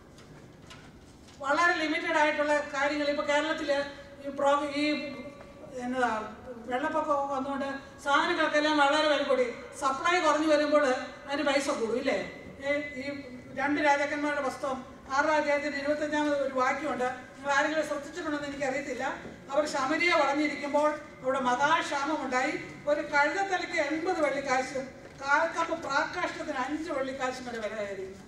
E: വളരെ ലിമിറ്റഡ് ആയിട്ടുള്ള കാര്യങ്ങൾ ഇപ്പോൾ കേരളത്തിൽ ഈ പ്രോ ഈ എന്നതാ വെള്ളപ്പൊക്കം വന്നുകൊണ്ട് സാധനങ്ങൾക്കെല്ലാം വളരെ വില കൂടി സപ്ലൈ കുറഞ്ഞു വരുമ്പോൾ അതിന് പൈസ കൂടും ഇല്ലേ ഏ, ഈ രണ്ട് രാജാക്കന്മാരുടെ പുസ്തകം ആറാം അധ്യായത്തിന് ഇരുപത്തഞ്ചാമത് ഒരു വാക്യമുണ്ട് നിങ്ങൾ ആരെങ്കിലും ശ്രദ്ധിച്ചിട്ടുണ്ടെന്ന് എനിക്കറിയത്തില്ല അവർ ശമരിയ വളഞ്ഞിരിക്കുമ്പോൾ അവിടെ മഹാക്ഷാമമുണ്ടായി ഒരു കഴുതത്തലയ്ക്ക് എൺപത് വെള്ളിക്കാശും കാൽക്കപ്പ് പ്രാകാഷ്ടത്തിന് അഞ്ച് വെള്ളിക്കാശും വരെ വില കയറിയിരുന്നു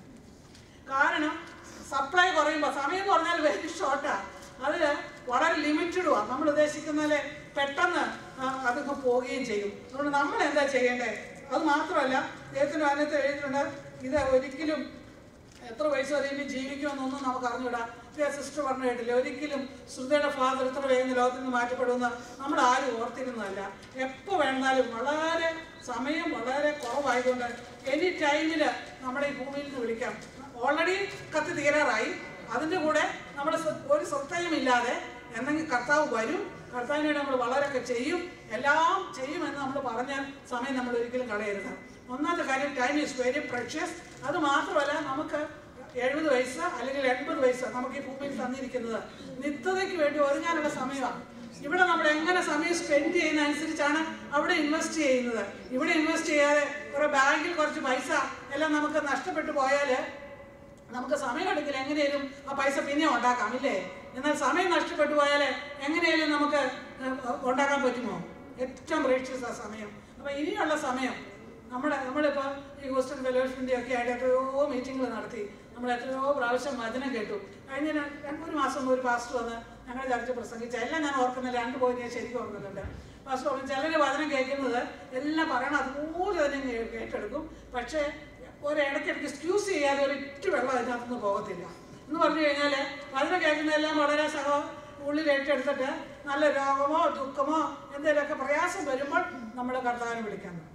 E: കാരണം സപ്ലൈ കുറയുമ്പോൾ സമയം എന്ന് പറഞ്ഞാൽ വെരി ഷോർട്ടാ അത് വളരെ ലിമിറ്റഡുമാണ് നമ്മൾ ഉദ്ദേശിക്കുന്നതിൽ പെട്ടെന്ന് ആ, അതൊക്കെ പോവുകയും ചെയ്യും അതുകൊണ്ട് നമ്മൾ എന്താ ചെയ്യേണ്ടത് അത് മാത്രമല്ല ദൈവത്തിൻ്റെ അതിനകത്ത് എഴുതിയിട്ടുണ്ട് ഇത് ഒരിക്കലും എത്ര വയസ്സ് വരെ ഇനി ജീവിക്കുമെന്നൊന്നും നമുക്ക് അറിഞ്ഞൂടാ സിസ്റ്റർ പറഞ്ഞു കേട്ടില്ല ഒരിക്കലും ശ്രുതയുടെ ഫാദർ ഇത്ര വേഗം ലോകത്തിൽ നിന്ന് മാറ്റപ്പെടുമെന്ന് നമ്മൾ ആരും ഓർത്തിരുന്നതല്ല എപ്പോൾ വേണമെന്നാലും വളരെ സമയം വളരെ കുറവായതുകൊണ്ട് എനി ടൈമിൽ നമ്മുടെ ഈ ഭൂമിയിൽ നിന്ന് വിളിക്കാം ഓൾറെഡി കത്തി തീരാറായി അതിൻ്റെ കൂടെ നമ്മുടെ ശ്ര- ഒരു ശ്രദ്ധയും ഇല്ലാതെ എന്തെങ്കിലും കർത്താവ് വരും കർത്താവിന് വേണ്ടി നമ്മൾ വളരെയൊക്കെ ചെയ്യും എല്ലാം ചെയ്യുമെന്ന് നമ്മൾ പറഞ്ഞ സമയം നമ്മൾ ഒരിക്കലും കളയരുത് ഒന്നാമത്തെ കാര്യം ടൈം ഈസ് വെരി പ്രഷ്യസ് അത് മാത്രമല്ല നമുക്ക് എഴുപത് വയസ്സ് അല്ലെങ്കിൽ എൺപത് വയസ്സ് നമുക്ക് ഈ ഭൂമിയിൽ തന്നിരിക്കുന്നത് നിത്യതയ്ക്ക് വേണ്ടി ഒരുങ്ങാനുള്ള സമയമാണ് ഇവിടെ നമ്മൾ എങ്ങനെ സമയം സ്പെൻഡ് ചെയ്യുന്ന അനുസരിച്ചാണ് അവിടെ ഇൻവെസ്റ്റ് ചെയ്യുന്നത് ഇവിടെ ഇൻവെസ്റ്റ് ചെയ്യാതെ കുറെ ബാങ്കിൽ കുറച്ച് പൈസ എല്ലാം നമുക്ക് നഷ്ടപ്പെട്ടു പോയാൽ നമുക്ക് സമയം എടുക്കില്ല എങ്ങനെയാലും ആ പൈസ പിന്നെ ഉണ്ടാക്കാം ഇല്ലേ എന്നാൽ സമയം നഷ്ടപ്പെട്ടു പോയാൽ എങ്ങനെയാലും നമുക്ക് ഏഹ്, ഉണ്ടാക്കാൻ പറ്റുമോ ഏറ്റവും പ്രേക്ഷിച്ച ആ സമയം അപ്പം ഇനിയുള്ള സമയം നമ്മുടെ നമ്മളിപ്പോൾ ഈ ഹൂസ്റ്റൺ ഫെലോഷിപ്പിൻ്റെ ഒക്കെ ആയിട്ട് എത്രയോ മീറ്റിങ്ങുകൾ നടത്തി നമ്മൾ എത്രയോ പ്രാവശ്യം വചനം കേട്ടു കഴിഞ്ഞ ര- രണ്ട് ഒരു മാസം മുമ്പ് ഒരു പാസ്റ്റർ വന്ന് ഞങ്ങളുടെ ചർച്ച പ്രസംഗിച്ച എല്ലാം ഞാൻ ഓർക്കുന്നില്ല രണ്ട് പോയിന്റ് ഞാൻ ശരിക്കും ഓർക്കുന്നുണ്ട് പാസ്റ്റർ പറഞ്ഞു ചിലർ വചനം കേൾക്കുന്നത് എല്ലാം പറയണം അതുപോലെ തന്നെ കേ- കേട്ടെടുക്കും പക്ഷേ ഒരിടയ്ക്കിടയ്ക്ക് എക്സ്ക്യൂസ് ചെയ്യാതെ ഒരു ഇറ്റ് വെള്ളം അതിനകത്തുനിന്ന് പോകത്തില്ല എന്ന് പറഞ്ഞു കഴിഞ്ഞാൽ വചനം കേൾക്കുന്നതെല്ലാം വളരെ സഹ ഉള്ളിൽ ഏറ്റെടുത്തിട്ട് നല്ല രോഗമോ ദുഃഖമോ എന്തെങ്കിലുമൊക്കെ പ്രയാസം വരുമ്പോൾ നമ്മൾ കർത്താവിനെ വിളിക്കാൻ തുടങ്ങും.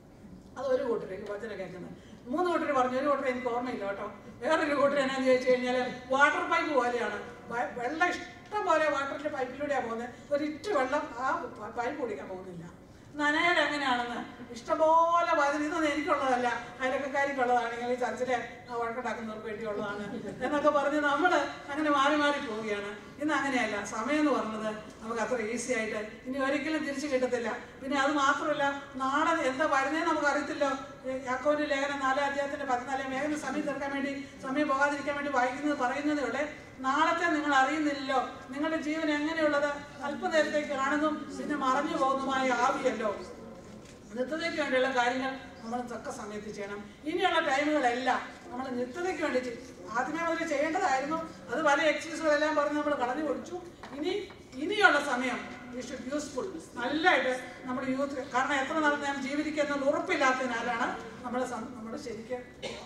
E: അത് ഒരു കൂട്ടർക്ക് വചനം കേൾക്കുന്നത് മൂന്ന് കൂട്ടർ പറഞ്ഞു ഒരു കൂട്ടർ എനിക്ക് ഓർമ്മയില്ല കേട്ടോ വേറൊരു കൂട്ടർ എന്നാന്ന് ചോദിച്ചു കഴിഞ്ഞാൽ വാട്ടർ പൈപ്പ് പോലെയാണ് വ- വെള്ളം ഇഷ്ടം പോലെ വാട്ടറിന്റെ പൈപ്പിലൂടെയാണ് പോകുന്നത് ഒരു ഇറ്റ് വെള്ളം ആ പ- പൈപ്പ് കുടിക്കാൻ പോകുന്നില്ല നനയൽ എങ്ങനെയാണെന്ന് ഇഷ്ടംപോലെ വചനം ഇതൊന്നും എനിക്കുള്ളതല്ല അയലക്കാരിക്കുള്ളതാണെങ്കിൽ ഈ ചർച്ചിലെ വഴക്കുണ്ടാക്കുന്നവർക്ക് വേണ്ടിയുള്ളതാണ് എന്നൊക്കെ പറഞ്ഞ് നമ്മൾ അങ്ങനെ മാറി മാറി പോവുകയാണ് ഇന്ന് അങ്ങനെയല്ല സമയം എന്ന് പറഞ്ഞത് നമുക്ക് അത്ര ഈസി ആയിട്ട് ഇനി ഒരിക്കലും തിരിച്ചു കിട്ടത്തില്ല പിന്നെ അത് മാത്രമല്ല നാളെ എന്താ വരുന്നതെന്ന് നമുക്ക് അറിയത്തില്ലോ യാക്കോന്റെ ലേഖനം നാലാം അധ്യായത്തിന്റെ പതിനാലാം വേഗം സമയം തീർക്കാൻ വേണ്ടി സമയം പോകാതിരിക്കാൻ വേണ്ടി വായിക്കുന്നത് പറയുന്നതേ ഉള്ളേ നാളത്തെ നിങ്ങൾ അറിയുന്നില്ലല്ലോ നിങ്ങളുടെ ജീവൻ എങ്ങനെയുള്ളത് അല്പനേരത്തേക്ക് കാണുന്നതും പിന്നെ മറഞ്ഞു പോകുന്നതുമായ ആവിയല്ലോ നിത്യതയ്ക്ക് വേണ്ടിയുള്ള കാര്യങ്ങൾ നമ്മൾ തക്ക സമയത്ത് ചെയ്യണം ഇനിയുള്ള ടൈമുകളെല്ലാം നമ്മൾ നിത്യതയ്ക്ക് വേണ്ടി ചെയ്യും ആദ്യമേ മുതൽ ചെയ്യേണ്ടതായിരുന്നു അത് പല എക്സ്ക്യൂസുകളെല്ലാം പറഞ്ഞ് നമ്മൾ കളഞ്ഞു കൊടുത്തു ഇനി ഇനിയുള്ള സമയം വി ഷുഡ് യൂസ്ഫുൾ നല്ലതായിട്ട് നമ്മൾ യൂത്ത് കാരണം എത്ര നാൾ ഞാൻ ജീവിക്കുന്നത് ഉറപ്പില്ലാത്തതിനാലാണ് നമ്മൾ നമ്മൾ ശരിക്കും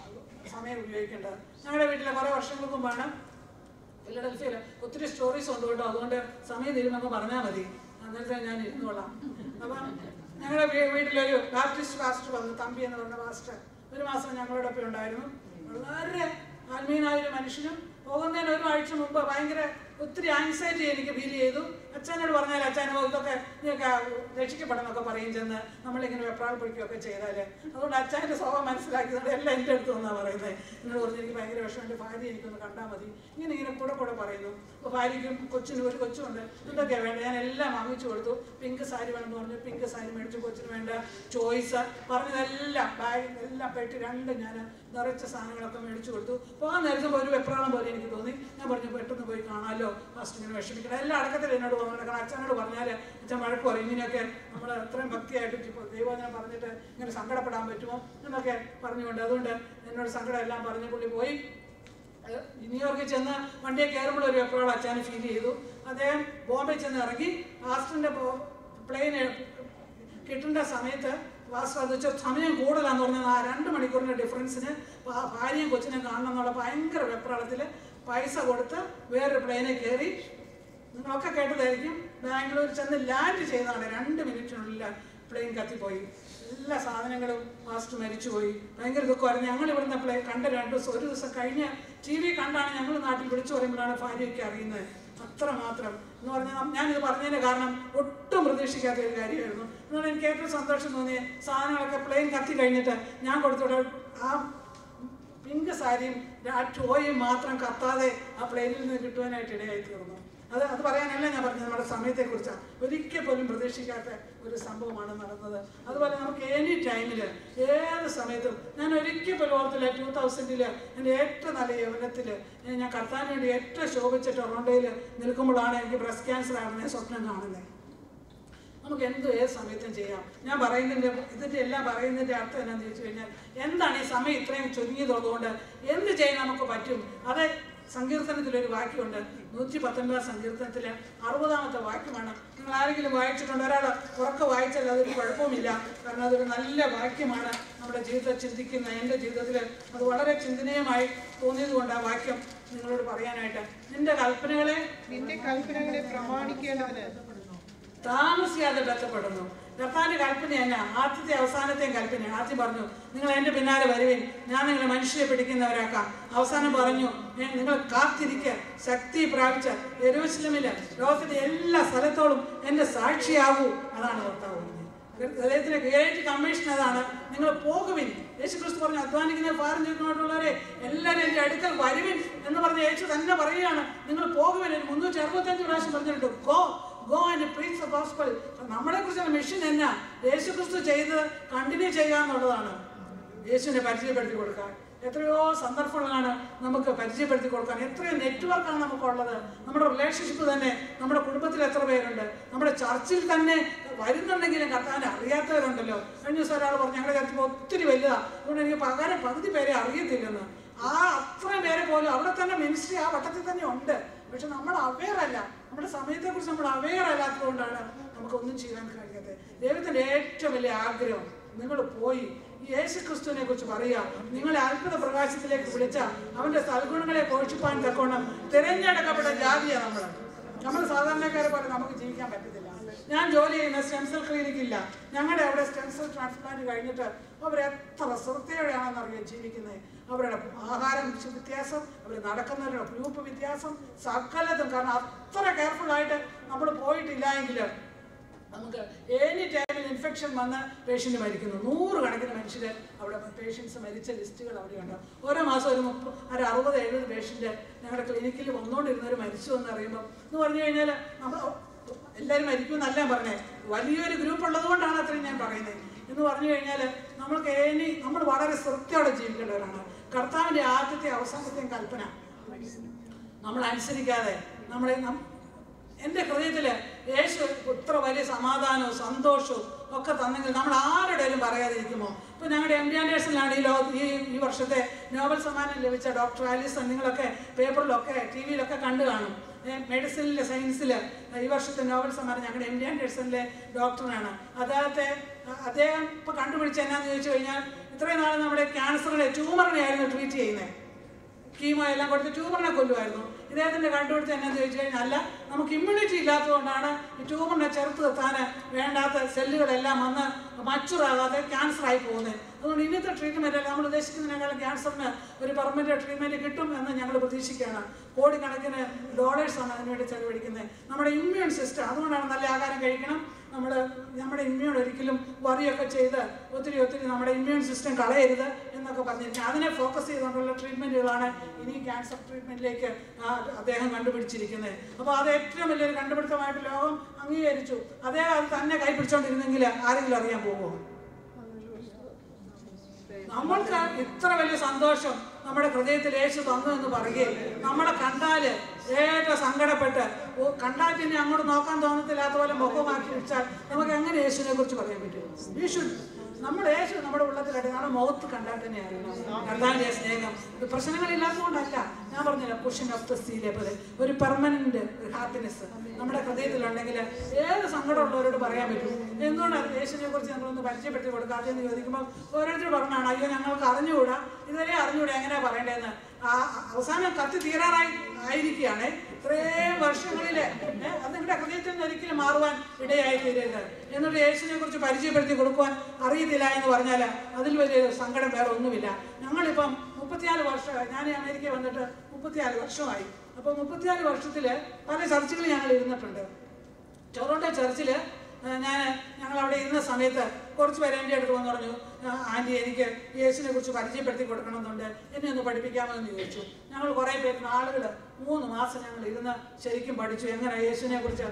E: സമയം ഉപയോഗിക്കേണ്ടത് ഞങ്ങളുടെ വീട്ടിലെ കുറേ വർഷങ്ങൾക്ക് മുമ്പാണ് ഫിലഡൽഫിയയിൽ ഒത്തിരി സ്റ്റോറീസ് ഉണ്ട് കേട്ടോ അതുകൊണ്ട് സമയം തീരുമെന്ന് പറഞ്ഞാൽ മതി അന്നേരത്തെ ഞാൻ ഇരുന്നോളാം അപ്പം ഞങ്ങളുടെ വീ- വീട്ടിലൊരു ബാപ്റ്റിസ്റ്റ് പാസ്റ്റർ വന്നു തമ്പി എന്ന് പറഞ്ഞ പാസ്റ്റർ ഒരു മാസം ഞങ്ങളോടൊപ്പം ഉണ്ടായിരുന്നു വളരെ ആത്മീയനായ ഒരു മനുഷ്യനും പോകുന്നതിന് ഒരാഴ്ച മുമ്പ് ഭയങ്കര ഒത്തിരി ആൻസൈറ്റി എനിക്ക് ഫീൽ ചെയ്തു അച്ഛനോട് പറഞ്ഞാൽ അച്ഛൻ "ഓ, ഇതൊക്കെ നീയൊക്കെ രക്ഷിക്കപ്പെടണമെന്നൊക്കെ പറയും ചെന്ന് നമ്മളിങ്ങനെ വെപ്രാൾപ്പൊഴിക്കുകയൊക്കെ ചെയ്താൽ അതുകൊണ്ട് അച്ഛൻ്റെ സ്വഭാവം മനസ്സിലാക്കിയതുകൊണ്ട് എല്ലാം എൻ്റെ അടുത്ത് വന്നാണ് പറയുന്നത് എന്നോട് പറഞ്ഞു എനിക്ക് ഭയങ്കര വിഷമം എൻ്റെ ഭാര്യ എനിക്കൊന്ന് കണ്ടാൽ മതി ഇങ്ങനെ ഇങ്ങനെ കൂടെ കൂടെ പറയുന്നു അപ്പോൾ ഭാര്യയ്ക്കും കൊച്ചിനും ഒരു കൊച്ചുമുണ്ട് എന്തൊക്കെയാണ് വേണ്ടത് ഞാൻ എല്ലാം വാങ്ങിച്ചു കൊടുത്തു പിങ്ക് സാരി വേണമെന്ന് പറഞ്ഞു പിങ്ക് സാരി മേടിച്ചു കൊച്ചിന് വേണ്ട ചോയ്സ് പറഞ്ഞതെല്ലാം ബാഗ് എല്ലാം പെട്ടി രണ്ടും ഞാൻ നിറച്ച സാധനങ്ങളൊക്കെ മേടിച്ചു കൊടുത്തു പോകാൻ നേരത്തെ ഒരു വെപ്രാളം പോലെ എനിക്ക് തോന്നി ഞാൻ പറഞ്ഞു പെട്ടെന്ന് പോയി കാണാമല്ലോ ഫസ്റ്റ് ഇങ്ങനെ വിഷമിക്കണം എല്ലാം അടക്കത്തിൽ എന്നോട് പറഞ്ഞു കാരണം അച്ഛനോട് പറഞ്ഞാൽ അച്ഛൻ വഴക്ക് പറയും ഇങ്ങനെയൊക്കെ നമ്മൾ അത്രയും ഭക്തിയായിട്ട് ഇപ്പോൾ ദൈവവചനം പറഞ്ഞിട്ട് ഇങ്ങനെ സങ്കടപ്പെടാൻ പറ്റുമോ എന്നൊക്കെ പറഞ്ഞുകൊണ്ട് അതുകൊണ്ട് എന്നോട് സങ്കടം എല്ലാം പറഞ്ഞ് പുള്ളി പോയി ഏഹ് ന്യൂയോർക്കിൽ ചെന്ന് വണ്ടിയെ കയറുമ്പോൾ ഒരു വെപ്രാളം അച്ഛനെ ഫീൽ ചെയ്തു അദ്ദേഹം ബോംബെ ചെന്ന് ഇറങ്ങി മാസ്റ്ററിൻ്റെ പ്ലെയിൻ കിട്ടേണ്ട സമയത്ത് വാസ്റ്റർ അത് വെച്ചാൽ സമയം കൂടുതലാന്ന് പറഞ്ഞാൽ ആ രണ്ട് മണിക്കൂറിൻ്റെ ഡിഫറൻസിന് ഭാ- ഭാര്യയും കൊച്ചിനെ കാണണം എന്നുള്ള ഭയങ്കര വെപ്രാളത്തിൽ പൈസ കൊടുത്ത് വേറൊരു പ്ലെയിനിൽ കയറി നിങ്ങളൊക്കെ കേട്ടതായിരിക്കും ബാംഗ്ലൂർ ചെന്ന് ലാൻഡ് ചെയ്തതാണ് രണ്ട് മിനിറ്റിനുള്ളിൽ പ്ലെയിൻ കത്തിപ്പോയി എല്ലാ സാധനങ്ങളും മാസ്റ്റർ മരിച്ചുപോയി ഭയങ്കര ദുഃഖമായിരുന്നു ഞങ്ങൾ ഇവിടുന്ന് പ്ലേ കണ്ട രണ്ട് ദിവസം ഒരു ദിവസം കഴിഞ്ഞ ടി വി കണ്ടാണ് ഞങ്ങൾ നാട്ടിൽ വിളിച്ചു പറയുമ്പോഴാണ് ഭാര്യയൊക്കെ അറിയുന്നത് അത്ര മാത്രം എന്ന് പറഞ്ഞാൽ ഞാനിത് പറഞ്ഞതിന് കാരണം ഒട്ടും പ്രതീക്ഷിക്കാത്ത ഒരു കാര്യമായിരുന്നു എന്നാൽ എനിക്ക് ഏറ്റവും സന്തോഷം തോന്നിയ സാധനങ്ങളൊക്കെ പ്ലെയിൻ കത്തി കഴിഞ്ഞിട്ട് ഞാൻ കൊടുത്തോടെ ആ പിങ്ക് സാരിയും ആ ടോയും മാത്രം കത്താതെ ആ പ്ലെയിനിൽ നിന്ന് കിട്ടുവാനായിട്ട് ഇടയായി തീർന്നു അത് അത് പറയാനല്ല ഞാൻ പറഞ്ഞത് നമ്മുടെ സമയത്തെക്കുറിച്ചാണ് ഒരിക്കൽ പോലും പ്രതീക്ഷിക്കാത്ത ഒരു സംഭവമാണ് നടന്നത് അതുപോലെ നമുക്ക് എനി ടൈമിൽ ഏത് സമയത്തും ഞാൻ ഒരിക്കൽ പോലും ഓർത്തില്ല ടൂ തൗസൻഡിൽ എൻ്റെ ഏറ്റവും നല്ല യൗവനത്തിൽ ഞാൻ കർത്താൻ വേണ്ടി ഏറ്റവും ശോഭിച്ച ടൊറോണ്ടോയിൽ നിൽക്കുമ്പോഴാണ് എനിക്ക് ബ്രസ്റ്റ് ക്യാൻസർ ആണെന്ന് സ്വപ്നം കാണുന്നത് നമുക്ക് എന്ത് ഏത് സമയത്തും ചെയ്യാം ഞാൻ പറയുന്നതിൻ്റെ ഇതിൻ്റെ എല്ലാം പറയുന്നതിൻ്റെ അർത്ഥം എന്നാന്ന് ചോദിച്ചു കഴിഞ്ഞാൽ എന്താണ് ഈ സമയം ഇത്രയും ചുരുങ്ങിയതുകൊണ്ട് എന്ത് ചെയ്യാൻ നമുക്ക് പറ്റും അത് സങ്കീർത്തനത്തിലൊരു വാക്യമുണ്ട് നൂറ്റി പത്തൊൻപതാം സങ്കീർത്തനത്തിലെ അറുപതാമത്തെ വാക്യമാണ് നിങ്ങൾ ആരെങ്കിലും വായിച്ചിട്ടുണ്ട് ഒരാൾ ഉറക്കെ വായിച്ചാൽ അതൊരു കുഴപ്പമില്ല കാരണം അതൊരു നല്ല വാക്യമാണ് നമ്മുടെ ജീവിതത്തിൽ ചിന്തിക്കുന്ന എൻ്റെ ജീവിതത്തിൽ അത് വളരെ ചിന്തനീയമായി തോന്നിയത് കൊണ്ട് ആ വാക്യം നിങ്ങളോട് പറയാനായിട്ട് നിന്റെ കൽപ്പനകളെ
F: നിന്റെ കൽപ്പനകളെ പ്രമാണിക്കേണ്ടതിന്
E: താമസിയാതെ ബന്ധപ്പെടുന്നു കർത്താന്റെ കൽപ്പന എന്നാ ആദ്യത്തെ അവസാനത്തെയും കൽപ്പന ആദ്യം പറഞ്ഞു നിങ്ങൾ എൻ്റെ പിന്നാലെ വരുവിൻ ഞാൻ നിങ്ങളെ മനുഷ്യരെ പിടിക്കുന്നവരാക്കാം അവസാനം പറഞ്ഞു "ഞാൻ നിങ്ങൾ കാത്തിരിക്കുക ശക്തി പ്രാപിച്ച യെരൂശലമില് ലോകത്തിന്റെ എല്ലാ സ്ഥലത്തോളം എൻ്റെ സാക്ഷിയാകൂ അതാണ് കർത്താവ് പറഞ്ഞത് ഹൃദയത്തിലെ ഗ്രേറ്റ് കമ്മീഷൻ അതാണ് നിങ്ങൾ പോകുവിൻ യേശു ക്രിസ്തു പറഞ്ഞു അധ്വാനിക്കുന്ന ഭാരം ചെയ്യുന്നവരുള്ളവരെ എല്ലാവരും എൻ്റെ അടുക്കൽ വരുവിൻ എന്ന് പറഞ്ഞ യേശു തന്നെ പറയുകയാണ് നിങ്ങൾ പോകുവിൻ ഒരു മുന്നൂറ്റി അറുപത്തഞ്ച് പ്രാവശ്യം പറഞ്ഞിട്ടുണ്ട് go go and preach the gospel നമ്മളെ കുറിച്ചുള്ള മിഷൻ എന്നാ യേശു ക്രിസ്തു ചെയ്ത് കണ്ടിന്യൂ ചെയ്യുക എന്നുള്ളതാണ് യേശുവിനെ പരിചയപ്പെടുത്തി കൊടുക്കാൻ എത്രയോ സന്ദർഭങ്ങളാണ് നമുക്ക് പരിചയപ്പെടുത്തി കൊടുക്കാൻ എത്രയോ നെറ്റ്വർക്കാണ് നമുക്കുള്ളത് നമ്മുടെ റിലേഷൻഷിപ്പ് തന്നെ നമ്മുടെ കുടുംബത്തിൽ എത്ര പേരുണ്ട് നമ്മുടെ ചർച്ചിൽ തന്നെ വരുന്നുണ്ടെങ്കിലും കർത്താവിനെ അറിയാത്തവരുണ്ടല്ലോ കഴിഞ്ഞ ദിവസം ഒരാൾ പറഞ്ഞു ഞങ്ങളുടെ ചർച്ചിൽ ഒത്തിരി വലുതാണ് അതുകൊണ്ട് എനിക്ക് പകരം പകുതി പേരെ അറിയത്തില്ലെന്ന് ആ അത്രയും പേരെ പോലും അവിടെ തന്നെ മിനിസ്ട്രി ആ വട്ടത്തിൽ തന്നെ ഉണ്ട് പക്ഷെ നമ്മൾ അവെയർ അല്ല നമ്മുടെ സമയത്തെക്കുറിച്ച് നമ്മൾ അവെയർ അല്ലാത്തതുകൊണ്ടാണ് നമുക്കൊന്നും ചെയ്യാൻ കഴിയാത്തത് ദൈവത്തിന്റെ ഏറ്റവും വലിയ ആഗ്രഹം നിങ്ങൾ പോയി ഈ യേശു ക്രിസ്തുവിനെ കുറിച്ച് പറയുക നിങ്ങളെ അത്ഭുത പ്രകാശത്തിലേക്ക് വിളിച്ച അവന്റെ സൽഗുണങ്ങളെ പോഷിപ്പാൻ തക്കോണം തിരഞ്ഞെടുക്കപ്പെട്ട ജാതിയാണ് നമ്മൾ നമ്മൾ സാധാരണക്കാരെ പോലെ നമുക്ക് ജീവിക്കാൻ പറ്റത്തില്ല ഞാൻ ജോലി ചെയ്യുന്ന സ്റ്റെം സെൽ ക്ലിനിക് ഇല്ല ഞങ്ങളുടെ അവിടെ സ്റ്റെം സെൽ ട്രാൻസ്പ്ലാന്റ് കഴിഞ്ഞിട്ട് അവർ എത്ര ശ്രദ്ധയോടെയാണെന്ന് അറിയാം ജീവിക്കുന്നത് അവരുടെ ആഹാരം വ്യത്യാസം അവർ നടക്കുന്നവരുടെ ഗ്രൂപ്പ് വ്യത്യാസം സകലതും കാരണം അത്ര കെയർഫുൾ ആയിട്ട് നമ്മൾ പോയിട്ടില്ല എങ്കിൽ നമുക്ക് എനി ടൈമിൽ ഇൻഫെക്ഷൻ വന്ന് പേഷ്യൻ്റ് മരിക്കുന്നു നൂറുകണക്കിന് മനുഷ്യർ അവിടെ പേഷ്യൻസ് മരിച്ച ലിസ്റ്റുകൾ അവിടെയുണ്ട് ഓരോ മാസം ഒരു മുപ്പത് ഒരു അറുപത് എഴുപത് പേഷ്യൻ്റ് ഞങ്ങളുടെ ക്ലിനിക്കിൽ വന്നുകൊണ്ടിരുന്നവർ മരിച്ചു എന്ന് അറിയുമ്പോൾ എന്ന് പറഞ്ഞു കഴിഞ്ഞാൽ നമ്മൾ എല്ലാവരും മരിക്കുമെന്നല്ല പറഞ്ഞേ വലിയൊരു ഗ്രൂപ്പ് ഉള്ളത് കൊണ്ടാണ് അത്രയും ഞാൻ പറയുന്നത് എന്ന് പറഞ്ഞു കഴിഞ്ഞാൽ നമ്മൾക്ക് ഏനി നമ്മൾ വളരെ ശ്രദ്ധയോടെ ജീവിക്കേണ്ടവരാണ് കർത്താവിൻ്റെ ആദ്യത്തെ അവസാനത്തെയും കൽപ്പന നമ്മൾ അനുസരിക്കാതെ നമ്മളെ നം- എൻ്റെ ഹൃദയത്തിൽ യേശു ഇത്ര വലിയ സമാധാനവും സന്തോഷവും ഒക്കെ തന്നെങ്കിൽ നമ്മൾ ആരുടെയും പറയാതിരിക്കുമോ ഇപ്പൊ ഞങ്ങളുടെ എം ഡി ആൻഡേഴ്സണിലാണ് ഈ ലോക ഈ ഈ വർഷത്തെ നോബൽ സമ്മാനം ലഭിച്ച ഡോക്ടർ ആലിസൺ നിങ്ങളൊക്കെ പേപ്പറിലൊക്കെ ടി വിയിലൊക്കെ കണ്ടു കാണും മെഡിസിനിലെ സയൻസിൽ ഈ വർഷത്തെ നോബൽ സമ്മാനം ഞങ്ങളുടെ എം ഡി ആൻഡേഴ്സണിലെ ഡോക്ടറാണ് അദ്ദേഹത്തെ അദ്ദേഹം ഇപ്പൊ കണ്ടുപിടിച്ച എന്നാന്ന് ചോദിച്ചു കഴിഞ്ഞാൽ ഇത്രയും നാൾ നമ്മുടെ ക്യാൻസറിനെ ട്യൂമറിനെ ആയിരുന്നു ട്രീറ്റ് ചെയ്യുന്നത്
H: കീമോ എല്ലാം കൊടുത്ത് ട്യൂബറിനെ കൊല്ലുമായിരുന്നു ഇദ്ദേഹത്തിൻ്റെ കണ്ടുപിടുത്തം എന്നാന്ന് ചോദിച്ചു കഴിഞ്ഞാൽ അല്ല നമുക്ക് ഇമ്മ്യൂണിറ്റി ഇല്ലാത്തതുകൊണ്ടാണ് ഈ ട്യൂബറിനെ ചെറുത്ത് നിർത്താൻ വേണ്ടാത്ത സെല്ലുകളെല്ലാം വന്ന് മച്ചുറാകാതെ ക്യാൻസറായി പോകുന്നത് അതുകൊണ്ട് ഇന്നത്തെ ട്രീറ്റ്മെൻറ്റ് നമ്മൾ ഉദ്ദേശിക്കുന്നതിനേക്കാളും ക്യാൻസറിന് ഒരു പെർമനൻറ്റ് ട്രീറ്റ്മെൻറ്റ് കിട്ടും എന്ന് ഞങ്ങൾ പ്രതീക്ഷിക്കുകയാണ് കോടിക്കണക്കിന് ഡോളേഴ്സാണ് അതിനുവേണ്ടി ചെലവഴിക്കുന്നത് നമ്മുടെ ഇമ്മ്യൂൺ സിസ്റ്റം അതുകൊണ്ടാണ് നല്ല ആഹാരം കഴിക്കണം നമ്മൾ നമ്മുടെ ഇമ്മ്യൂൺ ഒരിക്കലും വറിയൊക്കെ ചെയ്ത് ഒത്തിരി ഒത്തിരി നമ്മുടെ ഇമ്മ്യൂൺ സിസ്റ്റം കളയരുത് എന്നൊക്കെ പറഞ്ഞിരിക്കുന്നത് അതിനെ ഫോക്കസ് ചെയ്തുകൊണ്ടുള്ള ട്രീറ്റ്മെൻറ്റുകളാണ് ഇനി ക്യാൻസർ ട്രീറ്റ്മെൻറ്റിലേക്ക് അദ്ദേഹം കണ്ടുപിടിച്ചിരിക്കുന്നത് അപ്പോൾ അത് ഏറ്റവും വലിയൊരു കണ്ടുപിടുത്തമായിട്ട് ലോകം അംഗീകരിച്ചു അദ്ദേഹം അത് തന്നെ കൈപ്പിടിച്ചോണ്ടിരുന്നെങ്കിൽ ആരെങ്കിലും അറിയാൻ പോകുമോ നമ്മൾക്ക് ഇത്ര വലിയ സന്തോഷം നമ്മുടെ ഹൃദയത്തിൽ യേശു തന്നു എന്ന് പറയുകയും നമ്മളെ കണ്ടാല് ഏറ്റവും സങ്കടപ്പെട്ട് ഓ കണ്ടാൽ പിന്നെ അങ്ങോട്ട് നോക്കാൻ തോന്നത്തില്ലാത്ത പോലെ മുഖമാക്കി വെച്ചാൽ നമുക്ക് എങ്ങനെ യേശുവിനെ കുറിച്ച് പറയാൻ പറ്റും യേശു നമ്മൾ യേശു നമ്മുടെ ഉള്ളത്തിലായിട്ട് നമ്മുടെ മുഖത്ത് കണ്ടാൽ തന്നെ അറിയണം കർത്താവിന്റെ സ്നേഹം ഇത് പ്രശ്നങ്ങളില്ലാത്തതുകൊണ്ടല്ല ഞാൻ പറഞ്ഞില്ല പുഷൻ ഓഫ് ദ സീലെ പോലെ ഒരു പെർമനന്റ് ഹാപ്പിനെസ് നമ്മുടെ ഹൃദയത്തിലുണ്ടെങ്കിൽ ഏത് സങ്കടമുള്ളവരോട് പറയാൻ പറ്റും എന്തുകൊണ്ടാണ് യേശുവിനെ കുറിച്ച് നമ്മളൊന്ന് പരിചയപ്പെടുത്തി കൊടുക്കാതെ എന്ന് ചോദിക്കുമ്പോൾ ഓരോരുത്തർ പറഞ്ഞാണ് അയ്യോ ഞങ്ങൾക്ക് അറിഞ്ഞുകൂടാ ഇതുവരെ അറിഞ്ഞുകൂടാ എങ്ങനെയാ പറയേണ്ടതെന്ന് ആ അവസാനം കത്തി തീരാറായി ആയിരിക്കുകയാണ് ഇത്രയും വർഷങ്ങളില് ഏ, അത് നിങ്ങളുടെ ഹൃദയത്തിൽ നിന്ന് ഒരിക്കലും മാറുവാൻ ഇടയായി തീരരുത് എന്നിട്ട് യേശുവിനെ കുറിച്ച് പരിചയപ്പെടുത്തി കൊടുക്കുവാൻ അറിയത്തില്ല എന്ന് പറഞ്ഞാൽ അതിൽ വലിയ സങ്കടം വേറെ ഒന്നുമില്ല ഞങ്ങളിപ്പം മുപ്പത്തിനാല് വർഷം ഞാൻ അമേരിക്ക വന്നിട്ട് മുപ്പത്തിനാല് വർഷമായി അപ്പോൾ മുപ്പത്തിനാല് വർഷത്തിൽ പല ചർച്ചകളിൽ ഞങ്ങൾ ഇരുന്നിട്ടുണ്ട് ടൊറോണ്ടോ ചർച്ചിൽ ഞാൻ ഞങ്ങൾ അവിടെ ഇരുന്ന സമയത്ത് കുറച്ച് പേര് എൻ്റെ അടുത്ത് വന്ന് പറഞ്ഞു "ആ, ആൻറ്റി എനിക്ക് യേശുവിനെ കുറിച്ച് പരിചയപ്പെടുത്തി കൊടുക്കണമെന്നുണ്ട് എന്നെ ഒന്ന് പഠിപ്പിക്കാമോ എന്ന് ചോദിച്ചു ഞങ്ങൾ കുറേ പേര് ആളുകൾ മൂന്ന് മാസം ഞങ്ങൾ ഇരുന്ന് ശരിക്കും പഠിച്ചു എങ്ങനെ യേശുവിനെ കുറിച്ച്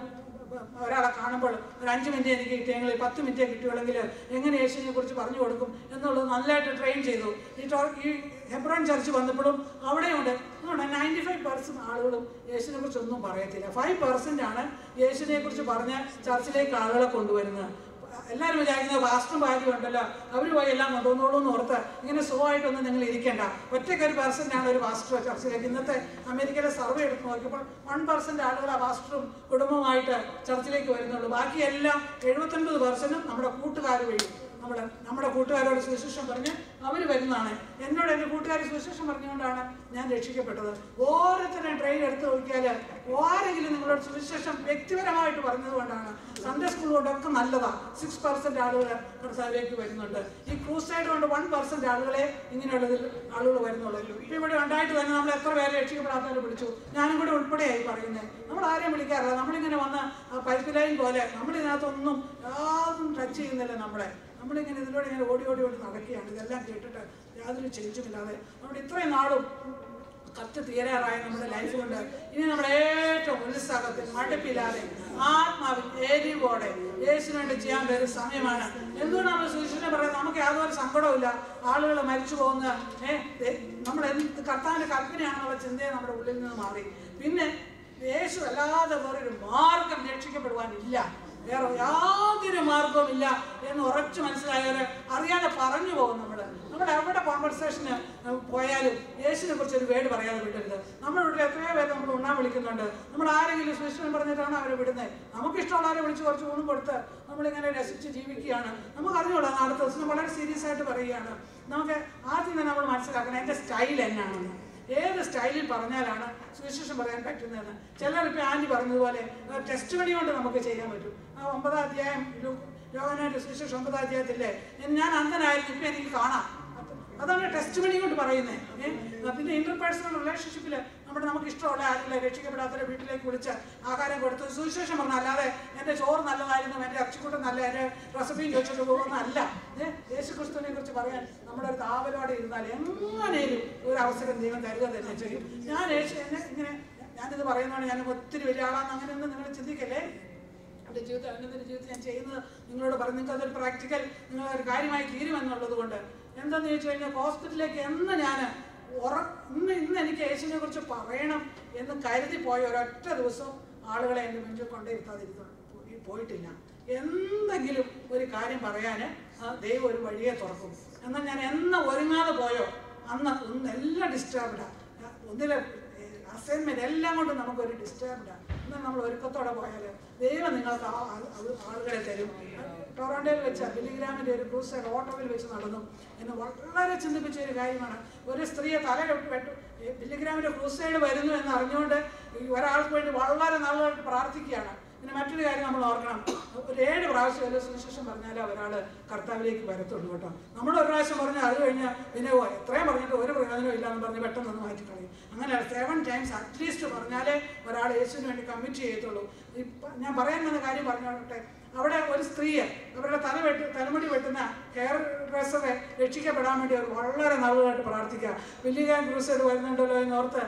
H: ഒരാളെ കാണുമ്പോൾ ഒരു അഞ്ച് മിനിറ്റ് എനിക്ക് കിട്ടിയെങ്കിൽ പത്ത് മിനിറ്റേ കിട്ടിയുള്ളെങ്കിൽ എങ്ങനെ യേശുവിനെ കുറിച്ച് പറഞ്ഞു കൊടുക്കും എന്നുള്ളത് നല്ലതായിട്ട് ട്രെയിൻ ചെയ്തു ഈ ടോ- ഈ ഹെബ്രോൺ ചർച്ച് വന്നപ്പോഴും അവിടെയുണ്ട് അതുകൊണ്ട് നയൻറ്റി ഫൈവ് പെർസെൻറ്റ് ആളുകളും യേശുവിനെ കുറിച്ച് ഒന്നും പറയത്തില്ല ഫൈവ് പെർസെൻ്റ് ആണ് യേശുവിനെ കുറിച്ച് പറഞ്ഞ് ചർച്ചിലേക്ക് ആളുകളെ കൊണ്ടുവരുന്നത് എല്ലാവരും വിചാരിക്കുന്നത് പാസ്റ്ററും ഭാര്യയും ഉണ്ടല്ലോ അവർ പോയി എല്ലാം കൊണ്ടുവന്നോളൂ എന്ന് ഓർത്ത് ഇങ്ങനെ സുഖമായിട്ടൊന്നും നിങ്ങൾ ഇരിക്കേണ്ട ഒറ്റയ്ക്ക് ഒരു പെർസെൻ്റ് ആണ് ഒരു പാസ്റ്റർ ചർച്ചിലേക്ക് ഇന്നത്തെ അമേരിക്കയിലെ സർവേ എടുത്ത് നോക്കിയപ്പോൾ വൺ പെർസെൻ്റ് ആളുകൾ ആ പാസ്റ്ററും കുടുംബമായിട്ട് ചർച്ചിലേക്ക് വരുന്നുള്ളൂ ബാക്കിയെല്ലാം എഴുപത്തൊൻപത് പെർസെൻറ്റും നമ്മുടെ കൂട്ടുകാർ വഴി നമ്മുടെ നമ്മുടെ കൂട്ടുകാരോട് സുവിശേഷം പറഞ്ഞ് അവർ വരുന്നതാണ് എന്നോട് എൻ്റെ കൂട്ടുകാർ സുവിശേഷം പറഞ്ഞുകൊണ്ടാണ് ഞാൻ രക്ഷിക്കപ്പെട്ടത് ഓരോരുത്തരും ട്രെയിൻ എടുത്ത് നോക്കിയാൽ ആരെങ്കിലും നിങ്ങളോട് സുവിശേഷം വ്യക്തിപരമായിട്ട് പറഞ്ഞതുകൊണ്ടാണ് സൺഡേ സ്കൂൾ കൊണ്ടൊക്കെ നല്ലതാണ് സിക്സ് പെർസെൻറ്റ് ആളുകൾ കർത്താവിലേക്ക് വരുന്നുണ്ട് ഈ ക്രൂസൈഡ് കൊണ്ട് വൺ പെർസെൻറ്റ് ആളുകളെ ഇങ്ങനെയുള്ളതിൽ ആളുകൾ വരുന്നുള്ളൂ ഇപ്പം ഇവിടെ ഉണ്ടായിട്ട് തന്നെ നമ്മൾ എത്ര പേരെ രക്ഷിക്കപ്പെടാത്തവരെ വിളിച്ചു ഞാനും കൂടെ ഉൾപ്പെടെയായി പറയുന്നത് നമ്മൾ ആരെയും വിളിക്കാറില്ല നമ്മളിങ്ങനെ വന്ന് പൈപ്പ് ലൈൻ പോലെ നമ്മളിതിനകത്തൊന്നും യാതൊന്നും ടച്ച് ചെയ്യുന്നില്ല നമ്മളെ നമ്മളിങ്ങനെ ഇതിലൂടെ ഇങ്ങനെ ഓടി ഓടി ഓടി നടക്കുകയാണ് ഇതെല്ലാം കേട്ടിട്ട് യാതൊരു ചേഞ്ചുമില്ലാതെ നമ്മുടെ ഇത്രയും നാളും കത്ത് തീരാറായ നമ്മുടെ ലൈഫ് കൊണ്ട് ഇനി നമ്മുടെ ഏറ്റവും ഉത്സാഹത്തിൽ മടുപ്പില്ലാതെ ആത്മാവിൽ എരിവോടെ യേശുവിന് വേണ്ടി ചെയ്യാൻ ഒരു സമയമാണ് എന്തുകൊണ്ടാണ് സുശീലനെ പറയുന്നത് നമുക്ക് യാതൊരു സങ്കടവുമില്ല ആളുകൾ മരിച്ചു പോകുന്ന ഏഹ് നമ്മൾ എന്ത് കർത്താവിന്റെ കൽപ്പനയാണെന്നുള്ള ചിന്തയെ നമ്മുടെ ഉള്ളിൽ നിന്ന് മാറി പിന്നെ യേശു അല്ലാതെ വേറൊരു മാർഗം രക്ഷിക്കപ്പെടുവാനില്ല വേറെ യാതൊരു മാർഗവും ഇല്ല എന്ന് ഉറച്ചു മനസ്സിലായവര് അറിയാതെ പറഞ്ഞു പോകും നമ്മൾ നമ്മൾ എവിടെ കോൺവെർസേഷന് പോയാലും യേശുവിനെ കുറിച്ച് ഒരു വേട് പറയാതെ വിടരുത് നമ്മുടെ വീട്ടിൽ എത്രയോ പേര് നമ്മൾ ഉണ്ണാൻ വിളിക്കുന്നുണ്ട് നമ്മൾ ആരെങ്കിലും സുവിശേഷം പറഞ്ഞിട്ടാണ് അവരെ വിടുന്നത് നമുക്ക് ഇഷ്ടമുള്ളവരെ വിളിച്ച് കുറച്ച് ഊണും കൊടുത്ത് നമ്മളിങ്ങനെ രസിച്ച് ജീവിക്കുകയാണ് നമുക്ക് അറിഞ്ഞൂടാ അടുത്ത ദിവസം വളരെ സീരിയസ് ആയിട്ട് പറയുകയാണ് നമുക്ക് ആദ്യം തന്നെ നമ്മൾ മനസ്സിലാക്കണം എൻ്റെ സ്റ്റൈൽ എന്നാണെന്ന് ഏത് സ്റ്റൈലിൽ പറഞ്ഞാലാണ് സുവിശേഷം പറയാൻ പറ്റുന്നതെന്ന് ചിലർ ഇപ്പം ആൻറ്റി പറഞ്ഞതുപോലെ ടെസ്റ്റ് മണി കൊണ്ട് നമുക്ക് ചെയ്യാൻ പറ്റും ആ ഒമ്പതാം അധ്യായം യോഗനായിട്ട് സുവിശേഷം ഒമ്പതാം അധ്യായത്തില്ലേ ഞാൻ അന്ധനായിരുന്നു ഇപ്പം എനിക്ക് കാണാം അതാണ് ടെസ്റ്റ് മണി കൊണ്ട് പറയുന്നത് ഏഹ് പിന്നെ ഇന്റർപേഴ്സണൽ റിലേഷൻഷിപ്പിൽ നമ്മുടെ നമുക്ക് ഇഷ്ടമുള്ള ആരെങ്കിലും രക്ഷിക്കപ്പെടാത്തവരെ വീട്ടിലേക്ക് വിളിച്ച് ആഹാരം കൊടുത്ത് സുവിശേഷം പറഞ്ഞു അല്ലാതെ എൻ്റെ ചോറ് നല്ലതായിരുന്നു എൻ്റെ ഇറച്ചിക്കൂട്ടം നല്ല എൻ്റെ റെസിപ്പിയും ചോദിച്ചിട്ട് പോകുന്നതല്ല ഏഹ് യേശു ക്രിസ്തുവിനെ കുറിച്ച് പറയാൻ നമ്മുടെ ഒരു താവലോടെ ഇരുന്നാൽ എങ്ങനെയും ഒരു അവസരം ദൈവം തരിക തന്നെ ചെയ്യും ഞാൻ യേശു എന്നെ ഇങ്ങനെ ഞാനിത് പറയുന്നതാണ് ഞാൻ ഒത്തിരി വലിയ ആളാണെന്ന് അങ്ങനെയൊന്നും നിങ്ങൾ ചിന്തിക്കല്ലേ എൻ്റെ ജീവിതത്തിൽ അനുദിന ജീവിതത്തിൽ ഞാൻ ചെയ്യുന്നത് നിങ്ങളോട് പറഞ്ഞു നിങ്ങൾക്ക് അതൊരു പ്രാക്ടിക്കൽ നിങ്ങൾ ഒരു കാര്യമായി തീരുമെന്നുള്ളത് കൊണ്ട് എന്താന്ന് ചോദിച്ചു കഴിഞ്ഞാൽ ഹോസ്പിറ്റലിലേക്ക് എന്ന് ഞാൻ ഉറ ഇന്ന് ഇന്ന് എനിക്ക് യേശുവിനെ കുറിച്ച് പറയണം എന്ന് കരുതി പോയ ഒരൊറ്റ ദിവസം ആളുകളെ എൻ്റെ മുന്നിൽ കൊണ്ടിരുത്താതിരുന്നു പോയിട്ടില്ല എന്തെങ്കിലും ഒരു കാര്യം പറയാൻ ദൈവം ഒരു വഴിയെ തുറക്കും എന്നാൽ ഞാൻ എന്ന് ഒരുങ്ങാതെ പോയോ അന്ന് ഒന്ന് എല്ലാം ഡിസ്റ്റർബ്ഡാണ് ഒന്നിലെ അസൈൻമെന്റ് എല്ലാം കൊണ്ടും നമുക്കൊരു ഡിസ്റ്റർബ്ഡാണ് എന്നാൽ നമ്മൾ ഒരുക്കത്തോടെ പോയാൽ ദൈവം നിങ്ങൾക്ക് ആ ആൾ- ആൾ- ആളുകളെ തരും ടൊറാൻഡോയിൽ വെച്ച ബില്ലിഗ്രാമിൻ്റെ ഒരു ക്രൂസൈഡ് ഓട്ടോയിൽ വെച്ച് നടന്നു എന്നെ വളരെ ചിന്തിപ്പിച്ച ഒരു കാര്യമാണ് ഒരു സ്ത്രീയെ തല വെട്ടു ബില്ലിഗ്രാമിൻ്റെ ക്രൂസൈഡ് വരുന്നു എന്ന് അറിഞ്ഞുകൊണ്ട് ഈ ഒരാൾക്ക് വേണ്ടി വളരെ നാളുകളായിട്ട് പ്രാർത്ഥിക്കുകയാണ് പിന്നെ മറ്റൊരു കാര്യം നമ്മൾ ഓർക്കണം ഒരു ഏഴ് പ്രാവശ്യം വല്ല സുവിശേഷം പറഞ്ഞാലേ ഒരാൾ കർത്താവിലേക്ക് വരത്തുള്ളൂ കേട്ടോ നമ്മൾ ഒരു പ്രാവശ്യം പറഞ്ഞാൽ അത് കഴിഞ്ഞാൽ പിന്നെ ഓ എത്രയും പറഞ്ഞിട്ട് ഒരു പ്രയോജനം ഇല്ലാന്ന് പറഞ്ഞ് പെട്ടെന്ന് ഒന്ന് മാറ്റിക്കളയും അങ്ങനെ സെവൻ ടൈംസ് അറ്റ്ലീസ്റ്റ് പറഞ്ഞാലേ ഒരാൾ യേശുവിന് വേണ്ടി കമ്മിറ്റ് ചെയ്യത്തുള്ളൂ ഇപ്പം ഞാൻ പറയാൻ വന്ന കാര്യം പറഞ്ഞോട്ടെ അവിടെ ഒരു സ്ത്രീയെ അവരുടെ തല വെട്ട് തലമുടി വെട്ടുന്ന ഹെയർ ഡ്രസ്സറെ രക്ഷിക്കപ്പെടാൻ വേണ്ടി അവർ വളരെ നാളുകളായിട്ട് പ്രാർത്ഥിക്കുക വലിയ ക്രൂസൈഡ് വരുന്നുണ്ടല്ലോ എന്നോർത്ത്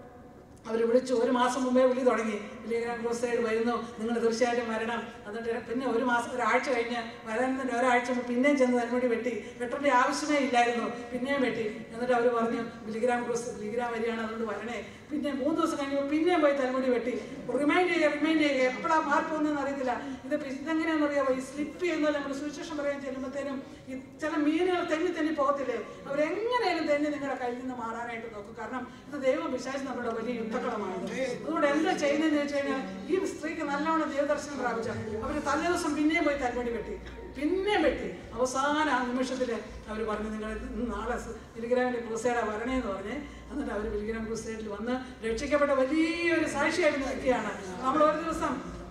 H: അവർ വിളിച്ചു ഒരു മാസം മുമ്പേ വിളി തുടങ്ങി വില്ലിഗ്രാം ക്രൂസൈഡ് വരുന്നു നിങ്ങൾ തീർച്ചയായിട്ടും വരണം എന്നിട്ട് പിന്നെ ഒരു മാസം ഒരാഴ്ച കഴിഞ്ഞ് വരാനതിൻ്റെ ഒരാഴ്ച മുമ്പ് പിന്നെയും ചെന്ന് തലമുടി വെട്ടി വെട്ടേണ്ട ആവശ്യമേ ഇല്ലായിരുന്നു പിന്നെയും വെട്ടി എന്നിട്ട് അവർ പറഞ്ഞു വില്ലിഗ്രാം ക്രൂസ് വില്ലിഗ്രാം വരികയാണ് അതുകൊണ്ട് വരണേ പിന്നെ മൂന്ന് ദിവസം കഴിഞ്ഞപ്പോൾ പിന്നെയും പോയി തലമുടി വെട്ടി റിമൈൻഡ് ചെയ്യുക റിമൈൻഡ് ചെയ്യുക എപ്പോഴാണ് മാറി പോകുന്നതെന്ന് അറിയത്തില്ല ഇത് ഇതെങ്ങനെയാണെന്ന് അറിയാമോ ഈ സ്ലിപ്പ് ചെയ്യുന്നത് നമ്മൾ സുവിശേഷം പറയാൻ ചെല്ലുമ്പോഴത്തേനും ഈ ചില മീനുകൾ തെന്നി തെന്നി പോകത്തില്ലേ അവരെങ്ങനെയാലും തെന്നി നിങ്ങളുടെ കയ്യിൽ നിന്ന് മാറാനായിട്ട് നോക്കും കാരണം ഇത് ദൈവം വിശാരിച്ച് നമ്മുടെ വലിയ യുദ്ധക്കളമാണ് അതുകൊണ്ട് എന്താ ചെയ്യുന്നതെന്ന് വെച്ച് കഴിഞ്ഞാൽ ഈ സ്ത്രീക്ക് നല്ലവണ്ണം ദൈവദർശനം പ്രാപിച്ച അവർ തലേ ദിവസം പിന്നെയും പോയി തലമുടി വെട്ടി പിന്നെയും വെട്ടി അവസാന ആ നിമിഷത്തിൽ അവർ പറഞ്ഞു നിങ്ങൾ ഇന്ന് നാളെ വിലിഗ്രാമിൻ്റെ ക്രൂസൈഡാ വരണേന്ന് പറഞ്ഞ് എന്നിട്ട് അവർ വിലിഗ്രാം ക്രൂസൈഡിൽ വന്ന് രക്ഷിക്കപ്പെട്ട വലിയൊരു സാക്ഷിയായിട്ട് നിൽക്കുകയാണ് നമ്മൾ ഒരു ദിവസം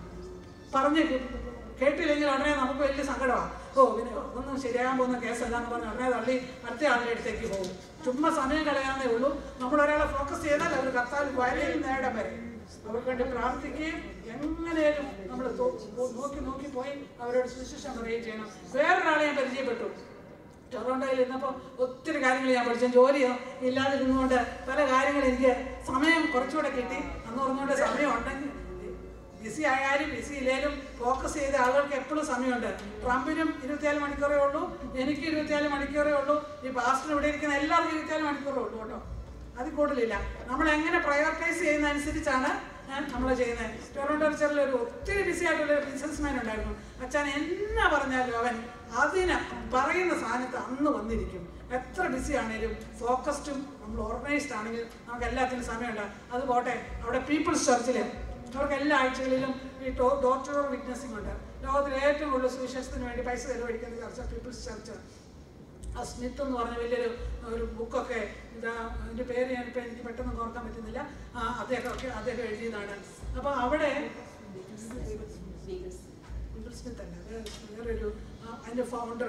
H: പറഞ്ഞ് കേട്ടില്ലെങ്കിൽ ഉടനെ നമുക്ക് വലിയ സങ്കടമാണ് ഓ പിന്നെ ഒന്നും ശരിയാകാൻ പോകുന്ന കേസല്ല എന്ന് പറഞ്ഞ് ഉടനെ തള്ളി അടുത്ത ആളുടെ അടുത്തേക്ക് പോകും ചുമ്മാ സമയം കളയാന്നേ ഉള്ളൂ നമ്മൾ ഒരാളെ ഫോക്കസ് ചെയ്താൽ അവർ കർത്താവ് വരയിൽ നേടാൻ വരും അവർക്ക് വേണ്ടി പ്രാർത്ഥിക്കുകയും എങ്ങനെയും നമ്മൾ നോക്കി നോക്കി പോയി അവരോട് സുശിഷം പറയുകയും ചെയ്യണം വേറൊരാളെ ഞാൻ പരിചയപ്പെട്ടു ടൊറോണ്ടോയിൽ ഇരുന്നപ്പോൾ ഒത്തിരി കാര്യങ്ങൾ ഞാൻ പഠിച്ചു ജോലിയോ ഇല്ലാതിരുന്നുകൊണ്ട് പല കാര്യങ്ങൾ എനിക്ക് സമയം കുറച്ചുകൂടെ കിട്ടി അന്ന് പറഞ്ഞുകൊണ്ട് സമയം ഉണ്ടെങ്കിൽ ബിസി ആയാലും ബിസി ഇല്ലേലും ഫോക്കസ് ചെയ്ത ആളുകൾക്ക് എപ്പോഴും സമയമുണ്ട് ട്രംപിനും ഇരുപത്തിനാല് മണിക്കൂറേ ഉള്ളൂ എനിക്ക് ഇരുപത്തിനാല് മണിക്കൂറേ ഉള്ളൂ ഈ പാസ്റ്റിന് ഇവിടെ ഇരിക്കുന്ന എല്ലാവർക്കും ഇരുപത്തിനാല് മണിക്കൂറേ ഉള്ളൂ കേട്ടോ അതിൽ കൂടുതലില്ല നമ്മൾ എങ്ങനെ പ്രയോറിറ്റൈസ് ചെയ്യുന്ന അനുസരിച്ചാണ് നമ്മൾ ചെയ്യുന്നത് ടൊറോണ്ടോ ചെറിയ ഒരു ഒത്തിരി ബിസി ആയിട്ടുള്ള ഒരു ബിസിനസ്മാൻ ഉണ്ടായിരുന്നു അച്ഛൻ എന്നാ പറഞ്ഞാലും അവൻ അതിന് പറയുന്ന സ്ഥാനത്ത് അന്ന് വന്നിരിക്കും എത്ര ബിസി ആണെങ്കിലും ഫോക്കസ്ഡും നമ്മൾ ഓർഗനൈസ്ഡ് ആണെങ്കിൽ നമുക്ക് എല്ലാത്തിനും സമയമുണ്ട് അത് പോട്ടെ അവിടെ പീപ്പിൾസ് ചർച്ചിൽ അവർക്ക് എല്ലാ ആഴ്ചകളിലും ഈ ടോ ഡോക്ടർ വിറ്റ്നസിംഗ് ഉണ്ട് ലോകത്തിലെ ഏറ്റവും കൂടുതൽ സുവിശേഷത്തിന് വേണ്ടി പൈസ ചെലവഴിക്കുന്ന ചർച്ച പീപ്പിൾസ് ചർച്ച് ആ സ്മിത്ത് എന്ന് പറഞ്ഞ വലിയൊരു ഒരു ബുക്കൊക്കെ ഇതാ അതിൻ്റെ പേര് ഞാനിപ്പോൾ എനിക്ക് പെട്ടെന്ന് ഓർക്കാൻ പറ്റുന്നില്ല ആ അദ്ദേഹം ഒക്കെ അദ്ദേഹം എഴുതിയതാണ് അപ്പോൾ അവിടെ ബിൽ സ്മിത്ത് അല്ല വേറെ വേറൊരു ആ, അതിൻ്റെ ഫൗണ്ടർ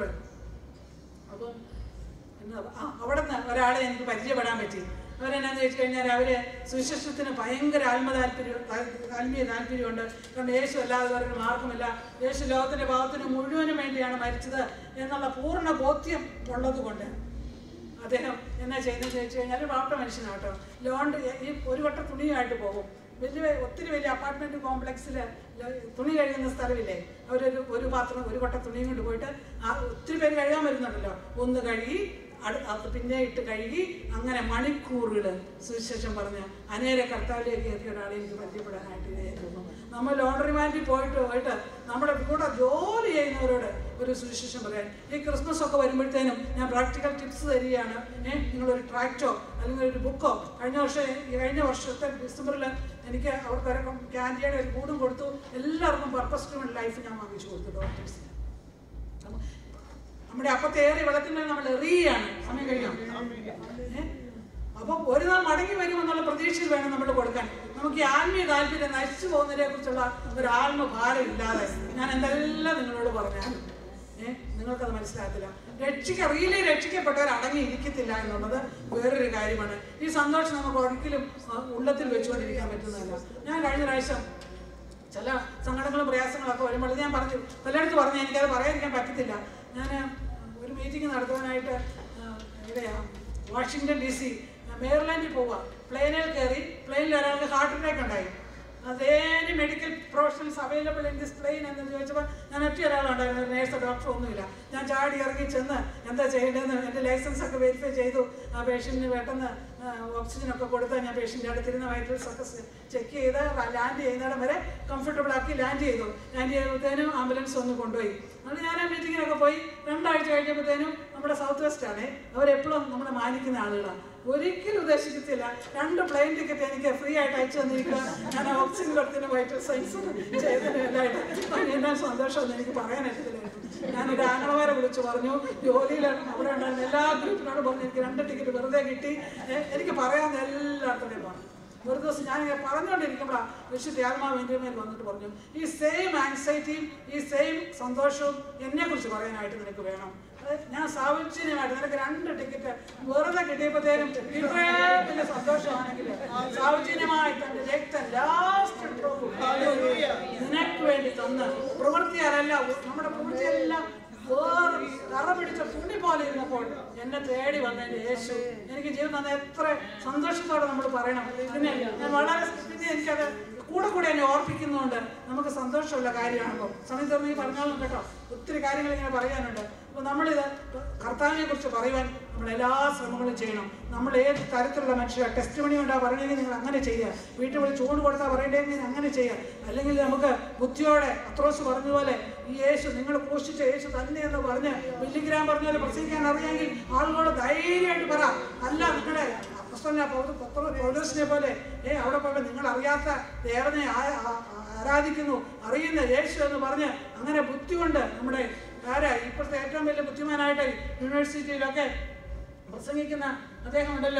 H: അപ്പം എന്നാ ആ അവിടെ നിന്ന് ഒരാളെ എനിക്ക് പരിചയപ്പെടാൻ പറ്റി അവരെന്നാന്ന് വെച്ച് കഴിഞ്ഞാൽ അവർ സുശിഷ്ടത്തിന് ഭയങ്കര ആത്മ താല്പര്യം താൽ- ആത്മീയ താല്പര്യമുണ്ട് കാരണം യേശു അല്ലാതെ വേറൊരു മാർഗമില്ല യേശു ലോകത്തിൻ്റെ ഭാഗത്തിന് മുഴുവനും വേണ്ടിയാണ് മരിച്ചത് എന്നുള്ള പൂർണ്ണ ബോധ്യം ഉള്ളത് കൊണ്ട് അദ്ദേഹം എന്നാ ചെയ്യുന്നതെന്ന് വെച്ച് കഴിഞ്ഞാൽ പാവപ്പെട്ട മനുഷ്യനാട്ടോ ലോണ്ട് ഈ ഒരു വട്ട തുണിയായിട്ട് പോകും വലിയ ഒത്തിരി വലിയ അപ്പാർട്ട്മെന്റ് കോംപ്ലക്സിൽ തുണി കഴുകുന്ന സ്ഥലമില്ലേ അവരൊരു ഒരു പാത്രം ഒരു വട്ട തുണിയും കൊണ്ട് പോയിട്ട് ആ ഒത്തിരി പേര് കഴുകാൻ വരുന്നുണ്ടല്ലോ ഒന്ന് കഴുകി അടു അത് പിന്നെ ഇട്ട് കഴുകി അങ്ങനെ മണിക്കൂറുകൾ സുവിശേഷം പറഞ്ഞ് അനേക കർത്താവിലേക്ക് എത്തിയ ഒരാളെ എനിക്ക് പരിചയപ്പെടാനായിട്ട് ഇതായിരുന്നു നമ്മൾ ലോണ്ടറിമാൻഡിൽ പോയിട്ട് പോയിട്ട് നമ്മുടെ കൂടെ ജോലി ചെയ്യുന്നവരോട് ഒരു സുവിശേഷം പറയാൻ ഈ ക്രിസ്മസ് ഒക്കെ വരുമ്പോഴത്തേനും ഞാൻ പ്രാക്ടിക്കൽ ടിപ്സ് തരികയാണ് ഏഹ് നിങ്ങളൊരു ട്രാക്റ്റോ അല്ലെങ്കിൽ ഒരു ബുക്കോ കഴിഞ്ഞ വർഷം ഈ കഴിഞ്ഞ വർഷത്തെ ഡിസംബറിൽ എനിക്ക് അവർക്ക് ഒരു ക്യാൻഡിയുടെ ഒരു കൂടും കൊടുത്തു എല്ലാവർക്കും പർപ്പസ് ടു ലൈഫ് ഞാൻ വാങ്ങിച്ചു കൊടുത്തു ഡോക്ടേഴ്സിന് നമ്മ- നമ്മുടെ അപ്പത്തെ ഏറി വെള്ളത്തിന്മേൽ നമ്മൾ എറിയാണ് സമയം കഴിഞ്ഞോ ഏ? അപ്പൊ ഒരു നാൾ മടങ്ങി വരുമെന്നുള്ള പ്രതീക്ഷയിൽ വേണം നമ്മൾ കൊടുക്കാൻ നമുക്ക് ഈ ആത്മീയ താല്പര്യം നശിച്ചു പോകുന്നതിനെ കുറിച്ചുള്ള ഒരു ആത്മഭാരം ഇല്ലാതെ ഞാൻ എന്തെല്ലാം നിങ്ങളോട് പറഞ്ഞാലും ഏഹ് നിങ്ങൾക്കത് മനസ്സിലാകത്തില്ല രക്ഷിക്ക റിയലി രക്ഷിക്കപ്പെട്ടവർ അടങ്ങി ഇരിക്കത്തില്ല എന്നുള്ളത് വേറൊരു കാര്യമാണ് ഈ സന്തോഷം നമുക്ക് ഒരിക്കലും ആ, ഉള്ളത്തിൽ വെച്ചുകൊണ്ടിരിക്കാൻ പറ്റുന്നതല്ല ഞാൻ കഴിഞ്ഞ പ്രാവശ്യം ചില സങ്കടങ്ങളും പ്രയാസങ്ങളൊക്കെ വരുമ്പോൾ ഇത് ഞാൻ പറഞ്ഞു പലയിടത്ത് പറഞ്ഞു എനിക്കത് പറയാതിരിക്കാൻ പറ്റത്തില്ല ഞാൻ ഒരു മീറ്റിംഗ് നടത്തുവാനായിട്ട് ആ, എവിടെയാ വാഷിങ്ടൺ ഡി സി മേർലാൻഡിൽ പോവുക പ്ലെയിനിൽ കയറി പ്ലെയിനിൽ ഒരാൾക്ക് ഹാർട്ട് അറ്റാക്ക് ഉണ്ടായി അതേനി medical professionals available in this plane എന്ന് ചോദിച്ചപ്പോൾ ഞാൻ ഒറ്റ ഒരാളുണ്ടായിരുന്നു നേഴ്സോ ഡോക്ടറോ ഒന്നുമില്ല ഞാൻ ചാടി ഇറങ്ങി ചെന്ന് എന്താ ചെയ്യേണ്ടതെന്ന് എൻ്റെ ലൈസൻസ് ഒക്കെ വെരിഫൈ ചെയ്തു ആ പേഷ്യൻറ്റിന് പെട്ടെന്ന് ഓക്സിജൻ ഒക്കെ കൊടുത്ത് ഞാൻ പേഷ്യൻ്റെ അടുത്തിരുന്ന വൈറ്റൽസ് ഒക്കെ ചെക്ക് ചെയ്ത് ലാൻഡ് ചെയ്യുന്നിടം വരെ കംഫർട്ടബിൾ ആക്കി ലാൻഡ് ചെയ്തു ലാൻഡ് ചെയ്യുമ്പോഴത്തേനും ആംബുലൻസ് ഒന്ന് കൊണ്ടുപോയി അതുകൊണ്ട് ഞാൻ ആ മീറ്റിങ്ങിനൊക്കെ പോയി രണ്ടാഴ്ച കഴിഞ്ഞപ്പോഴത്തേനും നമ്മുടെ നമ്മുടെ സൗത്ത് വെസ്റ്റ് ആണ് അവരെപ്പോഴും നമ്മളെ മാനിക്കുന്ന ആളുകളാണ് ഒരിക്കലും ഉദ്ദേശിക്കത്തില്ല രണ്ട് പ്ലെയിൻ ടിക്കറ്റ് എനിക്ക് ഫ്രീ ആയിട്ട് അയച്ചു തന്നിരിക്കുക ഞാൻ ഓക്സിജൻ കൊടുത്തിന് വൈറ്റൽ സയൻസ് ചെയ്തതിന് എല്ലായിട്ട് എന്നാ സന്തോഷമെന്ന് എനിക്ക് പറയാനായിട്ടില്ലായിരുന്നു ഞാനൊരു ആങ്ങളമാരെ വിളിച്ചു പറഞ്ഞു ജോലിയിൽ അവിടെ ഉണ്ടായിരുന്ന എല്ലാ ഗ്രൂപ്പിനോടും പറഞ്ഞു എനിക്ക് രണ്ട് ടിക്കറ്റ് വെറുതെ കിട്ടി ഏ, എനിക്ക് പറയാവുന്ന എല്ലായിടത്തും പറഞ്ഞു ഒരു ദിവസം ഞാൻ ഇങ്ങനെ പറഞ്ഞുകൊണ്ടിരിക്കുമ്പോഴാണ് വിശുദ്ധ ആത്മാവ് എൻ്റെ മേൽ വന്നിട്ട് പറഞ്ഞു ഈ സെയിം ആൻസൈറ്റിയും ഈ സെയിം സന്തോഷവും എന്നെ കുറിച്ച് പറയാനായിട്ട് നിനക്ക് വേണം അത് ഞാൻ സാവച്യമായിട്ട് നിനക്ക് രണ്ട് ടിക്കറ്റ് വെറുതെ കിട്ടിയപ്പോഴത്തേനും ഇത്രയും വലിയ സന്തോഷമാണെങ്കിൽ സാവച്യമായി തന്റെ രക്തം ലാസ്റ്റ് ഡ്രോപ്പ് നിനക്ക് വേണ്ടി തന്ന് പ്രവൃത്തിയാലല്ല നമ്മുടെ പ്രവൃത്തിയെല്ലാം വേറെ കറ പിടിച്ച തുണി പോലെ ഇരുന്നപ്പോൾ എന്നെ തേടി വന്നതിന്റെ യേശു എനിക്ക് ജീവിതം തന്ന എത്ര സന്തോഷത്തോടെ നമ്മൾ പറയണം പിന്നെ ഞാൻ വളരെ പിന്നെ എനിക്കത് കൂടെ കൂടെ എന്നെ ഓർപ്പിക്കുന്നതുകൊണ്ട് നമുക്ക് സന്തോഷമുള്ള കാര്യമാണല്ലോ സമയത്ത് നീ പറഞ്ഞോളും കേട്ടോ ഒത്തിരി കാര്യങ്ങൾ ഇങ്ങനെ പറയാനുണ്ട് അപ്പോൾ നമ്മളിത് കർത്താവിനെ കുറിച്ച് പറയുവാൻ നമ്മൾ എല്ലാ ശ്രമങ്ങളും ചെയ്യണം നമ്മൾ ഏത് തരത്തിലുള്ള മനുഷ്യർ ടെസ്റ്റ് മണി കൊണ്ടാ പറയണമെങ്കിൽ നിങ്ങൾ അങ്ങനെ ചെയ്യുക വീട്ടിൽ വിളിച്ച് ചൂട് കൊടുത്താൽ പറയണ്ടെങ്കിൽ അങ്ങനെ ചെയ്യുക അല്ലെങ്കിൽ നമുക്ക് ബുദ്ധിയോടെ അത്രോസ് പറഞ്ഞതുപോലെ ഈ യേശു നിങ്ങൾ പോഷിച്ച യേശു തന്നെ എന്ന് പറഞ്ഞ് മില്ലിഗ്രാം പറഞ്ഞ പോലെ പ്രസംഗിക്കാൻ അറിയാമെങ്കിൽ ആളുകളോട് ധൈര്യമായിട്ട് പറ അല്ല നിങ്ങളുടെ അപ്പസ്തലനായ പൗര- പൗര- പൗലോസിനെ പോലെ ഏ അവിടെ പോലെ നിങ്ങൾ അറിയാത്ത ദേവനെ ആ- ആ- ആരാധിക്കുന്നു അറിയുന്ന യേശു എന്ന് പറഞ്ഞ് അങ്ങനെ ബുദ്ധി കൊണ്ട് നമ്മുടെ ആരാ ഇപ്പോഴത്തെ ഏറ്റവും വലിയ ബുദ്ധിമാനായിട്ട് യൂണിവേഴ്സിറ്റിയിലൊക്കെ പ്രസംഗിക്കുന്ന അദ്ദേഹം ഉണ്ടല്ലോ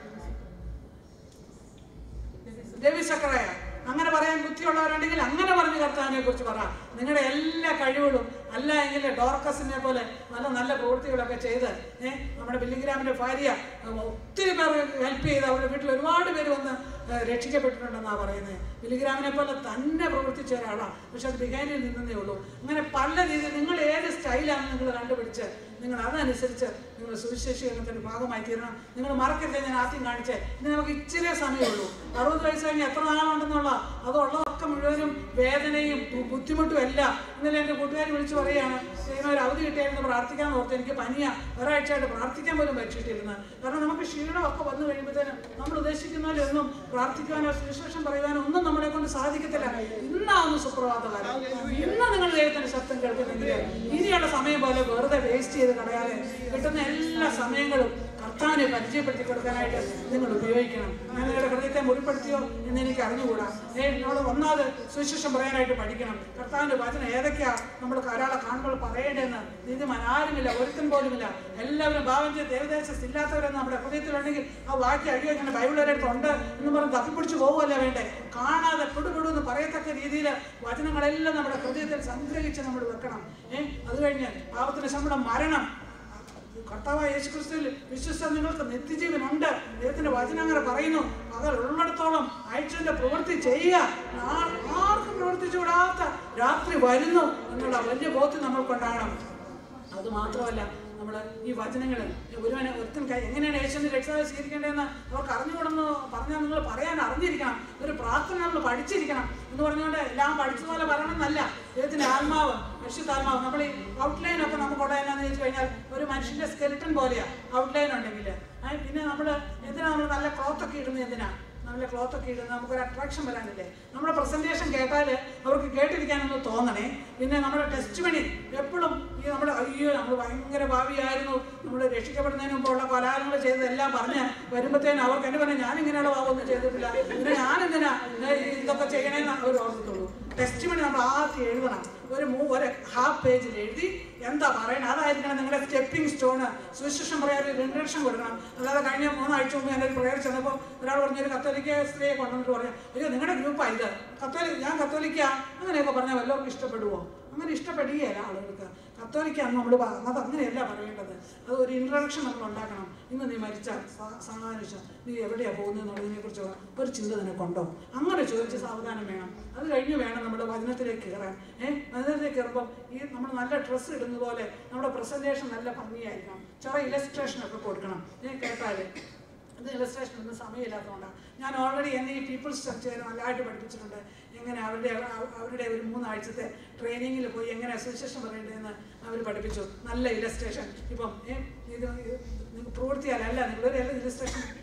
H: രവി സക്കറായ അങ്ങനെ പറയാൻ ബുദ്ധിയുള്ളവരുണ്ടെങ്കിൽ അങ്ങനെ പറഞ്ഞ് കർത്താവിനെ കുറിച്ച് പറ നിങ്ങളുടെ എല്ലാ കഴിവുകളും അല്ല എങ്കിൽ ഡോർക്കസിനെ പോലെ നല്ല നല്ല പ്രവൃത്തികളൊക്കെ ചെയ്ത് ഏഹ് നമ്മുടെ ബില്ലിഗ്രാമിന്റെ ഭാര്യ അഹ് ഒത്തിരി പേർ ഹെൽപ്പ് ചെയ്ത് അവരുടെ വീട്ടിൽ ഒരുപാട് പേര് വന്ന് ഏഹ് രക്ഷിക്കപ്പെട്ടിട്ടുണ്ടെന്നാണ് പറയുന്നത് ബില്ലിഗ്രാമിനെ പോലെ തന്നെ പ്രവർത്തിച്ച ഒരാളാണ് പക്ഷെ അത് ബിഹാനിൽ നിന്നേ ഉള്ളൂ അങ്ങനെ പല രീതിയിൽ നിങ്ങൾ ഏത് സ്റ്റൈലാണ് നിങ്ങൾ കണ്ടുപിടിച്ച് നിങ്ങൾ അതനുസരിച്ച് നിങ്ങൾ സുവിശേഷീകരണത്തിന്റെ ഭാഗമായി തീരണം നിങ്ങൾ മറക്കരുത് ഞാൻ ആദ്യം കാണിച്ചേ ഇനി നമുക്ക് ഇച്ചിരി സമയമുള്ളൂ അറുപത് വയസ്സ് കഴിഞ്ഞ് എത്ര നാളുണ്ടെന്നുള്ള അതുള്ളതൊക്കെ മുഴുവനും വേദനയും ബു- ബുദ്ധിമുട്ടും എല്ലാം ഇന്നലെ എൻ്റെ കൂട്ടുകാർ വിളിച്ച് പറയുകയാണ് ഇങ്ങനെ ഒരു അവധി കിട്ടിയായിരുന്നു പ്രാർത്ഥിക്കാൻ ഓർത്ത് എനിക്ക് പനിയാ ഒരാഴ്ചയായിട്ട് പ്രാർത്ഥിക്കാൻ പോലും പറ്റിയിട്ടിരുന്നു കാരണം നമുക്ക് ക്ഷീണമൊക്കെ വന്നു കഴിയുമ്പോഴത്തേനും നമ്മൾ ഉദ്ദേശിക്കുന്നതിലൊന്നും പ്രാർത്ഥിക്കുവാനോ സുവിശേഷം പറയുവാനോ ഒന്നും നമ്മളെ കൊണ്ട് സാധിക്കത്തില്ല ഇന്നാവുന്നു സുപ്രഭാതകാലം ഇന്ന് നിങ്ങൾ ദൈവത്തിന്റെ ശബ്ദം കേൾക്കുന്നെങ്കിൽ ഇനിയുള്ള സമയം പോലെ വെറുതെ വേസ്റ്റ് ചെയ്ത് കളയാതെ കിട്ടുന്ന എല്ലാ സമയങ്ങളും കർത്താവിനെ പരിചയപ്പെടുത്തി കൊടുക്കാനായിട്ട് നിങ്ങൾ ഉപയോഗിക്കണം ഞാൻ നിങ്ങളുടെ ഹൃദയത്തെ മുറിപ്പെടുത്തിയോ എന്ന് എനിക്ക് അറിഞ്ഞുകൂടാ ഏ നമ്മൾ ഒന്നാമത് സുവിശേഷം പറയാനായിട്ട് പഠിക്കണം കർത്താവിന്റെ വചനം ഏതൊക്കെയാ നമ്മൾ ഒരാളെ കാണുമ്പോൾ പറയേണ്ടതെന്ന് നീതിമാൻ ആരുമില്ല ഒരുത്തൻ പോലുമില്ല എല്ലാവരും ഭാവം ചെയ്ത് ദേവദേശത്ത് ഇല്ലാത്തവരെന്ന് നമ്മുടെ ഹൃദയത്തിലുണ്ടെങ്കിൽ ആ വാക്യം അഴിയോ ഇങ്ങനെ ബൈബിളിൻ്റെ അടുത്തുണ്ട് എന്ന് പറഞ്ഞ് തപ്പിപ്പിടിച്ച് പോകുമല്ലേ വേണ്ടേ കാണാതെ പിടുപിടു എന്ന് പറയത്തക്ക രീതിയിൽ വചനങ്ങളെല്ലാം നമ്മുടെ ഹൃദയത്തിൽ സംഗ്രഹിച്ച് നമ്മൾ വെക്കണം ഏഹ് അത് കഴിഞ്ഞ് പാപത്തിന് ശമ്പളം മരണം കർത്താവായ യേശു ക്രിസ്തുവിൽ വിശ്വസിച്ച നിങ്ങൾക്ക് നിത്യജീവനുണ്ട് ദൈവത്തിന്റെ വചനം അങ്ങനെ പറയുന്നു പകൽ ഉള്ളിടത്തോളം ആഴ്ചന്റെ പ്രവൃത്തി ചെയ്യുക ആ- ആർക്കും പ്രവർത്തിച്ചു വിടാത്ത രാത്രി വരുന്നു എന്നുള്ള വലിയ ബോധ്യം നമ്മൾക്കുണ്ടാകണം അത് മാത്രമല്ല നമ്മൾ ഈ വചനങ്ങൾ ഒരുവനെ ഒരുത്തൻ കൈ എങ്ങനെയാണ് യേശുവിന്റെ രക്ഷാതെ സ്വീകരിക്കേണ്ടതെന്ന് അവർക്ക് അറിഞ്ഞുകൂടെന്ന് പറഞ്ഞാൽ നിങ്ങൾ പറയാൻ അറിഞ്ഞിരിക്കണം ഒരു പ്രാർത്ഥന നമ്മൾ പഠിച്ചിരിക്കണം എന്ന് പറഞ്ഞുകൊണ്ട് എല്ലാം പഠിച്ചതുപോലെ പറയണമെന്നല്ല ദൈവത്തിന്റെ ആത്മാവ് പരിശുദ്ധാത്മാവ് നമ്മൾ ഈ ഔട്ട്ലൈൻ ഒക്കെ നമുക്കുള്ള എന്നാന്ന് ചോദിച്ചു കഴിഞ്ഞാൽ ഒരു മനുഷ്യന്റെ സ്കെൽട്ടൺ പോലെയാ ഔട്ട്ലൈൻ ഉണ്ടെങ്കിൽ പിന്നെ നമ്മൾ എന്തിനാ നമ്മൾ നല്ല ക്ലോത്ത് ഒക്കെ ഇടുന്നത് എന്തിനാ നല്ല ക്ലോത്ത് ഒക്കെ ഇടുന്നത് നമുക്കൊരു അട്രാക്ഷൻ വരാനില്ലേ നമ്മുടെ പ്രസന്റേഷൻ കേട്ടാൽ അവർക്ക് കേട്ടിരിക്കാനൊന്ന് തോന്നണേ പിന്നെ നമ്മുടെ ടെസ്റ്റ് മണി എപ്പോഴും ഈ നമ്മുടെ അയ്യോ നമ്മൾ ഭയങ്കര ഭാവിയായിരുന്നു നമ്മൾ രക്ഷിക്കപ്പെടുന്നതിന് മുമ്പുള്ള കൊലാലങ്ങൾ ചെയ്തതെല്ലാം പറഞ്ഞ് വരുമ്പോഴത്തേനും അവർക്ക് എന്നെ പറഞ്ഞാൽ ഞാൻ ഇങ്ങനെയുള്ള ഭാവമൊന്നും ചെയ്തിട്ടില്ല പിന്നെ ഞാൻ എന്തിനാ ഏ, ഇതൊക്കെ ചെയ്യണേന്ന് അവർ ഓർക്കത്തുള്ളൂ ടെസ്റ്റ് മണി നമ്മൾ ആദ്യം എഴുതണം ഒരു മൂ ഒരു ഹാഫ് പേജിൽ എഴുതി എന്താ പറയണത് അതായിരിക്കണം നിങ്ങളുടെ സ്റ്റെപ്പിംഗ് സ്റ്റോണ് സുവിശേഷം പറയാൻ ഒരു ഇൻട്രഡക്ഷൻ കൊടുക്കണം അല്ലാതെ കഴിഞ്ഞ മൂന്നാഴ്ച മുമ്പ് എൻ്റെ ഒരു പ്രയർ ചെന്നപ്പോൾ ഒരാൾ പറഞ്ഞൊരു കത്തോലിക്ക സ്ത്രീയെ കൊണ്ടുവന്നിട്ട് പറഞ്ഞു അയ്യോ നിങ്ങളുടെ ഗ്രൂപ്പാണ് ഇത് കത്തോലിക്ക ഞാൻ കത്തോലിക്ക അങ്ങനെയൊക്കെ പറഞ്ഞാൽ വല്ലവർക്കും ഇഷ്ടപ്പെടുവോ അങ്ങനെ ഇഷ്ടപ്പെടുകയല്ല ആളുകൾക്ക് കത്തോലിക്ക അന്ന് നമ്മൾ അത് അങ്ങനെയല്ല പറയേണ്ടത് അത് ഒരു ഇൻട്രഡക്ഷൻ നമ്മൾ ഉണ്ടാക്കണം ഇന്ന് നീ മരിച്ചാൽ സമാധാനിച്ച നീ എവിടെയാണ് പോകുന്നതെന്നുള്ളതിനെ കുറിച്ച് ഒരു ചിന്ത നിനക്കുണ്ടോ അങ്ങനെ ചോദിച്ച് സാവധാനം വേണം അത് കഴിഞ്ഞ് വേണം നമ്മുടെ വചനത്തിലേക്ക് കയറാൻ ഏഹ് വചനത്തിലേക്ക് കയറുമ്പം ഈ നമ്മൾ നല്ല ഡ്രസ്സ് ഇടുന്ന പോലെ നമ്മുടെ പ്രസന്റേഷൻ നല്ല ഭംഗിയായിരിക്കണം ചെറിയ ഇലസ്ട്രേഷൻ ഒക്കെ കൊടുക്കണം ഏഹ് കേട്ടാൽ ഇത് ഇലസ്ട്രേഷൻ ഒന്നും സമയമില്ലാത്തതുകൊണ്ടാണ് ഞാൻ ഓൾറെഡി എന്നെ ഈ പീപ്പിൾസ് സ്ട്രക്ചർ നല്ലതായിട്ട് പഠിപ്പിച്ചിട്ടുണ്ട് എങ്ങനെ അവരുടെ അവ- അവരുടെ ഒരു മൂന്നാഴ്ചത്തെ ട്രെയിനിങ്ങിൽ പോയി എങ്ങനെ സുവിശേഷം പറയേണ്ടതെന്ന് അവർ പഠിപ്പിച്ചു നല്ല ഇലസ്ട്രേഷൻ ഇപ്പം ഏ, ഇത് നിങ്ങൾക്ക് പ്രവൃത്തിയാലല്ല നിങ്ങളൊരു ഇലസ്ട്രേഷൻ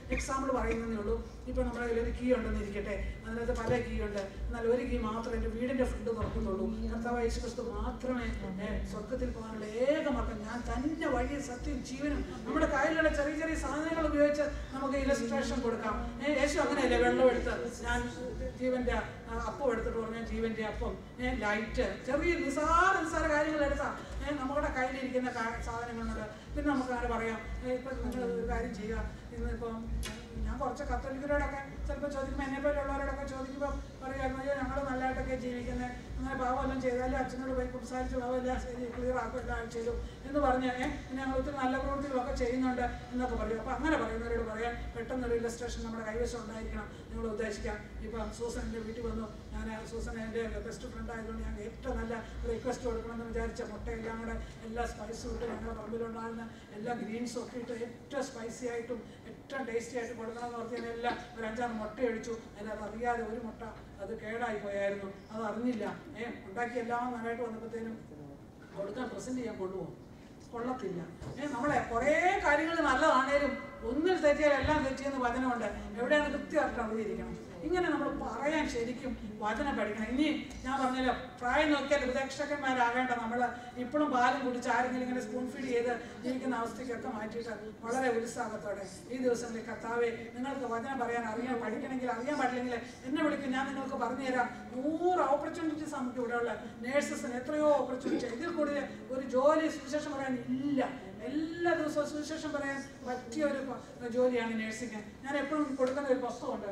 H: എക്സാമ്പിൾ പറയുന്നതേ ഉള്ളൂ ഇപ്പോൾ നമ്മുടെ കയ്യിൽ ഒരു കീ ഉണ്ടെന്ന് ഇരിക്കട്ടെ അതിനകത്ത് പല കീ ഉണ്ട് എന്നാൽ ഒരു കീ മാത്രമേ എൻ്റെ വീടിൻ്റെ ഫ്രണ്ട് തുറക്കുന്നുള്ളൂ കർത്താവ് യേശു ക്രിസ്തു മാത്രമേ ഏ, സ്വർഗത്തിൽ പോകാനുള്ള ഏക മാർഗം ഞാൻ തന്നെ വഴി സത്യം ജീവനും നമ്മുടെ കയ്യിലുള്ള ചെറിയ ചെറിയ സാധനങ്ങൾ ഉപയോഗിച്ച് നമുക്ക് ഇലസ്ട്രേഷൻ കൊടുക്കാം ഏ, യേശു അങ്ങനെയല്ലേ വെള്ളം എടുത്ത് ഞാൻ ജീവന്റെ ആ, അപ്പം എടുത്തിട്ട് പറഞ്ഞാൽ ജീവന്റെ അപ്പം ഏ, ലൈറ്റ് ചെറിയ നിസാര നിസാര കാര്യങ്ങൾ എടുത്താൽ ഏ, നമ്മുടെ കയ്യിലിരിക്കുന്ന കാ- സാധനങ്ങളുണ്ട് പിന്നെ നമുക്ക് അങ്ങനെ പറയാം ഏ, ഇപ്പം നിങ്ങൾ ഒരു കാര്യം ചെയ്യുക ഇന്ന് ഇപ്പം ഞാൻ കുറച്ച് കത്തോലിക്കരോടൊക്കെ ചിലപ്പോൾ ചോദിക്കുമ്പോൾ എന്നെ പോലുള്ളവരോടൊക്കെ ചോദിക്കുമ്പോൾ പറയുമായിരുന്നു അയ്യോ ഞങ്ങൾ നല്ലതായിട്ടൊക്കെ ജീവിക്കുന്നത് അങ്ങനെ പാവമെല്ലാം ചെയ്താലും അച്ഛനോട് പോയി സംസാരിച്ച് പാവമെല്ലാം ക്ലിയർ ആക്കും എല്ലാം ചെയ്തു എന്ന് പറഞ്ഞ് ഏ, ഞങ്ങൾ ഒത്തിരി നല്ല പ്രവൃത്തികളൊക്കെ ചെയ്യുന്നുണ്ട് എന്നൊക്കെ പറയും അപ്പോൾ അങ്ങനെ പറയുന്നവരോട് പറയാം പെട്ടെന്ന് ഒരു ഇല്ലസ്ട്രേഷൻ നമ്മുടെ കൈവശം ഉണ്ടായിരിക്കണം നിങ്ങൾ ഉദ്ദേശിക്കാം ഇപ്പം സൂസൻ എൻ്റെ വീട്ടിൽ വന്നു ഞാൻ സൂസൻ എൻ്റെ ബെസ്റ്റ് ഫ്രണ്ട് ആയതുകൊണ്ട് ഞാൻ ഏറ്റവും നല്ല റിക്വസ്റ്റ് കൊടുക്കണമെന്ന് വിചാരിച്ച മുട്ടയെല്ലാം കൂടെ എല്ലാ സ്പൈസും ഇട്ട് ഞങ്ങളുടെ പറമ്പിലുണ്ടാകുന്ന എല്ലാ ഗ്രീൻസും ഒക്കെ ഇട്ട് ഏറ്റവും സ്പൈസി ആയിട്ടും ഏറ്റവും ടേസ്റ്റി ആയിട്ട് കൊടുക്കണമെന്ന് പറഞ്ഞാൽ എല്ലാം ഒരു അഞ്ചാറ് മുട്ട അടിച്ചു അതിനകത്ത് അറിയാതെ ഒരു മുട്ട അത് കേടായി പോയായിരുന്നു അത് അറിഞ്ഞില്ല ഏ ഉണ്ടാക്കി എല്ലാം നന്നായിട്ട് വന്നപ്പോഴത്തേനും കൊടുക്കാൻ പ്രസന്റ് ചെയ്യാൻ കൊണ്ടുപോകും കൊള്ളത്തില്ല ഏ നമ്മളെ കുറേ കാര്യങ്ങൾ നല്ലതാണേലും ഒന്നിൽ തെറ്റിയാൽ എല്ലാം തെറ്റിയെന്ന് വചനമുണ്ട് എവിടെയാണ് കൃത്യമായിട്ട് അറിഞ്ഞിരിക്കണം ഇങ്ങനെ നമ്മൾ പറയാൻ ശരിക്കും വചനം പഠിക്കണം ഇനി ഞാൻ പറഞ്ഞല്ലോ പ്രായം നോക്കിയാൽ വിദക്ഷകന്മാരാകേണ്ട നമ്മൾ ഇപ്പോഴും പാലും കുടിച്ച് ആരെങ്കിലും ഇങ്ങനെ സ്പൂൺ ഫീഡ് ചെയ്ത് ജീവിക്കുന്ന അവസ്ഥയ്ക്കൊക്കെ മാറ്റിയിട്ട് വളരെ ഉത്സാഹത്തോടെ ഈ ദിവസങ്ങളിൽ കർത്താവെ നിങ്ങൾക്ക് വചനം പറയാൻ അറിയാൻ പഠിക്കണമെങ്കിൽ അറിയാൻ പാടില്ലെങ്കിൽ എന്നെ വിളിക്കും ഞാൻ നിങ്ങൾക്ക് പറഞ്ഞുതരാം നൂറ് ഓപ്പർച്യൂണിറ്റീസ് നമുക്ക് ഇവിടെയുള്ള നേഴ്സസിന് എത്രയോ ഓപ്പർച്യൂണിറ്റി ഇതിൽ കൂടുതൽ ഒരു ജോലി സുവിശേഷം പറയാൻ ഇല്ല എല്ലാ ദിവസവും സുവിശേഷം പറയാൻ പറ്റിയ ഒരു പ- ജോലിയാണ് നേഴ്സിംഗ് ഞാൻ എപ്പോഴും കൊടുക്കുന്ന ഒരു പുസ്തകമുണ്ട്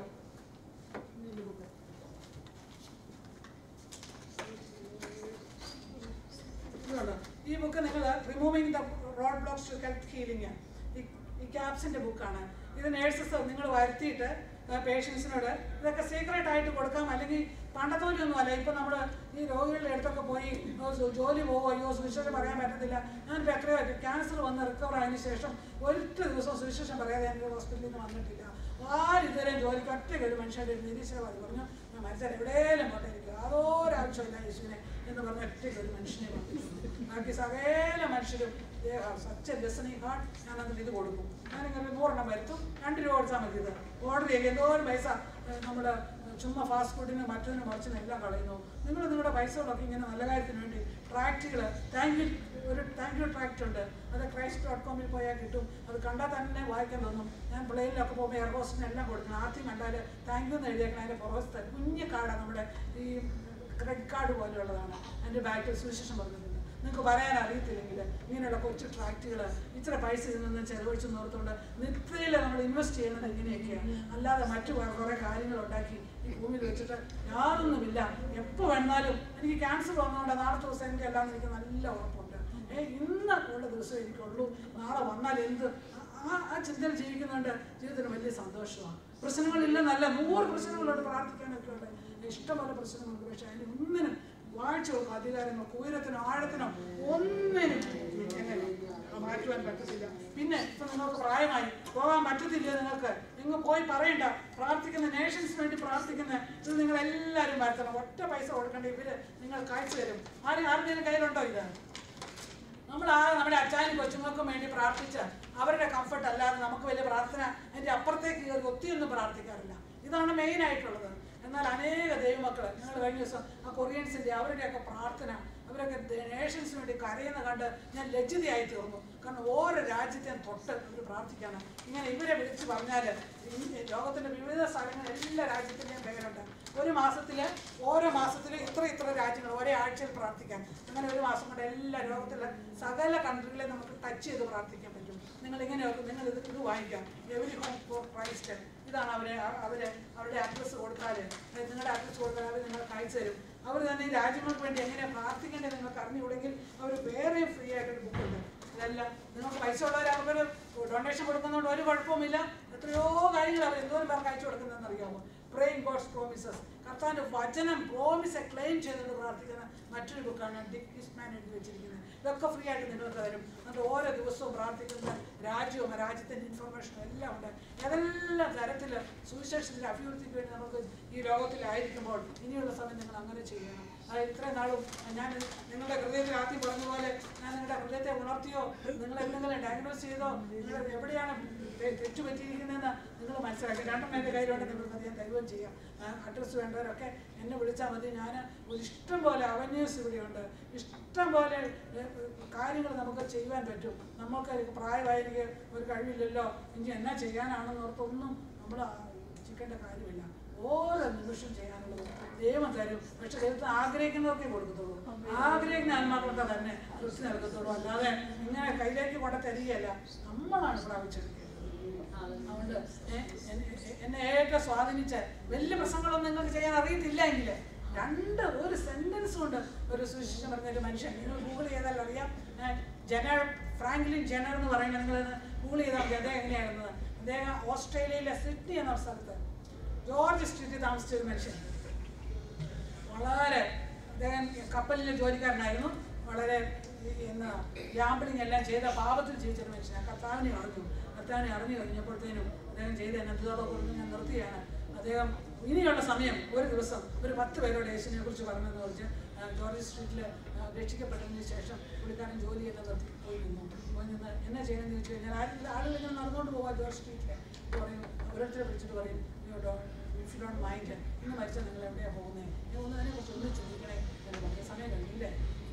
H: ഇതുണ്ട്. ഈ ബുക്ക് നിങ്ങൾ removing the road blocks to health healing ഈ ക്യാപ്സിന്റെ ബുക്കാണ് ഇത് നേഴ്സസ് നിങ്ങൾ വരുത്തിയിട്ട് പേഷ്യൻസിനോട് ഇതൊക്കെ സീക്രട്ട് ആയിട്ട് കൊടുക്കാം അല്ലെങ്കിൽ പണ്ടത്തെ പോലെയൊന്നും അല്ല ഇപ്പൊ നമ്മൾ ഈ രോഗികളുടെ അടുത്തൊക്കെ പോയി "ഓ, സു- ജോലി പോകുമോ അയ്യോ സുവിശേഷം പറയാൻ പറ്റത്തില്ല ഞാനിപ്പോൾ എത്രയോ ക്യാൻസർ വന്ന് റിക്കവർ ആയതിനു ശേഷം ഒറ്റ ദിവസം സുവിശേഷം പറയാതെ എനിക്ക് ഹോസ്പിറ്റലിൽ നിന്ന് വന്നിട്ടില്ല ആരും ഇതുവരെയും ജോലിക്ക് ഒറ്റയ്ക്ക് ഒരു മനുഷ്യൻ്റെ ഒരു നിരീശ്വരവാദി പറഞ്ഞു ഞാൻ മരിച്ചാൽ എവിടെയെങ്കിലും പോട്ടെ എനിക്ക് യാതൊരാവശ്യമില്ല യേശുവിനെ എന്ന് പറഞ്ഞ ഒറ്റയ്ക്ക് ഒരു മനുഷ്യനെ വന്നിട്ടുണ്ട് ബാക്കി സകല മനുഷ്യരും സച്ച ലെസണിങ് ഹാർട്ട് ഞാൻ അതിന് ഇത് കൊടുക്കും ഞാനിങ്ങനെ നൂറെണ്ണം വരുത്തും രണ്ട് രൂപ കൊടുത്താൽ മതി ഇത് ഓർഡർ ചെയ്യുക എന്തോരം പൈസ നമ്മൾ ചുമ്മാ ഫാസ്റ്റ് ഫുഡിന് മറ്റൊന്നിന് മറിച്ചിന് എല്ലാം കളയുന്നു നിങ്ങൾ നിങ്ങളുടെ പൈസകളൊക്കെ ഇങ്ങനെ നല്ല കാര്യത്തിന് വേണ്ടി ട്രാക്റ്റുകൾ താങ്ക് യു ഒരു താങ്ക് യു ട്രാക്റ്റ് ഉണ്ട് അത് ക്രൈസ്റ്റ് ഡോട്ട് കോമിൽ പോയാൽ കിട്ടും അത് കണ്ടാൽ തന്നെ വായിക്കാൻ തോന്നും ഞാൻ പ്ലെയിനിലൊക്കെ പോകുമ്പോൾ എയർ ഹോസ്റ്റിന് എല്ലാം കൊടുക്കണം ആദ്യം കണ്ടാൽ താങ്ക് യു എന്ന് എഴുതിയേക്കണം അതിൻ്റെ പുറത്ത് കുഞ്ഞു കാർഡാണ് നമ്മുടെ ഈ ക്രെഡിറ്റ് കാർഡ് പോലെയുള്ളതാണ് അതിൻ്റെ ബാക്കിൽ സുവിശേഷം പറഞ്ഞിട്ടുണ്ട് നിങ്ങൾക്ക് പറയാൻ അറിയത്തില്ലെങ്കിൽ ഇങ്ങനെയുള്ള കൊച്ചു ട്രാക്റ്റുകൾ ഇത്ര പൈസ ഇതിൽ നിന്ന് ചെലവഴിച്ച് നോർത്തുകൊണ്ട് നിത്യയിൽ നമ്മൾ ഇൻവെസ്റ്റ് ചെയ്യുന്നത് ഇങ്ങനെയൊക്കെയാണ് അല്ലാതെ മറ്റു കുറെ- കുറെ കാര്യങ്ങൾ ഉണ്ടാക്കി ഈ ഭൂമിയിൽ വെച്ചിട്ട് യാതൊന്നുമില്ല എപ്പോൾ വേണമെന്നാലും എനിക്ക് ക്യാൻസർ വന്നതുകൊണ്ട് നാളത്തെ ദിവസം എനിക്ക് എല്ലാം എനിക്ക് നല്ല ഉറപ്പുണ്ട് ഏ ഇന്ന് ഉള്ള ദിവസം എനിക്കുള്ളൂ നാളെ വന്നാൽ എന്ത് ആ ആ ചിന്തയിൽ ജീവിക്കുന്നുണ്ട് ജീവിതത്തിന് വലിയ സന്തോഷമാണ് പ്രശ്നങ്ങളില്ലെന്നല്ല നൂറ് പ്രശ്നങ്ങളോട് പ്രാർത്ഥിക്കാനൊക്കെ ഉണ്ട് ഇഷ്ടംപോലെ പ്രശ്നങ്ങളുണ്ട് പക്ഷെ അതിന് ഒന്നിനും വാഴ്ചകൾക്കും അധികാരമോ ഉയരത്തിനോ ആഴത്തിനോ ഒന്നിനും എങ്ങനെ മാറ്റുവാൻ പറ്റത്തില്ല പിന്നെ ഇപ്പൊ നിങ്ങൾക്ക് പ്രായമായി പോകാൻ പറ്റത്തില്ല നിങ്ങൾക്ക് നിങ്ങൾ പോയി പറയണ്ട പ്രാർത്ഥിക്കുന്ന നേഷൻസിന് വേണ്ടി പ്രാർത്ഥിക്കുന്ന ഇത് നിങ്ങൾ എല്ലാവരും വരുത്തണം ഒറ്റ പൈസ കൊടുക്കേണ്ട ഇവര് നിങ്ങൾ കാഴ്ച തരും ആരും ആരുടെയും കയ്യിലുണ്ടോ ഇത് നമ്മൾ ആ നമ്മുടെ അച്ചാനും കൊച്ചുങ്ങൾക്കും വേണ്ടി പ്രാർത്ഥിച്ച് അവരുടെ കംഫർട്ട് അല്ലാതെ നമുക്ക് വലിയ പ്രാർത്ഥന അതിന്റെ അപ്പുറത്തേക്ക് കയറി ഒത്തിരിയൊന്നും പ്രാർത്ഥിക്കാറില്ല ഇതാണ് മെയിൻ ആയിട്ടുള്ളത് എന്നാൽ അനേക ദൈവമക്കൾ ഞങ്ങൾ കഴിഞ്ഞ ദിവസം ആ കൊറിയൻസിന്റെ അവരുടെയൊക്കെ പ്രാർത്ഥന അവരൊക്കെ നേഷൻസിന് വേണ്ടി കരയുന്ന കണ്ട് ഞാൻ ലജ്ജിതയായി തീർന്നു കാരണം ഓരോ രാജ്യത്തെയും തൊട്ട് അവർ പ്രാർത്ഥിക്കാണ് ഇങ്ങനെ ഇവരെ വിളിച്ച് പറഞ്ഞാൽ ലോകത്തിന്റെ വിവിധ സ്ഥലങ്ങളിൽ എല്ലാ രാജ്യത്തിൻ്റെയും പേരുണ്ട് ഒരു മാസത്തിൽ ഓരോ മാസത്തിൽ ഇത്ര ഇത്ര രാജ്യങ്ങൾ ഒരേ ആഴ്ചയിൽ പ്രാർത്ഥിക്കാൻ അങ്ങനെ ഒരു മാസം കൊണ്ട് എല്ലാ ലോകത്തിലെ സകല കൺട്രികളെ നമുക്ക് ടച്ച് ചെയ്ത് പ്രാർത്ഥിക്കാൻ പറ്റും നിങ്ങൾ ഇങ്ങനെ ഓർക്കും, നിങ്ങൾ ഇത് ഇത് വാങ്ങിക്കാം എവരി ഹോം ഫോർ ക്രൈസ്റ്റ് ഇതാണ് അവരെ അ- അവര് അവരുടെ അഡ്രസ്സ് കൊടുത്താൽ നിങ്ങളുടെ അഡ്രസ്സ് കൊടുത്താൽ അവർ നിങ്ങൾക്ക് അയച്ചു തരും അവർ തന്നെ ഈ രാജ്യങ്ങൾക്ക് വേണ്ടി എങ്ങനെ പ്രാർത്ഥിക്കേണ്ടത് നിങ്ങൾക്ക് അറിഞ്ഞുകൂടെങ്കിൽ അവർ വേറെ ഫ്രീ ആയിട്ടൊരു ബുക്കുണ്ട് ഇതെല്ലാം നിങ്ങൾക്ക് പൈസ ഉള്ളവർ അവർക്കൊരു ഡൊണേഷൻ കൊടുക്കുന്നതുകൊണ്ട് ഒരു കുഴപ്പവുമില്ല എത്രയോ കാര്യങ്ങൾ അവർ എന്തോരം പേർക്ക് അയച്ചു കൊടുക്കുന്നതെന്ന് അറിയാമോ പ്രേയിങ് ഗോഡ്സ് പ്രോമിസസ് കർത്താവിന്റെ വചനം പ്രോമിസ് ക്ലെയിം ചെയ്തുകൊണ്ട് പ്രാർത്ഥിക്കുന്ന മറ്റൊരു ബുക്കാണ് ഡിക് ഇസ്മാൻ എഴുതി വെച്ചിരിക്കുന്നത് ഇതൊക്കെ ഫ്രീ ആയിട്ട് നിങ്ങൾക്ക് തരും എന്നിട്ട് ഓരോ ദിവസവും പ്രാർത്ഥിക്കുന്ന രാജ്യവും ആ രാജ്യത്തിന്റെ ഇൻഫർമേഷനും എല്ലാം ഉണ്ട് ഏതെല്ലാം തരത്തിൽ സുവിശേഷത്തിന്റെ അഭിവൃദ്ധിക്ക് വേണ്ടി നമുക്ക് ഈ ലോകത്തിലായിരിക്കുമ്പോൾ ഇനിയുള്ള സമയം നിങ്ങൾ അങ്ങനെ ചെയ്യണം അത് ഇത്രയും നാളും ഞാൻ നിങ്ങളുടെ ഹൃദയത്തിൽ ആദ്യം പറഞ്ഞ പോലെ ഞാൻ നിങ്ങളുടെ ഹൃദയത്തെ ഉണർത്തിയോ നിങ്ങൾ എന്തെങ്കിലും ഡയഗ്നോസ് ചെയ്തോ നിങ്ങൾ എവിടെയാണ് തെ- തെറ്റ് പറ്റിയിരിക്കുന്നതെന്ന് നിങ്ങൾ മനസ്സിലാക്കി രണ്ടെണ്ണം എൻ്റെ കയ്യിലുണ്ട് നിങ്ങൾക്ക് ഞാൻ ദൈവം ചെയ്യാം അഡ്രസ്സ് വേണ്ടവരൊക്കെ എന്നെ വിളിച്ചാൽ മതി ഞാൻ ഒരു ഇഷ്ടം പോലെ അവന്യൂസ് ഇവിടെയുണ്ട് ഇഷ്ടം പോലെ കാര്യങ്ങൾ നമുക്ക് ചെയ്യുവാൻ പറ്റും നമുക്ക് പ്രായമായി എനിക്ക് ഒരു കഴിവില്ലല്ലോ ഇനി എന്നാ ചെയ്യാനാണെന്ന് ഓർത്തൊന്നും നമ്മൾ ചിക്കേണ്ട കാര്യമില്ല ഓരോ നിമിഷം ചെയ്യാനുള്ളത് ദൈവം തരും പക്ഷെ ദൈവത്തിന് ആഗ്രഹിക്കുന്നവർക്കേ കൊടുക്കത്തുള്ളൂ ആഗ്രഹിക്കുന്ന ആത്മാക്കൾക്ക് തന്നെ തൃപ്തി നൽകത്തുള്ളൂ അല്ലാതെ ഇങ്ങനെ കയ്യിലേക്ക് കൊണ്ട് തരികയല്ല നമ്മളാണ് പ്രാപിച്ചെടുക്കുന്നത് അതുകൊണ്ട് എ- എന്നെ- എന്നെ ഏറ്റവും സ്വാധീനിച്ച വലിയ പ്രസംഗങ്ങളൊന്നും നിങ്ങൾക്ക് ചെയ്യാൻ അറിയത്തില്ല എങ്കിൽ രണ്ട് ഒരു സെന്റൻസ് കൊണ്ട് ഒരു സുവിശേഷം പറഞ്ഞ ഒരു മനുഷ്യൻ നിങ്ങൾ ഗൂഗിൾ ചെയ്താൽ അറിയാം ഏ, ജനർ ഫ്രാങ്ക്ലിൻ ജനർ എന്ന് പറയുന്നത് നിങ്ങൾ ഗൂഗിൾ ചെയ്താൽ മതി അദ്ദേഹം എങ്ങനെയായിരുന്നത് അദ്ദേഹം ഓസ്ട്രേലിയയിലെ സിഡ്നി എന്ന സ്ഥലത്ത് ജോർജ് സ്ട്രീറ്റിൽ താമസിച്ച ഒരു മനുഷ്യൻ വളരെ അദ്ദേഹം കപ്പലിലെ ജോലിക്കാരനായിരുന്നു വളരെ ഈ എന്നാ ഗ്യാമ്പിളിങ് എല്ലാം ചെയ്ത പാപത്തിൽ ജീവിച്ചൊരു മനുഷ്യനാണ് കർത്താവിനെ അറിഞ്ഞു കർത്താവിനെ അറിഞ്ഞു കഴിഞ്ഞപ്പോഴത്തേനും അദ്ദേഹം ചെയ്ത എന്നതോടെ കൊണ്ട് ഞാൻ നിർത്തിയാണ് അദ്ദേഹം ഇനിയുള്ള സമയം ഒരു ദിവസം ഒരു പത്ത് പേരോട് യേശുവിനെ കുറിച്ച് പറഞ്ഞെന്ന് കുറിച്ച് ജോർജ് സ്ട്രീറ്റിൽ രക്ഷിക്കപ്പെട്ടതിന് ശേഷം പുള്ളിക്കാരൻ ജോലിയെല്ലാം നിർത്തി പോയി നിന്നു പോയി നിന്ന് എന്നാ ചെയ്യണമെന്ന് ചോദിച്ചു കഴിഞ്ഞാൽ ആരും ആളുകൾ ഇങ്ങനെ നടന്നുകൊണ്ട് പോകാം ജോർജ് സ്ട്രീറ്റിൽ പറയും ഓരോരുത്തരെ വിളിച്ചിട്ട് പറയും "അയ്യോ, ഇഫ് യു ഡോണ്ട് മൈൻഡ് ഇന്ന് മരിച്ചാൽ നിങ്ങൾ എവിടെയാണ് പോകുന്നത് ഞാൻ ഒന്നതിനെ കുറിച്ച് ഒന്ന് ചിന്തിക്കണേ എന്ന് പറഞ്ഞ സമയം കഴിഞ്ഞില്ലേ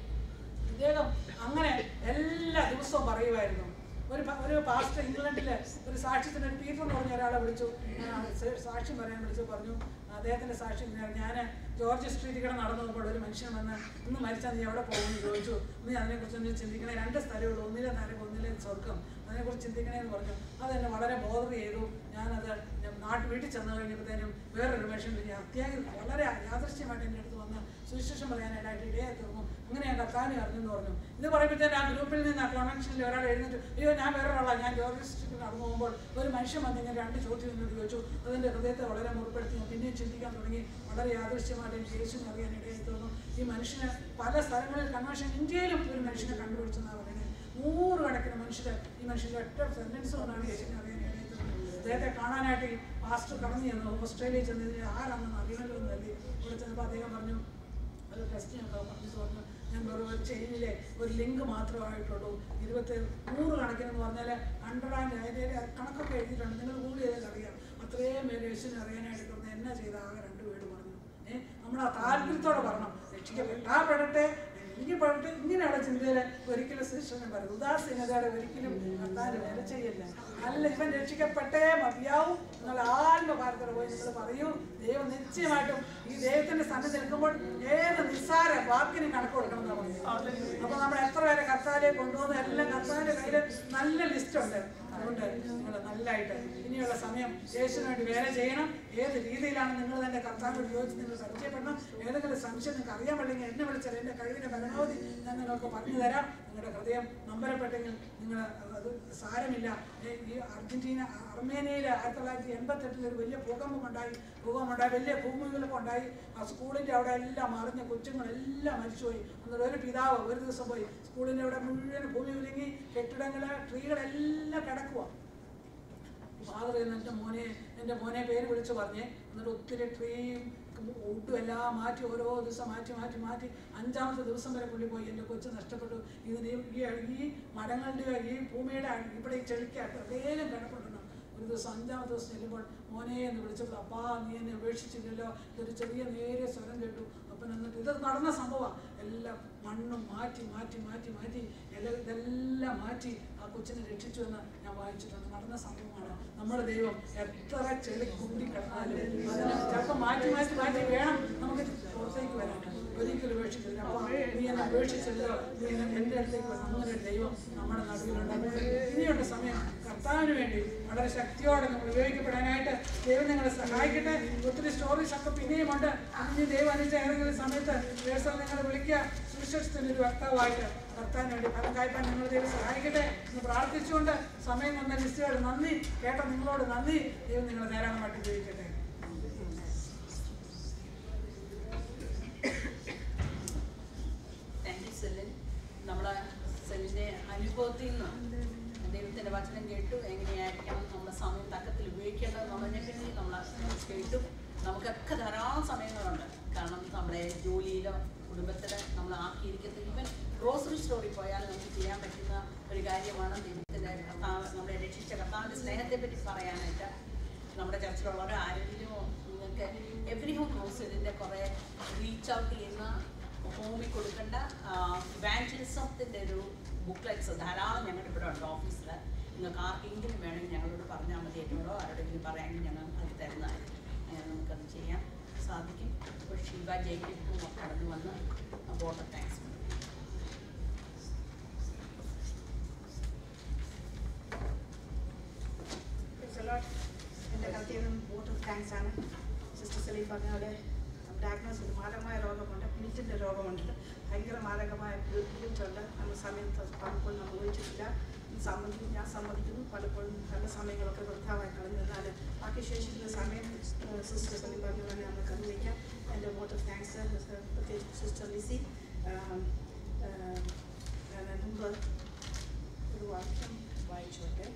H: ഇദ്ദേഹം അങ്ങനെ എല്ലാ ദിവസവും പറയുമായിരുന്നു ഒരു പ- ഒരു പാസ്റ്റർ ഇംഗ്ലണ്ടില് ഒരു സാക്ഷ്യത്തിന് ഒരു പീറ്റർ എന്ന് പറഞ്ഞ ഒരാളെ വിളിച്ചു ആ, സ- സാക്ഷ്യം പറയാൻ വിളിച്ചു പറഞ്ഞു അദ്ദേഹത്തിന്റെ സാക്ഷ്യം ഞാൻ ജോർജ് സ്ട്രീറ്റിൽ കൂടെ നടന്നു പോകുമ്പോൾ ഒരു മനുഷ്യൻ വന്ന് ഇന്ന് മരിച്ചാൽ നീ എവിടെ പോകുമെന്ന് ചോദിച്ചു നീ അതിനെക്കുറിച്ച് ഒന്ന് ചിന്തിക്കണേ രണ്ട് സ്ഥലമേ ഉള്ളൂ ഒന്നിലെ നരകം ഒന്നിലെ സ്വർഗം അതിനെക്കുറിച്ച് ചിന്തിക്കണേ എന്ന് പറഞ്ഞു അതെന്നെ വളരെ ബോധർ ചെയ്തു ഞാനത് ഞാൻ നാട്ടിൽ വീട്ടിൽ ചെന്ന് കഴിഞ്ഞപ്പോഴത്തേനും വേറൊരു മനുഷ്യൻ അത്യാവശ്യം വളരെ യാദൃശ്യമായിട്ട് എൻ്റെ അടുത്ത് വന്ന് സുവിശേഷം പറയാനായിട്ട് ഇടയായി തീർന്നു അങ്ങനെ ഞാൻ കത്താനും അറിഞ്ഞെന്ന് പറഞ്ഞു ഇത് പറയുമ്പോഴത്തേനും ആ ഗ്രൂപ്പിൽ നിന്ന് ആ കൺവെൻഷനിൽ ഒരാൾ എഴുന്നിട്ട് അയ്യോ ഞാൻ വേറെ ഒരാളാണ് ഞാൻ ജോർജ് സ്ട്രീറ്റിൽ നടന്നു പോകുമ്പോൾ ഒരു മനുഷ്യൻ വന്ന് ഇങ്ങനെ രണ്ട് ചോദ്യം എന്നോട് ചോദിച്ചു അതിൻ്റെ ഹൃദയത്തെ വളരെ മുറിപ്പെടുത്തി ഞാൻ പിന്നെയും ചിന്തിക്കാൻ തുടങ്ങി വളരെ യാദൃശ്യമായിട്ട് എനിക്ക് യേശുവിനെ അറിയാൻ ഇടയായി തീർന്നു ഈ മനുഷ്യന് പല സ്ഥലങ്ങളിൽ കൺവെൻഷൻ ഇന്ത്യയിലും ഒരു മനുഷ്യനെ കണ്ടുപിടിച്ചെന്നാണ് പറയുന്നത് നൂറുകണക്കിന് മനുഷ്യർ ഈ മനുഷ്യൻ്റെ ഒറ്റ സെൻറ്റൻസ് കൊണ്ടാണ് യേശുവിനെ അറിയാൻ ഇടയായി തീർന്നത് അദ്ദേഹത്തെ കാണാനായിട്ട് ഈ പാസ്റ്റർ കടന്നു ചെന്നു ഓസ്ട്രേലിയയിൽ ചെന്ന് ഇതിന് ആരാണെന്ന് അറിയണമല്ലോ എന്ന് കരുതി ഇവിടെ ചെന്നപ്പോൾ അദ്ദേഹം പറഞ്ഞു ഒരു ടെസ്റ്റ് ഞാൻ പറഞ്ഞു പറഞ്ഞു ഞാൻ വെറും ഒരു ചെയിനിലെ ഒരു ലിങ്ക് മാത്രമായിട്ടുള്ളൂ ഇരുപത്തി നൂറ് കണക്കിനെന്ന് പറഞ്ഞാൽ ഹൺഡ്രഡ് ആൻഡ് അതിൻ്റെ കണക്കൊക്കെ എഴുതിയിട്ടുണ്ട് നിങ്ങൾ ഗൂഗിൾ ചെയ്താൽ അറിയാം അത്രയും പേര് യേശുവിനെ അറിയാനായിട്ട് കിടന്ന് എന്നാ ചെയ്ത ആകെ രണ്ട് പേര് പറഞ്ഞു ഏഹ് നമ്മൾ ആ താല്പര്യത്തോടെ പറഞ്ഞു രക്ഷിക്കപ്പെട്ടാപ്പെടട്ടെ എനിക്ക് പെടട്ടെ ഇങ്ങനെയുള്ള ചിന്തയിൽ ഒരിക്കലും ശിക്ഷണം പറയും ഉദാസീനതയുടെ ഒരിക്കലും കർത്താൻ വേല ചെയ്യില്ല അല്ല ഇവൻ രക്ഷിക്കപ്പെട്ടേ മതിയാവും എന്നുള്ള ആരുടെ ഭാരത്തോടെ പോയി നിങ്ങൾ പറയൂ ദൈവം നിശ്ചയമായിട്ടും ഈ ദൈവത്തിന്റെ സന്നിധി നിൽക്കുമ്പോൾ ഏത് നിസ്സാര വാക്കിനും കണക്ക് കൊടുക്കണം എന്നാണ് പറയുന്നത് അപ്പൊ നമ്മൾ എത്ര പേരെ കർത്താലെ കൊണ്ടുവന്ന് എല്ലാം കർത്താവിന്റെ കയ്യിൽ നല്ല ലിസ്റ്റ് ഉണ്ട് അതുകൊണ്ട് നിങ്ങൾ നല്ലതായിട്ട് ഇനിയുള്ള സമയം യേശുവിന് വേണ്ടി വേല ചെയ്യണം ഏത് രീതിയിലാണ് നിങ്ങൾ തന്നെ കർത്താവിനോട് ചോദിച്ച് നിങ്ങൾ പരിചയപ്പെടണം ഏതെങ്കിലും സംശയം നിങ്ങൾക്ക് അറിയാൻ പറ്റില്ലെങ്കിൽ എന്നെ വിളിച്ചാൽ എൻ്റെ കഴിവിൻ്റെ പരമാവധി ഞാൻ നിങ്ങൾക്ക് പറഞ്ഞു തരാം നിങ്ങളുടെ ഹൃദയം നമ്പരപ്പെട്ടെങ്കിൽ നിങ്ങൾ അത് സാരമില്ല ഏ, ഈ അർജന്റീന അർമേനിയയിൽ ആയിരത്തി തൊള്ളായിരത്തി എൺപത്തെട്ടിൽ ഒരു വലിയ ഭൂകമ്പം ഉണ്ടായി ഭൂകമ്പം ഉണ്ടായി വലിയ ഭൂമികളൊക്കെ ഉണ്ടായി ആ സ്കൂളിൻ്റെ അവിടെ എല്ലാം മറിഞ്ഞ കൊച്ചുങ്ങളെല്ലാം മരിച്ചുപോയി എന്നിട്ട് ഒരു പിതാവ് ഒരു ദിവസം പോയി സ്കൂളിൻ്റെ അവിടെ മുഴുവൻ ഭൂമി കുലുങ്ങി കെട്ടിടങ്ങൾ ട്രീകളെല്ലാം കിടക്കുക ഫാദർ എൻ്റെ മോനെ എൻ്റെ മോനെ പേര് വിളിച്ച് പറഞ്ഞേ എന്നിട്ട് ഒത്തിരി ട്രീയും വുഡും എല്ലാം മാറ്റി ഓരോ ദിവസം മാറ്റി മാറ്റി മാറ്റി അഞ്ചാമത്തെ ദിവസം വരെ പുള്ളി പോയി എൻ്റെ കൊച്ചു നഷ്ടപ്പെട്ടു ഇതിന് ഈ ഈ മരങ്ങളുടെ ഈ ഭൂമിയുടെ അടി- ഇവിടെ ഈ ചെളിക്കാട്ട് എവിടെയും കിടപ്പുണ്ടെന്ന് ഒരു ദിവസം അഞ്ചാമത്തെ ദിവസം ചെല്ലുമ്പോൾ മോനെ എന്ന് വിളിച്ചപ്പോൾ അപ്പാ നീ എന്നെ ഉപേക്ഷിച്ചില്ലല്ലോ ഇതൊരു ചെറിയ നേരിയ സ്വരം കേട്ടു അപ്പം എന്നിട്ട് ഇത് നടന്ന സംഭവമാണ് എല്ലാം മണ്ണും മാറ്റി മാറ്റി മാറ്റി മാറ്റി ഇല ഇതെല്ലാം മാറ്റി ആ കൊച്ചിനെ രക്ഷിച്ചു എന്ന് ഞാൻ വായിച്ചിട്ടുണ്ട് നടന്ന സംഭവമാണ് നമ്മുടെ ദൈവം എത്ര ചെളി കുണ്ടി കിടന്നാലും അതിനെ ചിലപ്പോൾ മാറ്റി മാറ്റി മാറ്റി വേണം നമുക്ക് പുറത്തേക്ക് വരാൻ ഒരിക്കലും ഉപേക്ഷിക്കില്ല അപ്പോൾ നീ എന്നെ ഉപേക്ഷിച്ചല്ലോ നീ എന്നെ എൻ്റെ അടുത്തേക്ക് വന്നു അങ്ങനെ ഒരു ദൈവം നമ്മുടെ നടുവിലുണ്ട് ഇനിയുള്ള സമയം കർത്താവിന് വേണ്ടി വളരെ ശക്തിയോടെ നമ്മൾ ഉപയോഗിക്കപ്പെടാനായിട്ട് ദൈവം നിങ്ങളെ സഹായിക്കട്ടെ ഒത്തിരി സ്റ്റോറീസ് ഒക്കെ പിന്നെയുമുണ്ട് ഇനി ദൈവം അനുസരിച്ച് ഏതെങ്കിലും സമയത്ത് ദിവസം നിങ്ങൾ വിളിക്കുക സുവിശേഷത്തിന് ഒരു വക്താവായിട്ട് കർത്താവിന് വേണ്ടി ഫലം കായ്പാൻ നിങ്ങൾ ദൈവം സഹായിക്കട്ടെ എന്ന് പ്രാർത്ഥിച്ചുകൊണ്ട് സമയം വന്ന ലിസ്റ്റുകൾ നന്ദി കേട്ട നിങ്ങളോട് നന്ദി ദൈവം നിങ്ങളെ ധാരാളമായിട്ട് ഉപയോഗിക്കട്ടെ
B: താങ്ക് യു സെലിൻ നമ്മളെ സെലിൻ്റെ അനുഭവത്തിൽ നിന്ന് ദൈവത്തിൻ്റെ വചനം കേട്ടു എങ്ങനെയായിരിക്കണം നമ്മുടെ സമയം തക്കത്തിൽ ഉപയോഗിക്കേണ്ടത് എന്നുള്ളതിനെപ്പറ്റി നമ്മൾ കേട്ടു നമുക്കൊക്കെ ധാരാളം സമയങ്ങളുണ്ട് കാരണം നമ്മുടെ ജോലിയിലോ കുടുംബത്തിലോ നമ്മൾ ആക്കിയിരിക്കുന്നത് ഈവൻ ഗ്രോസറി സ്റ്റോറിൽ പോയാൽ നമുക്ക് ചെയ്യാൻ പറ്റുന്ന ഒരു കാര്യമാണ് ദൈവത്തിൻ്റെ കർത്താവ് നമ്മളെ രക്ഷിച്ച കർത്താവിൻ്റെ സ്നേഹത്തെ പറ്റി പറയാനായിട്ട് നമ്മുടെ ചർച്ചിലുള്ളവർ ആരെങ്കിലും നിങ്ങൾക്ക് എവറി ഹോം ഹൗസ് ഇതിൻ്റെ കുറേ റീച്ച് ഔട്ട് ചെയ്യുന്ന ഹോമിൽ കൊടുക്കേണ്ട ഇവാഞ്ചലിസത്തിൻ്റെ ഒരു ബുക്ക്ലെറ്റ്സ് ധാരാളം ഞങ്ങളുടെ ഇവിടെ ഉണ്ട് ഓഫീസിൽ നിങ്ങൾക്ക് ആർക്കെങ്കിലും വേണമെങ്കിൽ ഞങ്ങളോട് പറഞ്ഞാൽ മതി ഏറ്റവും ആരോടെങ്കിലും പറയാമെങ്കിൽ ഞങ്ങൾ അത് തരുന്നതായിരിക്കും അങ്ങനെ നമുക്കത് ചെയ്യാൻ സാധിക്കും ഇപ്പോൾ ഷീബ ജയിക്കും കടന്നു വന്ന് വോട്ടർ താങ്ക്സ്
I: എൻ്റെ കത്തിയതും വോട്ട് ഓഫ് താങ്ക്സ് ആണ് സിസ്റ്റർ സലീം പറഞ്ഞ പോലെ ഡയഗ്നോസ് ചെയ്ത് മാരകമായ രോഗമുണ്ട് പിനിറ്റിൻ്റെ രോഗമുണ്ട് ഭയങ്കര മാരകമായ ബുദ്ധിമുട്ടുണ്ട് നമ്മൾ സമയത്ത് പലപ്പോഴും നമ്മൾ ഉപയോഗിച്ചിട്ടില്ല സമ്മതിക്കും ഞാൻ സമ്മതിക്കുന്നു പലപ്പോഴും പല സമയങ്ങളൊക്കെ വൃദ്ധാവായി കളഞ്ഞെന്നാൽ ബാക്കി ശേഷിക്കുന്ന സമയം സിസ്റ്റർ സലീം പറഞ്ഞ പോലെ നമുക്ക് അനുഭവിക്കാം എൻ്റെ വോട്ട് ഓഫ് താങ്ക്സ് പ്രത്യേകിച്ച് സിസ്റ്റർ ലിസി ഞാൻ മുമ്പ് ഒരു വാക്യം വായിച്ചോട്ടെ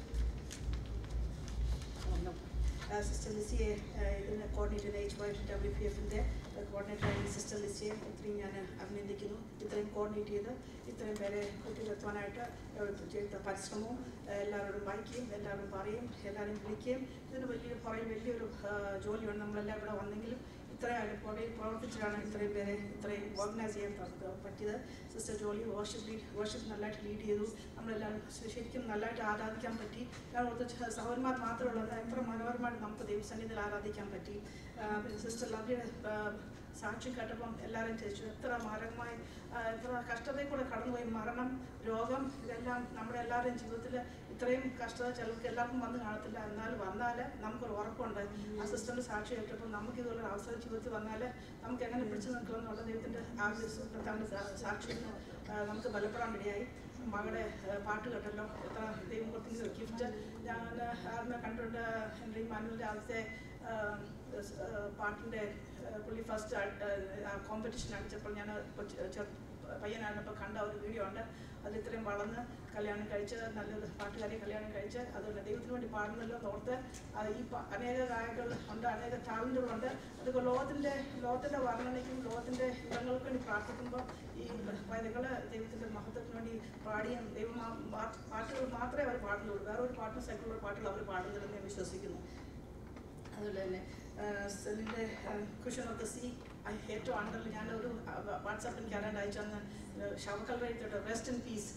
I: ഒന്ന് സിസ്റ്റർ ലിസിയെ ഇതിന് coordinator H Y W P എഫിൻ്റെ കോർഡിനേറ്ററായ സിസ്റ്റർ ലിസിയെ ഒത്തിരി ഞാൻ അഭിനന്ദിക്കുന്നു ഇത്രയും കോർഡിനേറ്റ് ചെയ്ത് ഇത്രയും പേരെ കൂട്ടിയിലെത്തുവാനായിട്ട് ചെയ്ത പരിശ്രമവും എല്ലാവരോടും വായിക്കുകയും എല്ലാവരും പറയും എല്ലാവരും വിളിക്കുകയും ഇതിന് വലിയൊരു പുറകെ വലിയൊരു ജോലിയാണ് നമ്മളെല്ലാം ഇവിടെ വന്നെങ്കിലും ഇത്രയും പുറകിൽ പ്രവർത്തിച്ചിട്ടാണ് ഇത്രയും പേരെ ഇത്രയും ഓർഗനൈസ് ചെയ്യാൻ പ- പറ്റിയത് sister Jolly worship lead worship നല്ലതായിട്ട് ലീഡ് ചെയ്തു നമ്മളെല്ലാവരും ശ- ശരിക്കും നല്ലതായിട്ട് ആരാധിക്കാൻ പറ്റി ഞാൻ ഓർത്ത് സഹോദരന്മാർ മാത്രമുള്ളത് എത്ര മനോഹരമായിട്ട് നമുക്ക് ദൈവസന്നിധിയിൽ ആരാധിക്കാൻ പറ്റി ആ, പിന്നെ സിസ്റ്റർ ലവ്ലിയുടെ ആ, സാക്ഷി കേട്ടപ്പം എല്ലാവരും ചോദിച്ചു എത്ര മാരകമായി ആ, എത്ര കഷ്ടതയിൽ കൂടെ കടന്നുപോയി മരണം രോഗം ഇതെല്ലാം നമ്മുടെ എല്ലാവരുടെയും ജീവിതത്തിൽ ഇത്രയും കഷ്ടത ചിലർക്ക് എല്ലാവർക്കും വന്ന് കാണത്തില്ല എന്നാൽ വന്നാൽ നമുക്കൊരു ഉറപ്പുണ്ട് ആ സിസ്റ്ററിൻ്റെ സാക്ഷി കേട്ടപ്പോൾ നമുക്ക് ഇതുപോലെ ഒരു അവസരം ജീവിതത്തിൽ വന്നാൽ നമുക്ക് എങ്ങനെ പിടിച്ചു നിൽക്കണം എന്നുള്ള ദൈവത്തിൻ്റെ ആവശ്യത്തിൻ്റെ സാക്ഷി നമുക്ക് ബലപ്പെടാൻ ഇടയായി മകളുടെ ആ, പാട്ട് കേട്ടല്ലോ എത്ര ദൈവം കൊടുക്കുന്ന ഗിഫ്റ്റ് ഞാൻ ആദ്യമേ കണ്ടിട്ടുണ്ട് ഹെൻറി മാനുവലിൻ്റെ ആദ്യത്തെ ആ, ആ, പാട്ടിൻ്റെ ആ, പുള്ളി ഫസ്റ്റ് കോമ്പറ്റീഷൻ അടിച്ചപ്പോൾ ഞാൻ കൊച്ച് ചെറു പയ്യനായിരുന്നപ്പോൾ കണ്ട ഒരു വീഡിയോ ഉണ്ട് അതിൽ ഇത്രയും വളർന്ന് കല്യാണം കഴിച്ച് നല്ലൊരു പാട്ടുകാരെ കല്യാണം കഴിച്ച് അതുകൊണ്ട് ദൈവത്തിന് വേണ്ടി പാടുന്നല്ലോ എന്ന് ഓർത്ത് ആ, ഈ പ- അനേക ഗായകൾ ഉണ്ട് അനേക ടാലൻറ്റുകളുണ്ട് അതൊക്കെ ലോകത്തിൻ്റെ ലോകത്തിൻ്റെ വർണ്ണനയ്ക്കും ലോകത്തിൻ്റെ ഇടങ്ങൾക്ക് വേണ്ടി പ്രാർത്ഥിക്കുമ്പോൾ ഈ വനിതകൾ ദൈവത്തിൻ്റെ മഹത്വത്തിന് വേണ്ടി പാടിയും ദൈവം മാ- പാ- പാട്ടുകൾ മാത്രമേ അവർ പാടുന്നുള്ളൂ വേറെ ഒരു പാട്ടും സൈക്കിളുള്ള പാട്ടുകൾ അവർ പാടുന്നില്ലെന്ന് ഞാൻ വിശ്വസിക്കുന്നു അതുപോലെ തന്നെ സെല്ലിൻ്റെ കുഷൻ ഓഫ് ദ സീ ഏറ്റവും അണ്ടറിൽ ഞാനൊരു വാട്സാപ്പിൽ എനിക്ക് ആരാണ്ട് അയച്ചു തന്ന ഷവക്കൽ റേറ്റ് rest in peace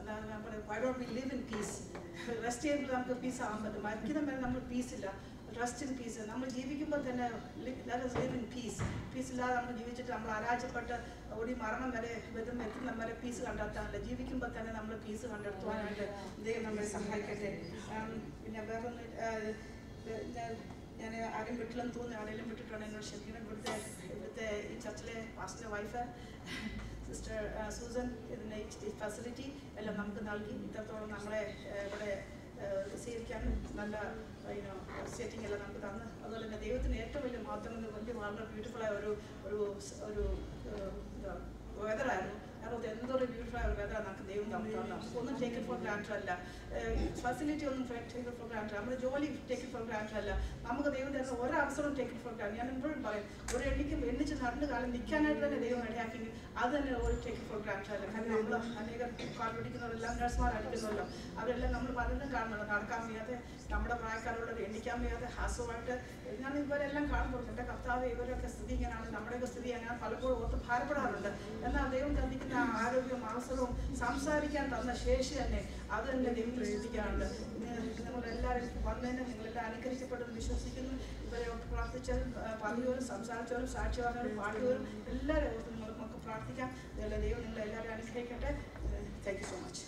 I: why don't we live in peace rest ചെയ്യുമ്പോൾ നമുക്ക് പീസ് ആകാൻ പറ്റും മരിക്കുന്ന വരെ നമ്മൾ പീസ് ഇല്ല റെസ്റ്റ് ഇൻ പീസ് നമ്മൾ ജീവിക്കുമ്പോൾ തന്നെ ലിവ് ഇൻ പീസ് പീസ് ഇല്ലാതെ നമ്മൾ ജീവിച്ചിട്ട് നമ്മൾ അരാജപ്പെട്ട് ഓടി മരണം വരെ വരും എത്തുന്ന വരെ പീസ് കണ്ടെത്താനില്ല ജീവിക്കുമ്പോൾ തന്നെ നമ്മൾ പീസ് കണ്ടെത്തുവാനായിട്ട് ദൈവം നമ്മളെ സഹായിക്കട്ടെ ഉം, പിന്നെ വേറൊന്ന് ആ, ഞാൻ ഞാൻ ആരും വിട്ടില്ലെന്ന് തോന്നുന്നു ആരെങ്കിലും വിട്ടിട്ടുണ്ട് എന്നോട് ക്ഷമിക്കണം ഇവിടുത്തെ ഇവിടുത്തെ ഈ ചർച്ചിലെ പാസ്റ്റർ വൈഫ് സിസ്റ്റർ സൂസൻ ഇതിൻ്റെ ഈ ഫെസിലിറ്റി എല്ലാം നമുക്ക് നൽകി ഇത്രത്തോളം നമ്മളെ ആ, ഇവിടെ ആ, സ്വീകരിക്കാനും നല്ല യുനോ സെറ്റിംഗ് എല്ലാം നമുക്ക് തന്ന് അതുപോലെ തന്നെ ദൈവത്തിന് ഏറ്റവും വലിയ മാത്രം വലിയ വളരെ ബ്യൂട്ടിഫുള്ളായ ഒരു ഒരു സ്- ഒരു വെതറായിരുന്നു കാരണം എന്തൊരു ബ്യൂട്ടിഫുൾ ആയ ഒരു വെതർ നമുക്ക് ദൈവം നമുക്ക് തന്നു ഒന്നും ടേക്ക് ഇറ്റ് ഫോർ ഗ്രാൻഡ് അല്ല ഫെസിലിറ്റി ഒന്നും ടേക്ക് ഇറ്റ് ഫോർ ഗ്രാൻഡ് നമ്മുടെ ജോലി ടേക്ക് ഇറ്റ് ഫോർ ഗ്രാൻഡ് അല്ല നമുക്ക് ദൈവം തരുന്ന ഒരു അവസരവും ടേക്ക് ഇറ്റ് ഫോർ ഗ്രാൻഡ് ഞാൻ എപ്പോഴും പറയും ഒരു എണ്ണിക്ക് എണ്ണിച്ച് നടന്നു കാലം നിൽക്കാനായിട്ട് തന്നെ ദൈവം ഇടയാക്കി അത് തന്നെ ഒരു ടേക്ക് ഇറ്റ് ഫോർ ഗ്രാൻഡ് അല്ല കാരണം നമ്മൾ അനേകം കാൽ പിടിക്കുന്നവരെല്ലാം നഴ്സുമാർ അടിക്കുന്നവരല്ലോ അവരെല്ലാം നമ്മൾ പലരും കാണുന്നുണ്ട് നടക്കാൻ വയ്യാതെ നമ്മുടെ പ്രായക്കാരോട് എണ്ണിക്കാൻ വയ്യാതെ ഹാസ്യമായിട്ട് ഞാൻ ഇവരെല്ലാം കാണുമ്പോൾ എൻ്റെ കർത്താവ് ഇവരൊക്കെ സ്ഥിതി ഇങ്ങനെയാണ് നമ്മുടെയൊക്കെ സ്ഥിതി അങ്ങനെ പലപ്പോഴും ഓർത്ത് ഭാരപ്പെടാറുണ്ട് എന്നാൽ ദൈവം തന്നിക്കുന്ന ആ ആരോഗ്യവും അവസരവും സംസാരിക്കാൻ തന്ന ശേഷി തന്നെ അത് തന്നെ ദൈവത്തിൽ ശ്രദ്ധിക്കാറുണ്ട് നിങ്ങളെല്ലാവരും വന്നതിന് നിങ്ങളെല്ലാം അനുകരിക്കപ്പെടുമെന്ന് വിശ്വസിക്കുന്നു ഇവരെ ഓർത്ത് പ്രാർത്ഥിച്ചവരും ആ, പറഞ്ഞവരും സംസാരിച്ചവരും സാക്ഷി പറഞ്ഞവരും പാട്ടുകാരും എല്ലാവരും ഓർത്ത് നിങ്ങൾ നമുക്ക് പ്രാർത്ഥിക്കാം ഇതെല്ലാം ദൈവം നിങ്ങളെല്ലാവരും അനുഗ്രഹിക്കട്ടെ താങ്ക് യു സോ മച്ച്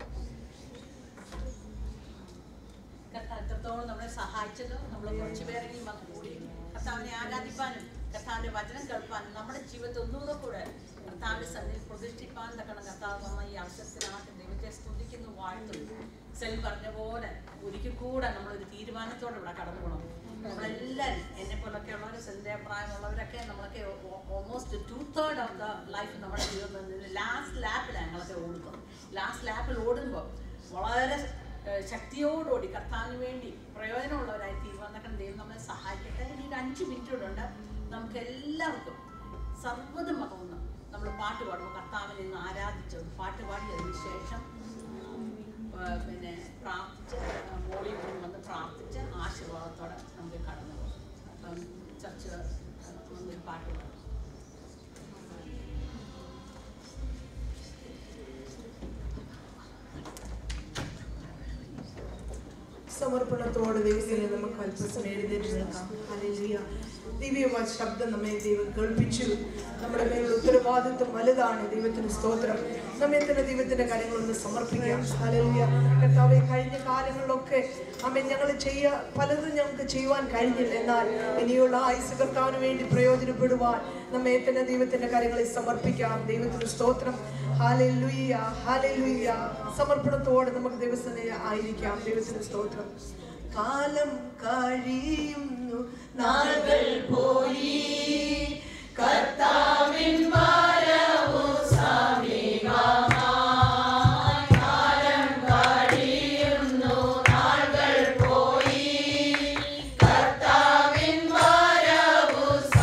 B: കർത്താവ് എത്രത്തോളം നമ്മളെ സഹായിച്ചത് നമ്മൾ കുറച്ച് പേരെങ്കിലും വന്ന് കൂടി കർത്താവിനെ ആരാധിപ്പാനും കർത്താവിന്റെ വചനം കേൾപ്പാനും നമ്മുടെ ജീവിതത്തിൽ ഒന്നുകൂടെ കൂടെ കർത്താവിന്റെ സന്നിധിയിൽ പ്രതിഷ്ഠിപ്പാൻ തക്കണം കർത്താവ് തന്ന ഈ അവസരത്തിനായിട്ട് ദൈവത്തെ സ്തുതിക്കുന്നു വാഴ്ത്തുന്നു സെൽ പറഞ്ഞ പോലെ ഒരിക്കൽ കൂടെ നമ്മളൊരു തീരുമാനത്തോടെ ഇവിടെ കടന്നു പോകണം നമ്മളെല്ലാവരും എന്നെ പോലൊക്കെ ഉള്ളവർ സെല്ലിൻ്റെ പ്രായമുള്ളവരൊക്കെ നമ്മളൊക്കെ almost two third of the life നമ്മുടെ ജീവിതത്തിൽ ലാസ്റ്റ് ലാപ്പിലാണ് ഞങ്ങളൊക്കെ ഓടുന്നത് ലാസ്റ്റ് ലാപ്പിൽ ഓടുമ്പോൾ വളരെ ഏഹ് ശക്തിയോടുകൂടി കർത്താവിന് വേണ്ടി പ്രയോജനമുള്ളവരായി തീരുമാനക്കാൻ ദൈവം നമ്മളെ സഹായിക്കട്ടെ ഇനി ഒരു അഞ്ച് മിനിറ്റ് കൂടെ ഉണ്ട് നമുക്ക് എല്ലാവർക്കും സർവ്വതും മകന്ന് നമ്മൾ പാട്ട് പാടുമ്പോൾ കർത്താവിനെ ഇന്ന് ആരാധിച്ചത് പാട്ട് പാടിയതിന് ശേഷം ആ, പിന്നെ പ്രാർത്ഥിച്ച് ആ, മോളിൽ കൊണ്ട് വന്ന് പ്രാർത്ഥിച്ച് ആശീർവാദത്തോടെ നമുക്ക് കടന്നു പോകും അപ്പം ചർച്ച ഒരു പാട്ട് പാടും
C: സമർപ്പണത്തോടെ ദൈവത്തിനെ നമുക്ക് അല്പസമയം എഴുന്നേറ്റ് നിൽക്കാം ഹല്ലേലൂയ ദിവ്യമായ ശബ്ദം നമ്മെ ദൈവം കേൾപ്പിച്ചു നമ്മുടെ മേലുള്ള ഉത്തരവാദിത്വം വലുതാണ് ദൈവത്തിന് സ്തോത്രം നമ്മെ തന്നെ ദൈവത്തിന്റെ കാര്യങ്ങളൊന്ന് സമർപ്പിക്കാം ഹല്ലേലൂയ കർത്താവെ കഴിഞ്ഞ കാലങ്ങളിലൊക്കെ അമ്മ ഞങ്ങൾ ചെയ്യ പലതും ഞങ്ങൾക്ക് ചെയ്യുവാൻ കഴിഞ്ഞില്ല എന്നാൽ ഇനിയുള്ള ആയുസ് കർത്താവിന് വേണ്ടി പ്രയോജനപ്പെടുവാൻ നമ്മെ തന്നെ ദൈവത്തിന്റെ കാര്യങ്ങളിൽ സമർപ്പിക്കാം ദൈവത്തിന് സ്തോത്രം ഹാലലുയ്യ ഹാലലുയ്യ സമർപ്പണത്തോടെ നമുക്ക് ദിവസം ആയിരിക്കാം ദൈവത്തിന് സ്തോത്രം കാലം കഴിയുന്നു നാളുകൾ പോയി കർത്താവിൻ വരവു സമീപമായി. കാലം കഴിയുന്നു നാളുകൾ പോയി കർത്താവിൻ വരവു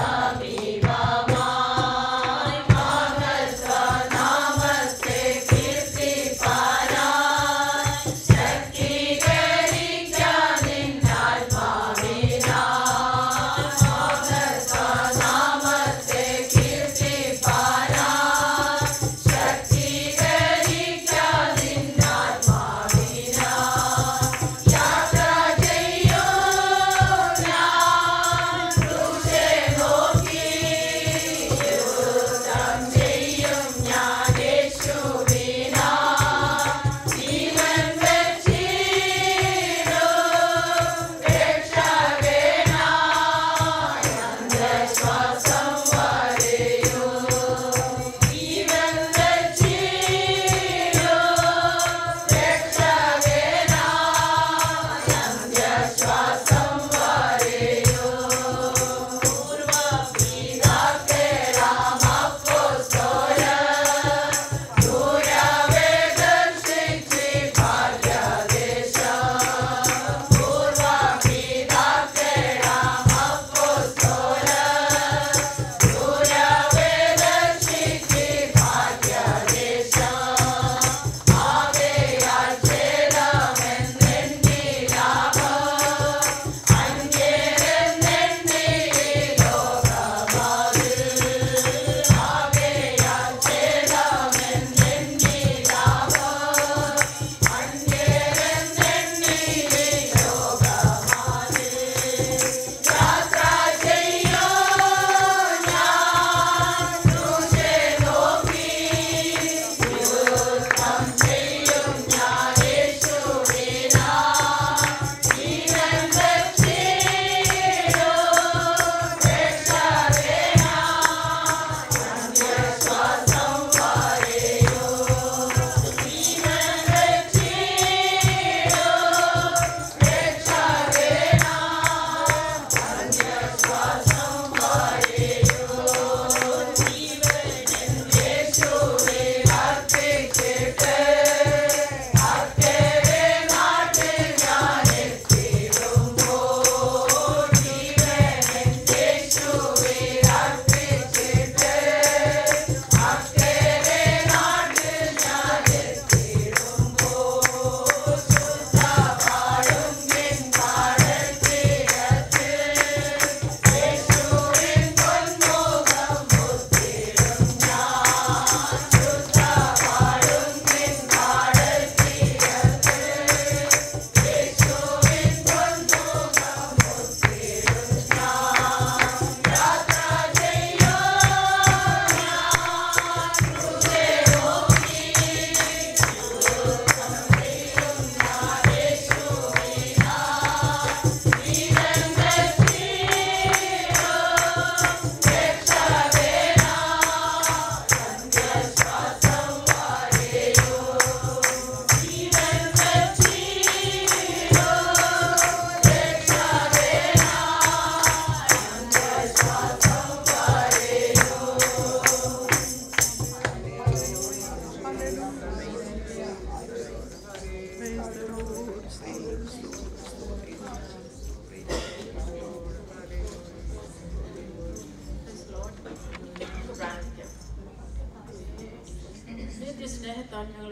C: സമീപമായി. മഹത്വനാമത്തെ കീർത്തിപ്പാനായി ശക്തീകരിക്കാൻ നിന്നാത്മാവിനാൽ. മഹത്വനാമത്തെ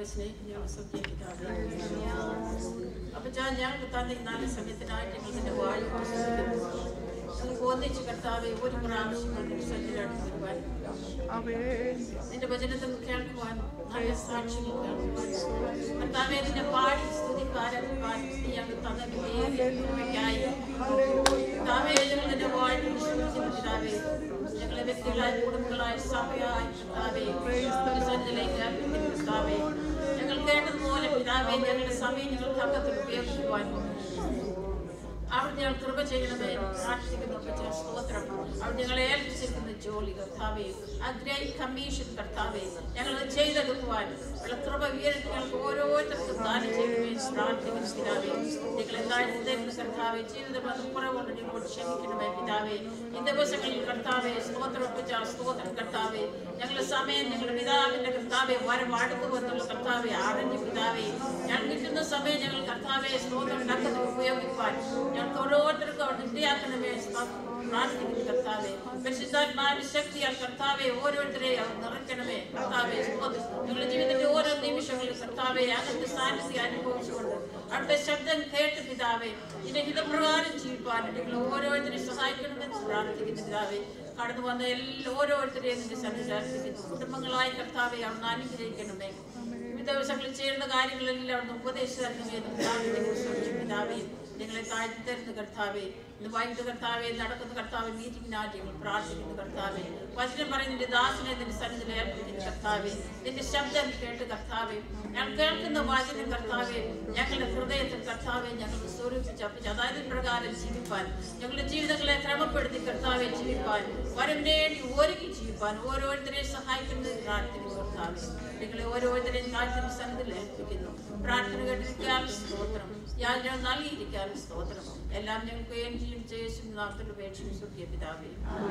B: ഞങ്ങളെ സ്നേഹിക്കുന്ന സ്വർഗീയ പിതാവേ അപ്പൊ ഞാൻ ഞങ്ങൾക്ക് തന്നെ ഈ നല്ല സമയത്തിനായിട്ട് ഞങ്ങൾ നിന്റെ വാഴ ഞങ്ങൾക്ക് ഒന്നിച്ച് കർത്താവെ ഒരു പ്രാവശ്യം സജ്ജരായിട്ട് വരുവാൻ നിന്റെ വചനത്തെ കേൾക്കുവാൻ നല്ല സാക്ഷികൾ കേൾക്കുവാൻ കർത്താവെ നിന്റെ പാടി സ്തുതിക്കാരൻ പാടി ഞങ്ങൾ തന്നതിനായി കർത്താവെ ഞങ്ങൾ നിന്റെ വാഴ പിതാവേ ഞങ്ങളെ വ്യക്തികളായ കുടുംബങ്ങളായ സഭയായ കർത്താവേ സന്നിധിയിലേക്ക് അർപ്പിക്കുന്നു കർത്താവേ ഞങ്ങൾ കേട്ടതുപോലെ പിതാവേ ഞങ്ങളുടെ സമയം ഞങ്ങൾക്ക് അക്കത്തിൽ ഉപയോഗിക്കുവാൻ അവിടെ ഞങ്ങൾ കൃപ ചെയ്യണമേ പ്രാർത്ഥിക്കുന്നു അപ്പച്ചാ, സ്തോത്രം അവിടെ ഞങ്ങളെ ഏൽപ്പിച്ചിരിക്കുന്ന ജോലി കർത്താവേ ആ ഗ്രേറ്റ് കമ്മീഷൻ കർത്താവേ ഞങ്ങൾ ചെയ്തെടുക്കുവാൻ ഉള്ള കൃപ ഉയർത്തി ഞങ്ങൾക്ക് ഓരോരുത്തർക്കും ദാനം ചെയ്യണമേ പ്രാർത്ഥിക്കുന്നു പിതാവേ നിങ്ങളെ താഴ്ത്തുന്ന കർത്താവേ ജീവിതം അത് കുറവുണ്ട് നിങ്ങളോട് ക്ഷമിക്കണമേ പിതാവേ ഈ ദിവസങ്ങളിൽ കർത്താവേ സ്തോത്രം ഒപ്പിച്ച സ്തോത്രം കർത്താവേ ഞങ്ങളുടെ സമയം ഞങ്ങളുടെ പിതാവിന്റെ കർത്താവെ വരവാടുത്തു വന്നുള്ള കർത്താവെ അറിഞ്ഞു പിതാവേ ഞങ്ങൾ കിട്ടുന്ന സമയം ഞങ്ങൾ കർത്താവെ സ്തോത്രം ഡക്കത്തിൽ ഉപയോഗിക്കുവാൻ ഞങ്ങൾക്ക് ഓരോരുത്തർക്കും അവിടെ ഇടയാക്കണമേ പ്രാർത്ഥിക്കുന്നു കർത്താവെ പരിശുദ്ധാത്മാവിന്റെ ശക്തിയാൽ കർത്താവെ ഓരോരുത്തരെയും അവർ നിറയ്ക്കണമേ കർത്താവെ സ്തോത്രം ഞങ്ങളുടെ ജീവിതത്തിന്റെ ഓരോ നിമിഷങ്ങളിലും കർത്താവെ അകത്ത് സാന്നിധ്യം അനുഭവിച്ചുകൊണ്ട് അവിടുത്തെ ശബ്ദം കേട്ട് പിതാവേ ഇതിന്റെ ഹിതപ്രകാരം ജീവിപ്പാൻ നിങ്ങൾ ഓരോരുത്തരെയും സഹായിക്കണമെന്ന് പ്രാർത്ഥിക്കുന്നു പിതാവേ കടന്നു വന്ന എല്ലാ ഓരോരുത്തരെയും നിന്റെ സന്നിധാനിക്കുന്നു കുടുംബങ്ങളായ കർത്താവെ അവിടുന്ന് അനുഗ്രഹിക്കണമേ ഈ ദിവസങ്ങളിൽ ചെയ്യുന്ന കാര്യങ്ങളെല്ലാം അവിടുന്ന് ഉപദേശിച്ചു തരണമേ എന്ന് പ്രാർത്ഥിക്കുന്നു സ്വന്തം പിതാവേ നിങ്ങളെ താഴ്ത്തി തരുന്ന കർത്താവേ ഇന്ന് വൈകിട്ട് കർത്താവെ നടക്കുന്ന കർത്താവ് മീറ്റിംഗിനായിട്ട് ഞങ്ങൾ പ്രാർത്ഥിക്കുന്നു കർത്താവെ വചനം പറയുന്ന നിന്റെ ദാസനെ നിന്റെ സന്നിധിയിൽ ഏൽപ്പിക്കുന്നു കർത്താവെ നിന്റെ ശബ്ദം കേട്ട് കർത്താവെ ഞങ്ങൾ കേൾക്കുന്ന വചനം കർത്താവെ ഞങ്ങളുടെ ഹൃദയത്തിൽ കർത്താവെ ഞങ്ങൾ സ്വരൂപിച്ചപ്പിച്ച് അതായത് പ്രകാരം ജീവിപ്പാൻ ഞങ്ങളുടെ ജീവിതങ്ങളെ ക്രമപ്പെടുത്തി കർത്താവെ ജീവിപ്പാൻ വരം വേണ്ടി ഒരുക്കി ജീവിപ്പാൻ ഓരോരുത്തരെയും സഹായിക്കുന്നത് പ്രാർത്ഥിക്കുന്നു കർത്താവെ നിങ്ങളെ ഓരോരുത്തരെയും താഴ്ത്തുന്ന സന്നിധിയിൽ ഏൽപ്പിക്കുന്നു പ്രാർത്ഥന കേട്ടിരിക്കാൻ സ്തോത്രം യാചന നൽകിയിരിക്കാൻ സ്തോത്രം എല്ലാം ഞങ്ങൾക്ക് എൻജിയും ജയസും നാമത്തിൽ ഉപേക്ഷിക്കും സ്വർഗീയ പിതാവേ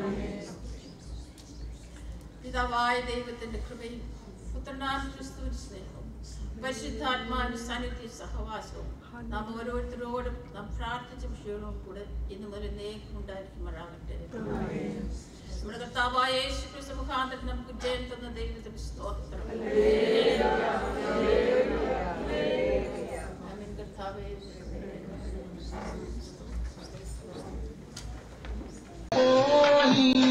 B: പിതാവായ ദൈവത്തിന്റെ കൃപയും പുത്രനാം ക്രിസ്തുവിന്റെ സ്നേഹവും പരിശുദ്ധാത്മാവിന്റെ സാന്നിധ്യ സഹവാസവും നാം ഓരോരുത്തരോടും നാം പ്രാർത്ഥിച്ച വിഷയവും കൂടെ ഇന്ന് മുതൽ നേക്കും ഉണ്ടായിരിക്കുമാറാകട്ടെ നമ്മുടെ കർത്താവായ യേശു ക്രിസ്തു മുഖാന്തരം നമുക്ക് ജയം തന്ന ദൈവത്തിന് സ്തോത്രം ആമേൻ കർത്താവേ
J: Oh, he